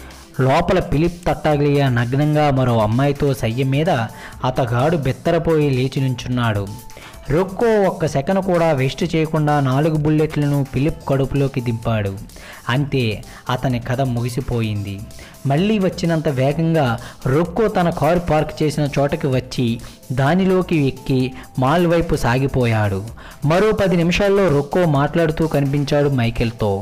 లోపల పిలిప్ తట్టాగ్లియా నగ్నంగా మరో అమ్మాయితో సయ్య మీద అతగాడు బెత్తరపోయి లేచి నుంచున్నాడు రొక్కో ఒక్క సెకను కూడా వేస్ట్ చేయకుండా నాలుగు బుల్లెట్లను పిలిప్ కడుపులోకి దింపాడు అంతే అతని కథ ముగిసిపోయింది మళ్ళీ వచ్చినంత వేగంగా రొక్కో తన కారు పార్క్ చేసిన చోటకి వచ్చి దానిలోకి ఎక్కి మాల్ వైపు సాగిపోయాడు మరో పది నిమిషాల్లో రొక్కో మాట్లాడుతూ కనిపించాడు మైకేల్తో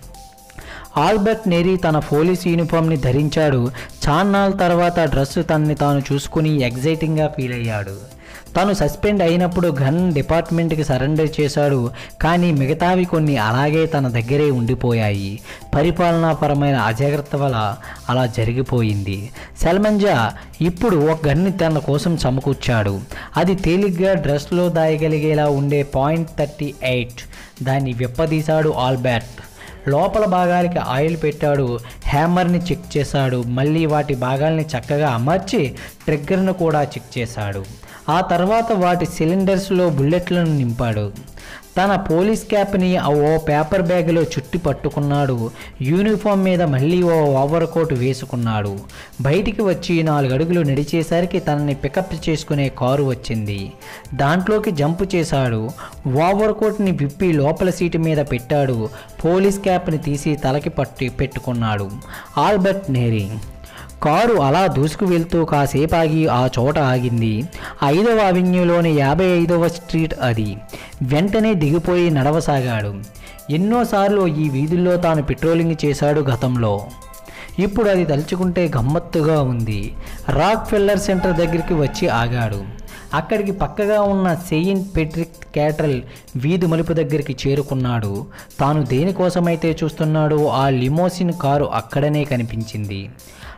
ఆల్బర్ట్ నేరీ తన పోలీస్ యూనిఫామ్ని ధరించాడు చాన్నాళ్ళ తర్వాత డ్రెస్ తనని తాను చూసుకుని ఎగ్జైటింగ్గా ఫీల్ అయ్యాడు తాను సస్పెండ్ అయినప్పుడు గన్ డిపార్ట్మెంట్కి సరెండర్ చేశాడు కానీ మిగతావి కొన్ని అలాగే తన దగ్గరే ఉండిపోయాయి పరిపాలనాపరమైన అజాగ్రత్త వల్ల అలా జరిగిపోయింది సల్మంజా ఇప్పుడు ఒక గన్ని తన కోసం సమకూర్చాడు అది తేలిగ్గా డ్రెస్లో దాయగలిగేలా ఉండే పాయింట్ థర్టీ ఎయిట్ దాన్ని విప్పదీశాడు ఆల్బర్ట్ లోపల భాగాలకి ఆయిల్ పెట్టాడు హ్యామర్ని చెక్ చేశాడు మళ్ళీ వాటి భాగాల్ని చక్కగా అమర్చి ట్రిగ్గర్ను కూడా చెక్ చేశాడు ఆ తర్వాత వాటి సిలిండర్స్లో బుల్లెట్లను నింపాడు తన పోలీస్ క్యాప్ని ఆ ఓ పేపర్ బ్యాగ్లో చుట్టి పట్టుకున్నాడు యూనిఫామ్ మీద మళ్ళీ ఓ ఓవర్ కోట్ వేసుకున్నాడు బయటికి వచ్చి నాలుగు అడుగులు నడిచేసరికి తనని పికప్ చేసుకునే కారు వచ్చింది దాంట్లోకి జంప్ చేశాడు ఓవర్ కోట్ని విప్పి లోపల సీటు మీద పెట్టాడు పోలీస్ క్యాప్ని తీసి తలకి పట్టి పెట్టుకున్నాడు ఆల్బర్ట్ నేరీ కారు అలా దూసుకు వెళ్తూ కాసేపు ఆగి ఆ చోట ఆగింది ఐదవ అవెన్యూలోని యాభై ఐదవ స్ట్రీట్ అది వెంటనే దిగిపోయి నడవసాగాడు ఎన్నోసార్లు ఈ వీధుల్లో తాను పెట్రోలింగ్ చేశాడు గతంలో ఇప్పుడు అది తలుచుకుంటే గమ్మత్తుగా ఉంది రాక్ ఫిల్లర్ సెంటర్ దగ్గరికి వచ్చి ఆగాడు అక్కడికి పక్కగా ఉన్న సెయింట్ పెట్రిక్ క్యాటరల్ వీధి మలుపు దగ్గరికి చేరుకున్నాడు తాను దేనికోసమైతే చూస్తున్నాడో ఆ లిమోసిన్ కారు అక్కడనే కనిపించింది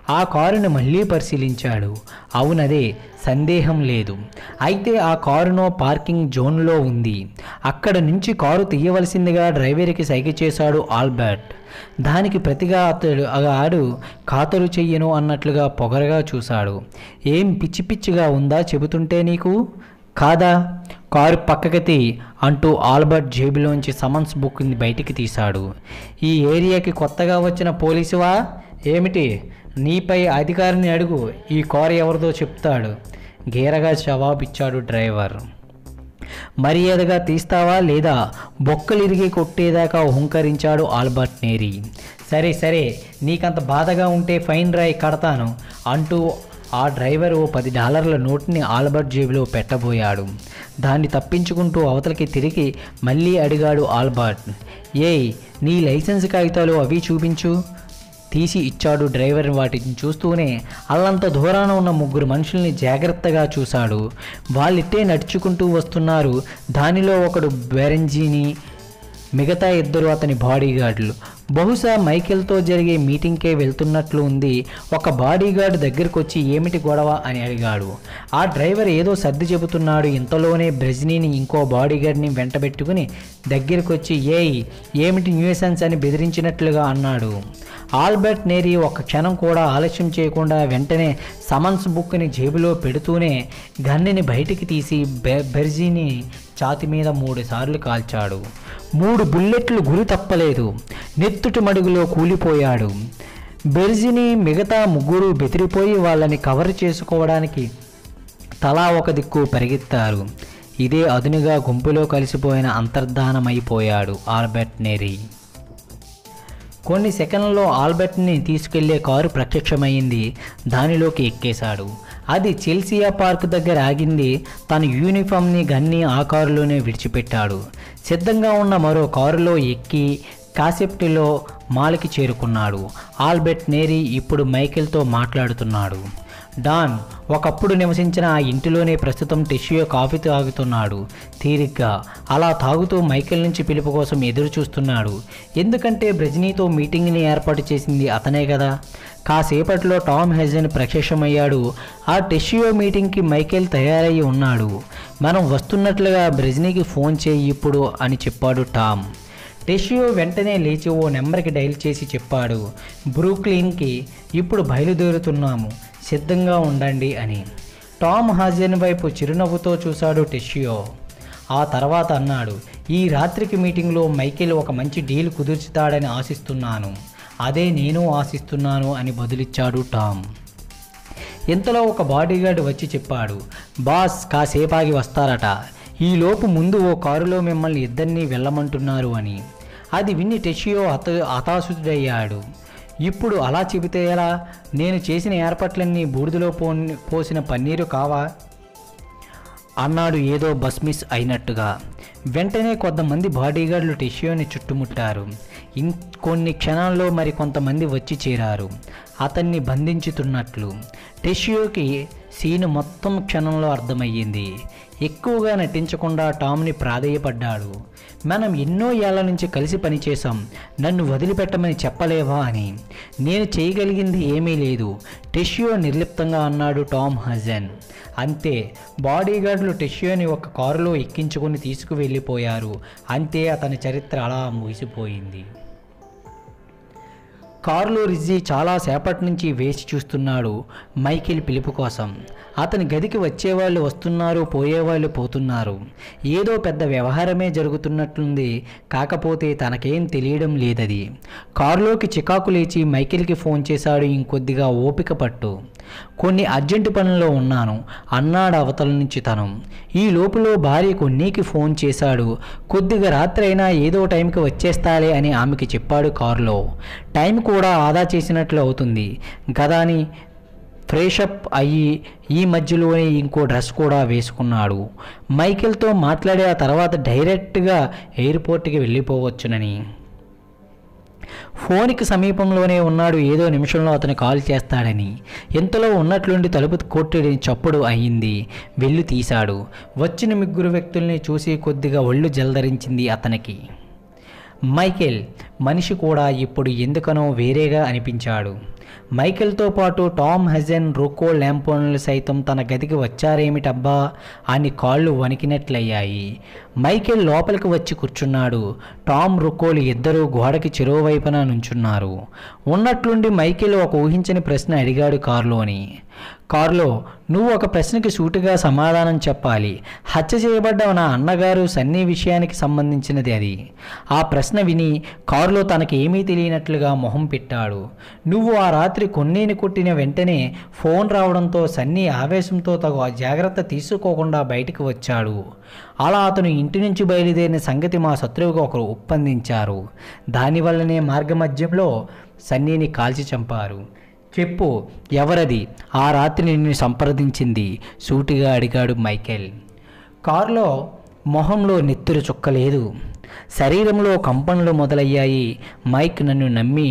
ఆ కారుని మళ్ళీ పరిశీలించాడు అవునదే సందేహం లేదు అయితే ఆ కారును పార్కింగ్ జోన్లో ఉంది అక్కడ నుంచి కారు తీయవలసిందిగా డ్రైవర్కి సైగ చేశాడు ఆల్బర్ట్ దానికి ప్రతిగా అతడు ఆడు ఖాతరు చెయ్యను అన్నట్లుగా పొగరగా చూశాడు ఏం పిచ్చి పిచ్చిగా ఉందా చెబుతుంటే నీకు కాదా కారు పక్కకి తీ అంటూ ఆల్బర్ట్ జేబులోంచి సమన్స్ బుక్ని బయటికి తీశాడు ఈ ఏరియాకి కొత్తగా వచ్చిన పోలీసువా ఏమిటి నీపై అధికారిని అడుగు ఈ కారు ఎవరిదో చెప్తాడు గీరగా జవాబిచ్చాడు డ్రైవర్ మర్యాదగా తీస్తావా లేదా బొక్కలిరిగి కొట్టేదాకా హుంకరించాడు ఆల్బర్ట్ నేరీ సరే సరే నీకంత బాధగా ఉంటే ఫైన్ రాయి కడతాను అంటూ ఆ డ్రైవర్ ఓ పది డాలర్ల నోట్ని ఆల్బర్ట్ జేబులో పెట్టబోయాడు దాన్ని తప్పించుకుంటూ అవతలికి తిరిగి మళ్ళీ అడిగాడు ఆల్బర్ట్ ఏయ్ నీ లైసెన్స్ కాగితాలు అవి చూపించు తీసి ఇచ్చాడు డ్రైవర్ వాటిని చూస్తూనే అల్లంత దూరాన ఉన్న ముగ్గురు మనుషుల్ని జాగ్రత్తగా చూశాడు వాళ్ళిట్టే నడుచుకుంటూ వస్తున్నారు దానిలో ఒకడు బెరెంజీని మిగతా ఇద్దరు అతని బాడీగార్డులు బహుశా మైకేల్తో జరిగే మీటింగ్కే వెళ్తున్నట్లు ఉంది ఒక బాడీగార్డ్ దగ్గరకు వచ్చి ఏమిటి గొడవ అని అడిగాడు ఆ డ్రైవర్ ఏదో సర్ది చెబుతున్నాడు ఇంతలోనే బ్రెజినీని ఇంకో బాడీగార్డ్ని వెంటబెట్టుకుని దగ్గరకు వచ్చి ఏయ్ ఏమిటి న్యూసెన్స్ అని బెదిరించినట్లుగా అన్నాడు ఆల్బర్ట్ నేరీ ఒక క్షణం కూడా ఆలస్యం చేయకుండా వెంటనే సమన్స్ బుక్ని జేబులో పెడుతూనే గన్నిని బయటికి తీసి బె బెర్జీని ఛాతి మీద మూడు సార్లు కాల్చాడు మూడు బుల్లెట్లు గురి తప్పలేదు నెత్తుటి మడుగులో కూలిపోయాడు బెర్జిని మిగతా ముగ్గురు బెదిరిపోయి వాళ్ళని కవర్ చేసుకోవడానికి తలా ఒక దిక్కు పరిగెత్తారు ఇదే అదునుగా గుంపులో కలిసిపోయిన అంతర్ధానమైపోయాడు ఆల్బర్ట్ నేరీ కొన్ని సెకండ్లలో ఆల్బర్ట్ని తీసుకెళ్లే కారు ప్రత్యక్షమైంది దానిలోకి ఎక్కేశాడు అది చెల్సియా పార్క్ దగ్గర ఆగింది తన యూనిఫామ్ని గన్ని ఆ కారులోనే విడిచిపెట్టాడు సిద్ధంగా ఉన్న మరో కారులో ఎక్కి కాసెప్టిలో మాల్కి చేరుకున్నాడు ఆల్బర్ట్ నేరీ ఇప్పుడు మైకేల్తో మాట్లాడుతున్నాడు డాన్ ఒకప్పుడు నివసించిన ఆ ఇంటిలోనే ప్రస్తుతం టెషియో కాఫీ తాగుతున్నాడు తీరిగ్గా అలా తాగుతూ మైకేల్ నుంచి పిలుపు కోసం ఎదురు చూస్తున్నాడు ఎందుకంటే బ్రెజినీతో మీటింగ్ని ఏర్పాటు చేసింది అతనే కదా కాసేపట్లో టామ్ హెజన్ ప్రత్యక్షమయ్యాడు ఆ టెషియో మీటింగ్కి మైకేల్ తయారయ్యి ఉన్నాడు మనం వస్తున్నట్లుగా బ్రెజినీకి ఫోన్ చేయి ఇప్పుడు అని చెప్పాడు టామ్ టెషియో వెంటనే లేచి ఓ నెంబర్కి డైల్ చేసి చెప్పాడు బ్రూక్లిన్కి ఇప్పుడు బయలుదేరుతున్నాము సిద్ధంగా ఉండండి అని టామ్ హాజన్ వైపు చిరునవ్వుతో చూశాడు టెషియో ఆ తర్వాత అన్నాడు ఈ రాత్రికి మీటింగ్లో మైకేల్ ఒక మంచి డీల్ కుదుర్చుతాడని ఆశిస్తున్నాను అదే నేను ఆశిస్తున్నాను అని బదులిచ్చాడు టామ్ ఇంతలో ఒక బాడీగార్డ్ వచ్చి చెప్పాడు బాస్ కాసేపాగి వస్తారట ఈలోపు ముందు ఓ కారులో మిమ్మల్ని ఇద్దరినీ వెళ్ళమంటున్నారు అని అది విన్ని టెషియో హత హతాశుడయ్యాడు ఇప్పుడు అలా చెబితే ఎలా నేను చేసిన ఏర్పాట్లన్నీ బూడిదలో పో పోసిన పన్నీరు కావా అన్నాడు ఏదో బస్ మిస్ అయినట్టుగా వెంటనే కొంతమంది బాడీగార్డులు టెషియోని చుట్టుముట్టారు ఇన్ కొన్ని క్షణాల్లో మరి కొంతమంది వచ్చి చేరారు అతన్ని బంధించుతున్నట్లు టెషియోకి సీను మొత్తం క్షణంలో అర్థమయ్యింది ఎక్కువగా నటించకుండా టామ్ని ప్రాధేయపడ్డాడు మనం ఎన్నో ఏళ్ల నుంచి కలిసి పనిచేశాం నన్ను వదిలిపెట్టమని చెప్పలేవా అని నేను చేయగలిగింది ఏమీ లేదు టెషియో నిర్లిప్తంగా అన్నాడు టామ్ హజన్ అంతే బాడీగార్డులు టెషియోని ఒక కారులో ఎక్కించుకొని తీసుకువెళ్ళిపోయారు అంతే అతని చరిత్ర అలా ముగిసిపోయింది కారులో రిజ్జీ చాలా సేపటి నుంచి వేచి చూస్తున్నాడు మైకేల్ పిలుపు కోసం అతని గదికి వచ్చేవాళ్ళు వస్తున్నారు పోయేవాళ్ళు పోతున్నారు ఏదో పెద్ద వ్యవహారమే జరుగుతున్నట్లుంది కాకపోతే తనకేం తెలియడం లేదది కారులోకి చికాకు లేచి మైకేల్కి ఫోన్ చేశాడు ఇంకొద్దిగా ఓపిక పట్టు కొన్ని అర్జెంటు పనుల్లో ఉన్నాను అన్నాడు అవతల నుంచి తను ఈ లోపులో భార్యకు నీకి ఫోన్ చేశాడు కొద్దిగా రాత్రి అయినా ఏదో టైంకి వచ్చేస్తాలే అని ఆమెకి చెప్పాడు కారులో టైం కూడా ఆదా చేసినట్లు అవుతుంది గదా అని ఫ్రెషప్ అయ్యి ఈ మధ్యలోనే ఇంకో డ్రెస్ కూడా వేసుకున్నాడు మైకేల్తో మాట్లాడే ఆ తర్వాత డైరెక్ట్గా ఎయిర్పోర్ట్కి వెళ్ళిపోవచ్చునని ఫోన్కి సమీపంలోనే ఉన్నాడు ఏదో నిమిషంలో అతను కాల్ చేస్తాడని ఎంతలో ఉన్నట్లుండి తలుపు కొట్టడి చప్పుడు అయింది వెళ్ళి తీశాడు వచ్చిన ముగ్గురు వ్యక్తుల్ని చూసి కొద్దిగా ఒళ్ళు జలధరించింది అతనికి మైకేల్ మనిషి కూడా ఇప్పుడు ఎందుకనో వేరేగా అనిపించాడు మైకేల్తో పాటు టామ్ హెజెన్ రొకో ల్యాంపోన్లు సైతం తన గదికి వచ్చారేమిటబ్బా అని కాళ్ళు వణికినట్లయ్యాయి మైకేల్ లోపలికి వచ్చి కూర్చున్నాడు టామ్ రుకోలు ఇద్దరూ గోడకి చెరువువైపున నుంచున్నారు ఉన్నట్లుండి మైకేల్ ఒక ఊహించని ప్రశ్న అడిగాడు కారులోని కారులో నువ్వు ఒక ప్రశ్నకి సూటిగా సమాధానం చెప్పాలి హత్య చేయబడ్డ నా అన్నగారు సన్నీ విషయానికి సంబంధించినది అది ఆ ప్రశ్న విని కారులో తనకి ఏమీ తెలియనట్లుగా మొహం పెట్టాడు నువ్వు ఆ రాత్రి కొన్నేని కొట్టిన వెంటనే ఫోన్ రావడంతో సన్నీ ఆవేశంతో తగు జాగ్రత్త తీసుకోకుండా బయటికి వచ్చాడు అలా అతను ఇంటి నుంచి బయలుదేరిన సంగతి మా శత్రువుగా ఒకరు ఒప్పందించారు దానివల్లనే మార్గమధ్యంలో సన్నీని కాల్చి చంపారు చెప్పు ఎవరది ఆ రాత్రి నిన్ను సంప్రదించింది సూటిగా అడిగాడు మైకేల్ కారులో మొహంలో నెత్తురు చుక్కలేదు శరీరంలో కంపనలు మొదలయ్యాయి మైక్ నన్ను నమ్మి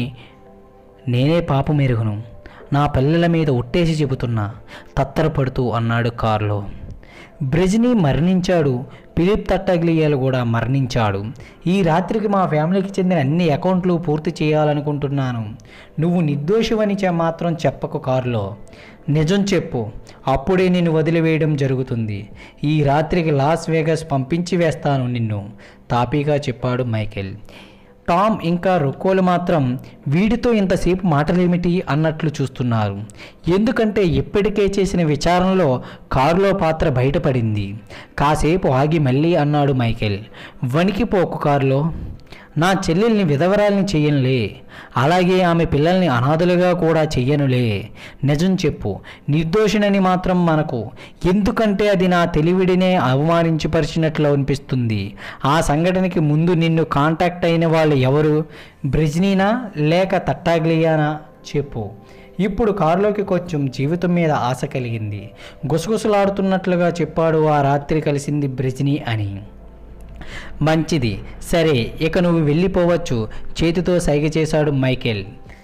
నేనే పాపం ఎరుగును నా పిల్లల మీద ఒట్టేసి చెబుతున్నా తత్తరపడుతూ అన్నాడు కారులో బ్రెజిని మరణించాడు ఫిలిప్ తట్టగ్లియాలు కూడా మరణించాడు ఈ రాత్రికి మా ఫ్యామిలీకి చెందిన అన్ని అకౌంట్లు పూర్తి చేయాలనుకుంటున్నాను నువ్వు నిర్దోషివని చె- మాత్రం చెప్పకు కారులో నిజం చెప్పు అప్పుడే నిన్ను వదిలివేయడం జరుగుతుంది ఈ రాత్రికి లాస్ వేగస్ పంపించి వేస్తాను నిన్ను తాపీగా చెప్పాడు మైకేల్ టామ్ ఇంకా రొక్కోలు మాత్రం వీడితో ఇంతసేపు మాటలేమిటి అన్నట్లు చూస్తున్నారు ఎందుకంటే ఇప్పటికే చేసిన విచారణలో కారులో పాత్ర బయటపడింది కాసేపు ఆగి మళ్ళీ అన్నాడు మైకేల్ వణికిపోకు కారులో నా చెల్లెల్ని విధవరాల్ని చెయ్యనులే అలాగే ఆమె పిల్లల్ని అనాథలుగా కూడా చెయ్యనులే నిజం చెప్పు నిర్దోషినని మాత్రం మనకు ఎందుకంటే అది నా తెలివిడినే అవమానించపరిచినట్లు అనిపిస్తుంది ఆ సంఘటనకి ముందు నిన్ను కాంటాక్ట్ అయిన వాళ్ళు ఎవరు బ్రిజ్నీనా లేక తట్టాగ్లియానా చెప్పు ఇప్పుడు కారులోకి కొంచెం జీవితం మీద ఆశ కలిగింది గుసగుసలాడుతున్నట్లుగా చెప్పాడు ఆ రాత్రి కలిసింది బ్రిజ్ని అని మంచిది సరే ఇక నువ్వు వెళ్ళిపోవచ్చు చేతితో సైగ చేశాడు మైకేల్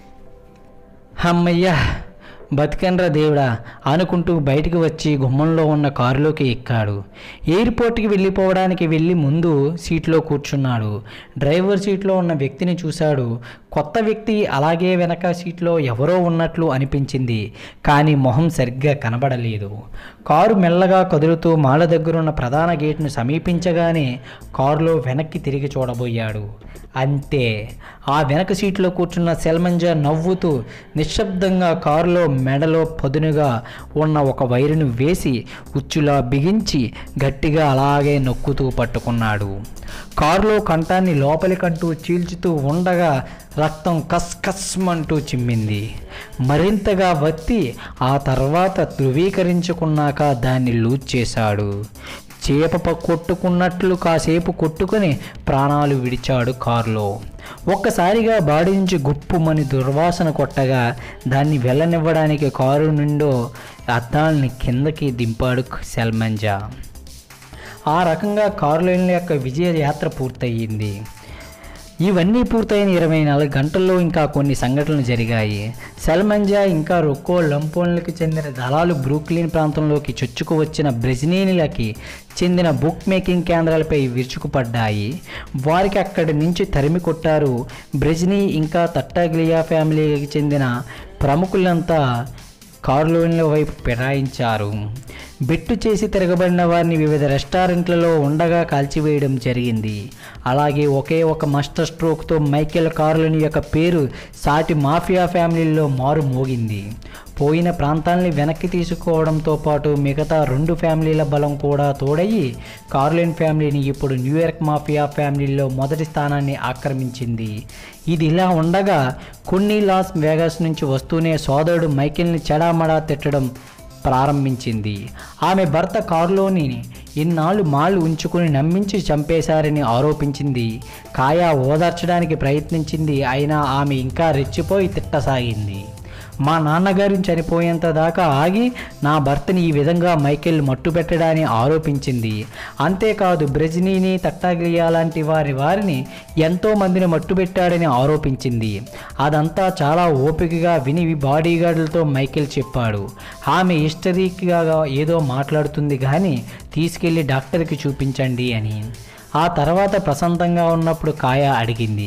హమ్మయ్యా బతికన్రా దేవుడా అనుకుంటూ బయటికి వచ్చి గుమ్మంలో ఉన్న కారులోకి ఎక్కాడు ఎయిర్పోర్ట్కి వెళ్ళిపోవడానికి వెళ్ళి ముందు సీట్లో కూర్చున్నాడు డ్రైవర్ సీట్లో ఉన్న వ్యక్తిని చూశాడు కొత్త వ్యక్తి అలాగే వెనక సీట్లో ఎవరో ఉన్నట్లు అనిపించింది కానీ మొహం సరిగ్గా కనబడలేదు కారు మెల్లగా కదులుతూ మాల దగ్గరున్న ప్రధాన గేట్ను సమీపించగానే కారులో వెనక్కి తిరిగి చూడబోయాడు అంతే ఆ వెనక సీట్లో కూర్చున్న సెల్మంజా నవ్వుతూ నిశ్శబ్దంగా కారులో మెడలో పదునుగా ఉన్న ఒక వైరును వేసి ఉచ్చులా బిగించి గట్టిగా అలాగే నొక్కుతూ పట్టుకున్నాడు కారులో కంఠాన్ని లోపలికంటూ చీల్చుతూ ఉండగా రక్తం కస్ కస్మంటూ చిమ్మింది మరింతగా వత్తి ఆ తర్వాత ధృవీకరించుకున్నాక దాన్ని లూజ్ చేశాడు చేప ప- కొట్టుకున్నట్లు కాసేపు కొట్టుకొని ప్రాణాలు విడిచాడు కారులో ఒక్కసారిగా బాడీ నుంచి గుప్పుమని దుర్వాసన కొట్టగా దాన్ని వెళ్ళనివ్వడానికి కారు నుండో అద్దాలని కిందకి దింపాడు సెల్మంజా ఆ రకంగా కారులోని యొక్క విజయ యాత్ర పూర్తయింది ఇవన్నీ పూర్తయిన ఇరవై నాలుగు గంటల్లో ఇంకా కొన్ని సంఘటనలు జరిగాయి సెల్మంజా ఇంకా రొక్కో లంపోన్లకి చెందిన దళాలు బ్రూక్లిన్ ప్రాంతంలోకి చొచ్చుకు వచ్చిన బ్రెజినీలకి చెందిన బుక్ మేకింగ్ కేంద్రాలపై విరుచుకుపడ్డాయి వారికి అక్కడి నుంచి తరిమి కొట్టారు బ్రెజినీ ఇంకా తట్టాగ్లియా ఫ్యామిలీకి చెందిన ప్రముఖులంతా కారులోన్ల వైపు ఫిరాయించారు బెట్టు చేసి తిరగబడిన వారిని వివిధ రెస్టారెంట్లలో ఉండగా కాల్చివేయడం జరిగింది అలాగే ఒకే ఒక మాస్టర్ స్ట్రోక్తో మైకేల్ కారులోని యొక్క పేరు సాటి మాఫియా ఫ్యామిలీల్లో మారు మోగింది పోయిన ప్రాంతాల్ని వెనక్కి తీసుకోవడంతో పాటు మిగతా రెండు ఫ్యామిలీల బలం కూడా తోడయి కార్లిన్ ఫ్యామిలీని ఇప్పుడు న్యూయార్క్ మాఫియా ఫ్యామిలీలో మొదటి స్థానాన్ని ఆక్రమించింది ఇది ఇలా ఉండగా కొన్ని లాస్ వేగాస్ నుంచి వస్తూనే సోదరుడు మైకేల్ని చెడామడా తిట్టడం ప్రారంభించింది ఆమె భర్త కారులోని ఇన్నాళ్ళు మాళ్ళు ఉంచుకుని నమ్మించి చంపేశారని ఆరోపించింది కాయా ఓదార్చడానికి ప్రయత్నించింది అయినా ఆమె ఇంకా రెచ్చిపోయి తిట్టసాగింది మా నాన్నగారిని చనిపోయేంత దాకా ఆగి నా భర్తని ఈ విధంగా మైకేల్ మట్టుపెట్టడాన్ని ఆరోపించింది అంతేకాదు బ్రెజినీని తట్టాగ్లియా లాంటి వారి వారిని ఎంతో మందిని మట్టుపెట్టాడని ఆరోపించింది అదంతా చాలా ఓపికగా విని బాడీగార్డులతో మైకేల్ చెప్పాడు ఆమె హిస్టరీగా ఏదో మాట్లాడుతుంది కానీ తీసుకెళ్లి డాక్టర్కి చూపించండి అని ఆ తర్వాత ప్రశాంతంగా ఉన్నప్పుడు కాయ అడిగింది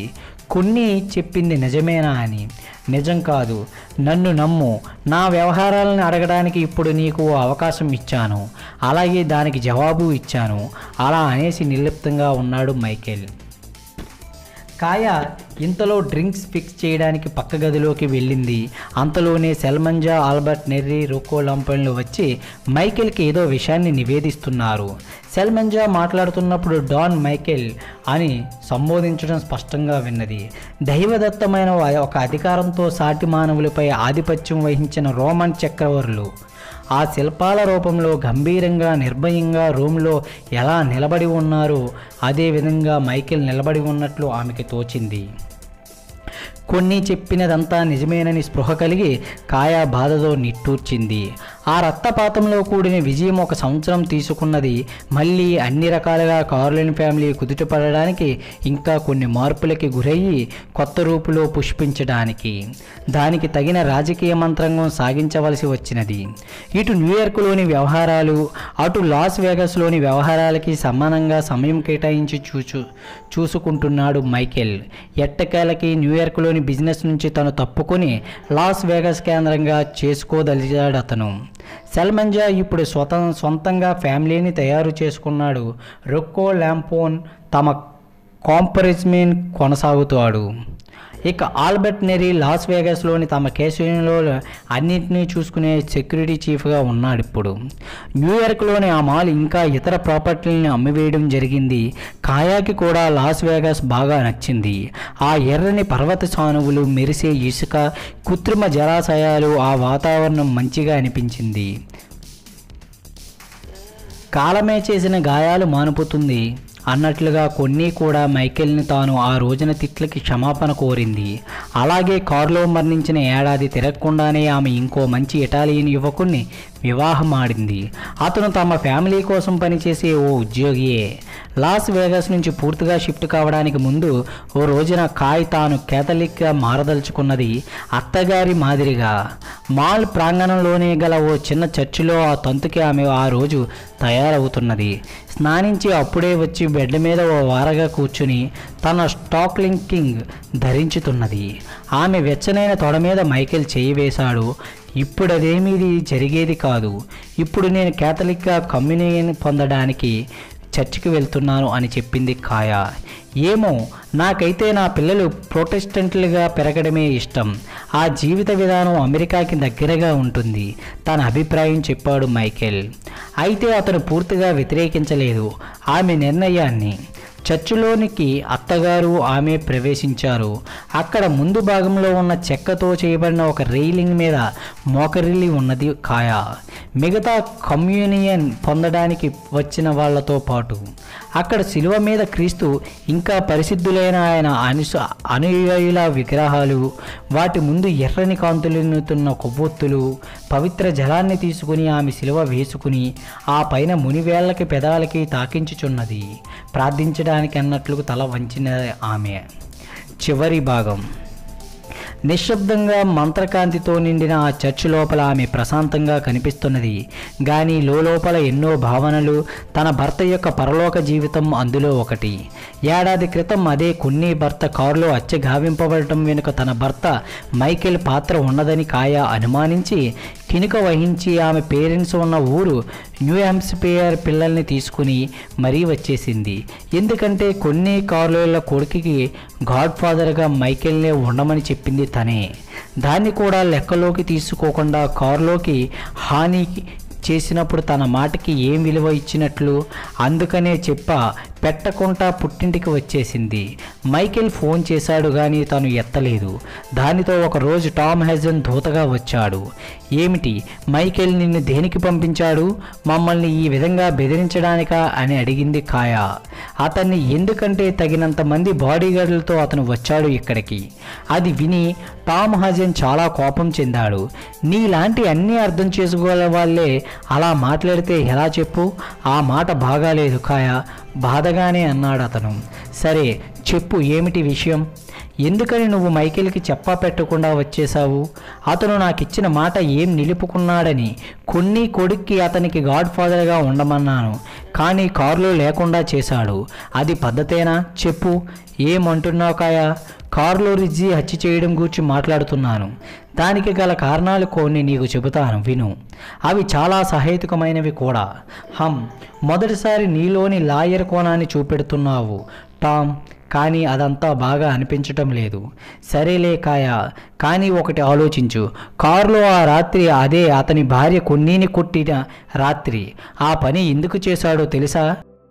కొన్ని చెప్పింది నిజమేనా అని నిజం కాదు నన్ను నమ్ము నా వ్యవహారాలను అడగడానికి ఇప్పుడు నీకు ఓ అవకాశం ఇచ్చాను అలాగే దానికి జవాబు ఇచ్చాను అలా అనేసి నిర్లిప్తంగా ఉన్నాడు మైకేల్ కాయ ఇంతలో డ్రింక్స్ ఫిక్స్ చేయడానికి పక్క గదిలోకి వెళ్ళింది అంతలోనే సెల్మంజా ఆల్బర్ట్ నెర్రీ రొక్కో లంపన్లు వచ్చి మైకేల్కి ఏదో విషయాన్ని నివేదిస్తున్నారు సెల్మంజా మాట్లాడుతున్నప్పుడు డాన్ మైకేల్ అని సంబోధించడం స్పష్టంగా విన్నది దైవదత్తమైన ఒక అధికారంతో సాటి మానవులపై ఆధిపత్యం వహించిన రోమన్ చక్రవర్తులు ఆ శిల్పాల రూపంలో గంభీరంగా నిర్భయంగా రూమ్లో ఎలా నిలబడి ఉన్నారో అదే విధంగా మైకేల్ నిలబడి ఉన్నట్లు ఆమెకి తోచింది కొన్ని చెప్పినదంతా నిజమేనని స్పృహ కలిగి కాయా బాధతో నిట్టూర్చింది ఆ రక్తపాతంలో కూడిన విజయం ఒక సంవత్సరం తీసుకున్నది మళ్ళీ అన్ని రకాలుగా కార్లిన్ ఫ్యామిలీ కుదుటపడడానికి ఇంకా కొన్ని మార్పులకి గురయ్యి కొత్త రూపులో పుష్పించడానికి దానికి తగిన రాజకీయ మంత్రంగం సాగించవలసి వచ్చినది ఇటు న్యూయార్క్లోని వ్యవహారాలు అటు లాస్ వేగస్లోని వ్యవహారాలకి సమానంగా సమయం కేటాయించి చూచు చూసుకుంటున్నాడు మైకేల్ ఎట్టకేలకి న్యూయార్క్లోని బిజినెస్ నుంచి తను తప్పుకొని లాస్ వేగస్ కేంద్రంగా చేసుకోదలిచాడు అతను సెల్మంజా ఇప్పుడు స్వతం సొంతంగా ఫ్యామిలీని తయారు చేసుకున్నాడు రొక్కో ల్యాంపోన్ తమ కాంపరిజ్మెంట్ కొనసాగుతాడు ఇక ఆల్బర్ట్ నెరీ లాస్ వేగస్లోని తమ కేసులో అన్నింటినీ చూసుకునే సెక్యూరిటీ చీఫ్గా ఉన్నాడు ఇప్పుడు న్యూయార్క్లోని ఆ మాల్ ఇంకా ఇతర ప్రాపర్టీలను అమ్మివేయడం జరిగింది కాయాకి కూడా లాస్ వేగాస్ బాగా నచ్చింది ఆ ఎర్రని పర్వత సానువులు మెరిసే ఇసుక కృత్రిమ జలాశయాలు ఆ వాతావరణం మంచిగా అనిపించింది కాలమే చేసిన గాయాలు మానుపుతుంది అన్నట్లుగా కొన్ని కూడా మైకేల్ని తాను ఆ రోజున తిట్లకి క్షమాపణ కోరింది అలాగే కారులో మరణించిన ఏడాది తిరగకుండానే ఆమె ఇంకో మంచి ఇటాలియన్ యువకుణ్ణి వివాహం ఆడింది అతను తమ ఫ్యామిలీ కోసం పనిచేసే ఓ ఉద్యోగియే లాస్ వేగస్ నుంచి పూర్తిగా షిఫ్ట్ కావడానికి ముందు ఓ రోజున కాయ్ తాను కేథలిక్గా మారదలుచుకున్నది అత్తగారి మాదిరిగా మాల్ ప్రాంగణంలోనే గల ఓ చిన్న చర్చిలో ఆ తంతుకి ఆమె ఆ రోజు తయారవుతున్నది స్నానించి అప్పుడే వచ్చి బెడ్ మీద ఓ వారగా కూర్చుని తన స్టాక్ లింకింగ్ ధరించుతున్నది ఆమె వెచ్చనైన తొడ మీద మైకేల్ చేయి వేశాడు ఇప్పుడు అదేమీది జరిగేది కాదు ఇప్పుడు నేను కేథలిక్గా కమ్యూనియన్ పొందడానికి చర్చికి వెళ్తున్నాను అని చెప్పింది కాయా ఏమో నాకైతే నా పిల్లలు ప్రొటెస్టెంట్లుగా పెరగడమే ఇష్టం ఆ జీవిత విధానం అమెరికాకి దగ్గరగా ఉంటుంది తన అభిప్రాయం చెప్పాడు మైకేల్ అయితే అతను పూర్తిగా వ్యతిరేకించలేదు ఆమె నిర్ణయాన్ని చర్చిలోనికి అత్తగారు ఆమె ప్రవేశించారు అక్కడ ముందు భాగంలో ఉన్న చెక్కతో చేయబడిన ఒక రైలింగ్ మీద మోకరిల్లి ఉన్నది కాయ మిగతా కమ్యూనియన్ పొందడానికి వచ్చిన వాళ్ళతో పాటు అక్కడ శిలువ మీద క్రీస్తు ఇంకా పరిశుద్ధులైన ఆయన అనుస అనుయాయుల విగ్రహాలు వాటి ముందు ఎర్రని కాంతులుతున్న కొవ్వొత్తులు పవిత్ర జలాన్ని తీసుకుని ఆమె శిలువ వేసుకుని ఆ పైన మునివేళ్లకి పెదాలకి తాకించుచున్నది ప్రార్థించడానికి అన్నట్లు తల వంచిన ఆమె చివరి భాగం నిశ్శబ్దంగా మంత్రకాంతితో నిండిన ఆ చర్చి లోపల ఆమె ప్రశాంతంగా కనిపిస్తున్నది కానీ లోపల ఎన్నో భావనలు తన భర్త యొక్క పరలోక జీవితం అందులో ఒకటి ఏడాది క్రితం అదే కొన్ని భర్త కారులో అచ్చ గావింపబడటం వెనుక తన భర్త మైకేల్ పాత్ర ఉన్నదని కాయ అనుమానించి కినుక వహించి ఆమె పేరెంట్స్ ఉన్న ఊరు న్యూ హాంప్స్పేయర్ పిల్లల్ని తీసుకుని మరీ వచ్చేసింది ఎందుకంటే కొన్ని కార్ల కొడుకుకి గాడ్ ఫాదర్గా మైకేల్నే ఉండమని చెప్పింది తనే దాన్ని కూడా లెక్కలోకి తీసుకోకుండా కారులోకి హాని చేసినప్పుడు తన మాటకి ఏం విలువ ఇచ్చినట్లు అందుకనే చెప్ప పెట్టకుండా పుట్టింటికి వచ్చేసింది మైకేల్ ఫోన్ చేశాడు కానీ తను ఎత్తలేదు దానితో ఒక రోజు టామ్ హెజన్ దూతగా వచ్చాడు ఏమిటి మైకేల్ నిన్ను దేనికి పంపించాడు మమ్మల్ని ఈ విధంగా బెదిరించడానికా అని అడిగింది కాయా అతన్ని ఎందుకంటే తగినంత మంది బాడీగార్డులతో అతను వచ్చాడు ఇక్కడికి అది విని టామ్ హజన్ చాలా కోపం చెందాడు నీలాంటి అన్నీ అర్థం చేసుకోగల వాళ్ళే అలా మాట్లాడితే ఎలా చెప్పు ఆ మాట బాగాలేదు కాయ బాధగానే అన్నాడు అతను సరే చెప్పు ఏమిటి విషయం ఎందుకని నువ్వు మైకేల్కి చెప్పా పెట్టకుండా వచ్చేశావు అతను నాకు ఇచ్చిన మాట ఏం నిలుపుకున్నాడని కొన్ని కొడుక్కి అతనికి గాడ్ ఫాదర్గా ఉండమన్నాను కానీ కారులో లేకుండా చేశాడు అది పద్ధతేనా చెప్పు ఏమంటున్నావు కాయా కారులో రిజ్జి హత్య చేయడం గురించి మాట్లాడుతున్నాను దానికి గల కారణాలు కొన్ని నీకు చెబుతాను విను అవి చాలా సహేతుకమైనవి కూడా హమ్ మొదటిసారి నీలోని లాయర్ కోణాన్ని చూపెడుతున్నావు టామ్ కానీ అదంతా బాగా అనిపించటం లేదు సరేలే కాయ కానీ ఒకటి ఆలోచించు కారులో ఆ రాత్రి అదే అతని భార్య కొన్నీని కొట్టిన రాత్రి ఆ పని ఎందుకు చేశాడో తెలుసా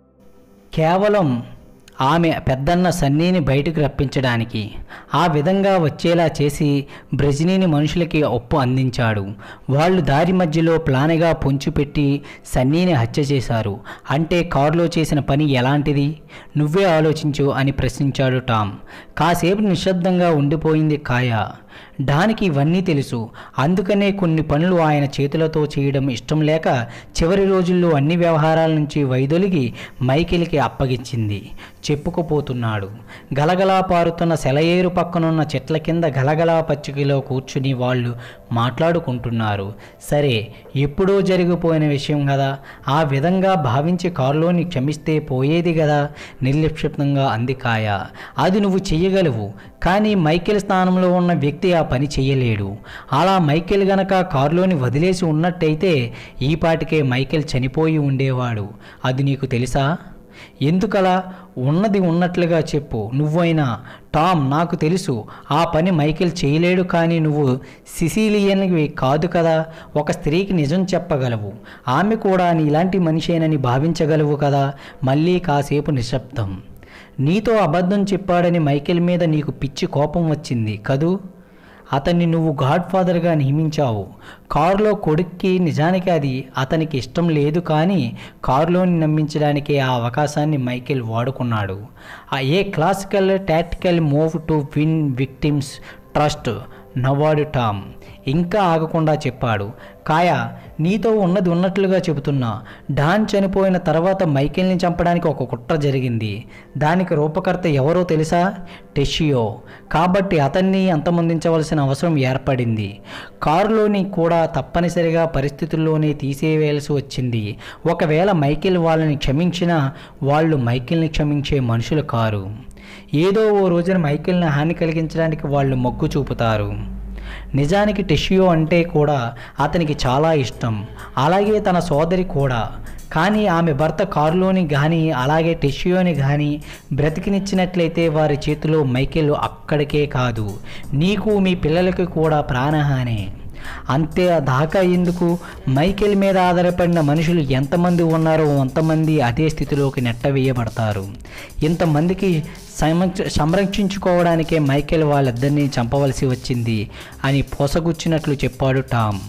కేవలం ఆమె పెద్దన్న సన్నీని బయటకు రప్పించడానికి ఆ విధంగా వచ్చేలా చేసి బ్రెజినీని మనుషులకి ఒప్పు అందించాడు వాళ్ళు దారి మధ్యలో ప్లాన్గా పొంచిపెట్టి సన్నీని హత్య చేశారు అంటే కారులో చేసిన పని ఎలాంటిది నువ్వే ఆలోచించు అని ప్రశ్నించాడు టామ్ కాసేపు నిశ్శబ్దంగా ఉండిపోయింది కాయ డానికి ఇవన్నీ తెలుసు అందుకనే కొన్ని పనులు ఆయన చేతులతో చేయడం ఇష్టం లేక చివరి రోజుల్లో అన్ని వ్యవహారాల నుంచి వైదొలిగి మైకిల్కి అప్పగించింది చెప్పుకుపోతున్నాడు గలగలా పారుతున్న సెలయేరు పక్కనున్న చెట్ల కింద గలగలా పచ్చికలో కూర్చుని వాళ్ళు మాట్లాడుకుంటున్నారు సరే ఎప్పుడో జరిగిపోయిన విషయం కదా ఆ విధంగా భావించి కారులోని క్షమిస్తే పోయేది కదా నిర్లిప్షిప్తంగా అంది కాయ అది నువ్వు చెయ్యగలవు కానీ మైకేల్ స్థానంలో ఉన్న వ్యక్తి ఆ పని చెయ్యలేడు అలా మైకేల్ గనక కారులోని వదిలేసి ఉన్నట్టయితే ఈ పాటికే మైకేల్ చనిపోయి ఉండేవాడు అది నీకు తెలుసా ఎందుకలా ఉన్నది ఉన్నట్లుగా చెప్పు నువ్వైనా టామ్ నాకు తెలుసు ఆ పని మైకేల్ చేయలేడు కానీ నువ్వు సిసిలియన్వి కాదు కదా ఒక స్త్రీకి నిజం చెప్పగలవు ఆమె కూడా నీలాంటి మనిషేనని భావించగలవు కదా మళ్ళీ కాసేపు నిశ్శబ్దం నీతో అబద్ధం చెప్పాడని మైకేల్ మీద నీకు పిచ్చి కోపం వచ్చింది కదూ అతన్ని నువ్వు గాడ్ ఫాదర్గా నియమించావు కారులో కొడుక్కి నిజానికి అది అతనికి ఇష్టం లేదు కానీ కారులోని నమ్మించడానికి ఆ అవకాశాన్ని మైకేల్ వాడుకున్నాడు ఆ a classical tactical move to win victims trust నవ్వాడు టామ్ ఇంకా ఆగకుండా చెప్పాడు కాయ నీతో ఉన్నది ఉన్నట్లుగా చెబుతున్నా డాన్ చనిపోయిన తర్వాత మైకేల్ని చంపడానికి ఒక కుట్ర జరిగింది దానికి రూపకర్త ఎవరో తెలుసా టెషియో కాబట్టి అతన్ని అంతమొందించవలసిన అవసరం ఏర్పడింది కారులోని కూడా తప్పనిసరిగా పరిస్థితుల్లోనే తీసేవేయాల్సి వచ్చింది ఒకవేళ మైకేల్ వాళ్ళని క్షమించినా వాళ్ళు మైకేల్ని క్షమించే మనుషులు కారు ఏదో ఓ రోజున మైకేల్ని హాని కలిగించడానికి వాళ్ళు మొగ్గు చూపుతారు నిజానికి టెషియో అంటే కూడా అతనికి చాలా ఇష్టం అలాగే తన సోదరి కూడా కానీ ఆమె భర్త కారులోని కానీ అలాగే టెషియోని కానీ బ్రతికినిచ్చినట్లయితే వారి చేతిలో మైకేల్ అక్కడికే కాదు నీకు మీ పిల్లలకి కూడా ప్రాణహాని అంతే దాకా ఎందుకు మైకేల్ మీద ఆధారపడిన మనుషులు ఎంతమంది ఉన్నారో అంతమంది అదే స్థితిలోకి నెట్టవేయబడతారు ఇంతమందికి సంరక్ష సంరక్షించుకోవడానికే మైకేల్ వాళ్ళిద్దరినీ చంపవలసి వచ్చింది అని పొసగుచ్చినట్లు చెప్పాడు టామ్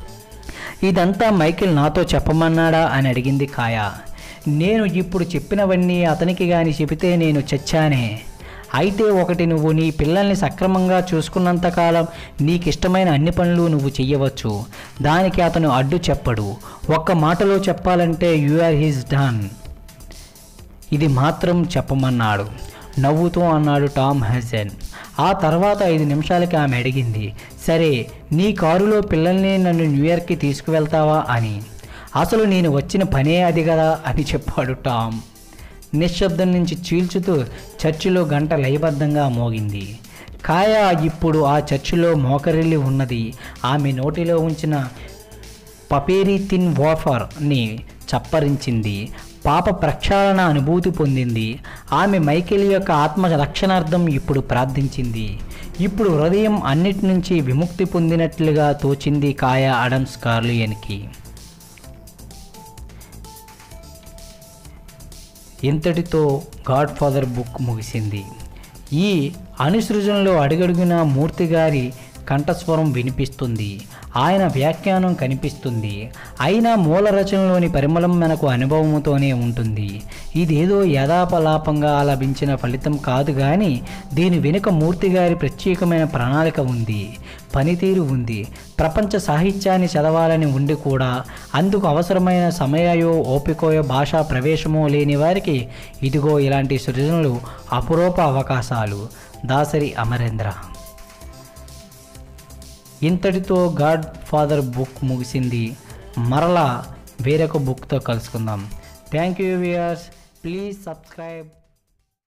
ఇదంతా మైకేల్ నాతో చెప్పమన్నాడా అని అడిగింది కాయ నేను ఇప్పుడు చెప్పినవన్నీ అతనికి గాని చెబితే నేను చచ్చానే అయితే ఒకటి నువ్వు నీ పిల్లల్ని సక్రమంగా చూసుకున్నంతకాలం నీకిష్టమైన అన్ని పనులు నువ్వు చెయ్యవచ్చు దానికి అతను అడ్డు చెప్పడు ఒక్క మాటలో చెప్పాలంటే యు ఆర్ హిస్ డన్ ఇది మాత్రం చెప్పమన్నాడు నవ్వుతూ అన్నాడు టామ్ హెసెన్ ఆ తర్వాత ఐదు నిమిషాలకి ఆమె అడిగింది సరే నీ కారులో పిల్లల్ని నన్ను న్యూయార్క్కి తీసుకువెళ్తావా అని అసలు నేను వచ్చిన పనే అది కదా అని చెప్పాడు టామ్ నిశ్శబ్దం నుంచి చీల్చుతూ చర్చిలో గంట లయబద్ధంగా మోగింది కాయ ఇప్పుడు ఆ చర్చిలో మోకరిల్లి ఉన్నది ఆమె నోటిలో ఉంచిన పపేరీ తిన్ వాఫర్ని చప్పరించింది పాప ప్రక్షాళన అనుభూతి పొందింది ఆమె మైకేల్ యొక్క ఆత్మ రక్షణార్థం ఇప్పుడు ప్రార్థించింది ఇప్పుడు హృదయం అన్నిటి నుంచి విముక్తి పొందినట్లుగా తోచింది కాయ అడమ్స్ కార్లియన్కి ఇంతటితో గాడ్ ఫాదర్ బుక్ ముగిసింది ఈ అనుసృజనలో అడుగడుగున మూర్తి గారి కంఠస్వరం వినిపిస్తుంది ఆయన వ్యాఖ్యానం కనిపిస్తుంది అయినా మూల రచనలోని పరిమళం మనకు అనుభవముతోనే ఉంటుంది ఇదేదో యథాపలాపంగా లభించిన ఫలితం కాదు కానీ దీని వెనుక మూర్తి గారి ప్రత్యేకమైన ప్రణాళిక ఉంది పనితీరు ఉంది ప్రపంచ సాహిత్యాన్ని చదవాలని ఉండి కూడా అందుకు అవసరమైన సమయయో ఓపికయో భాషా ప్రవేశమో లేని వారికి ఇదిగో ఇలాంటి సృజనలు అపురూప అవకాశాలు దాసరి అమరేంద్ర ఇంతటితో గాడ్ ఫాదర్ బుక్ ముగిసింది మరలా వేరొక బుక్తో కలుసుకుందాం thank you viewers please subscribe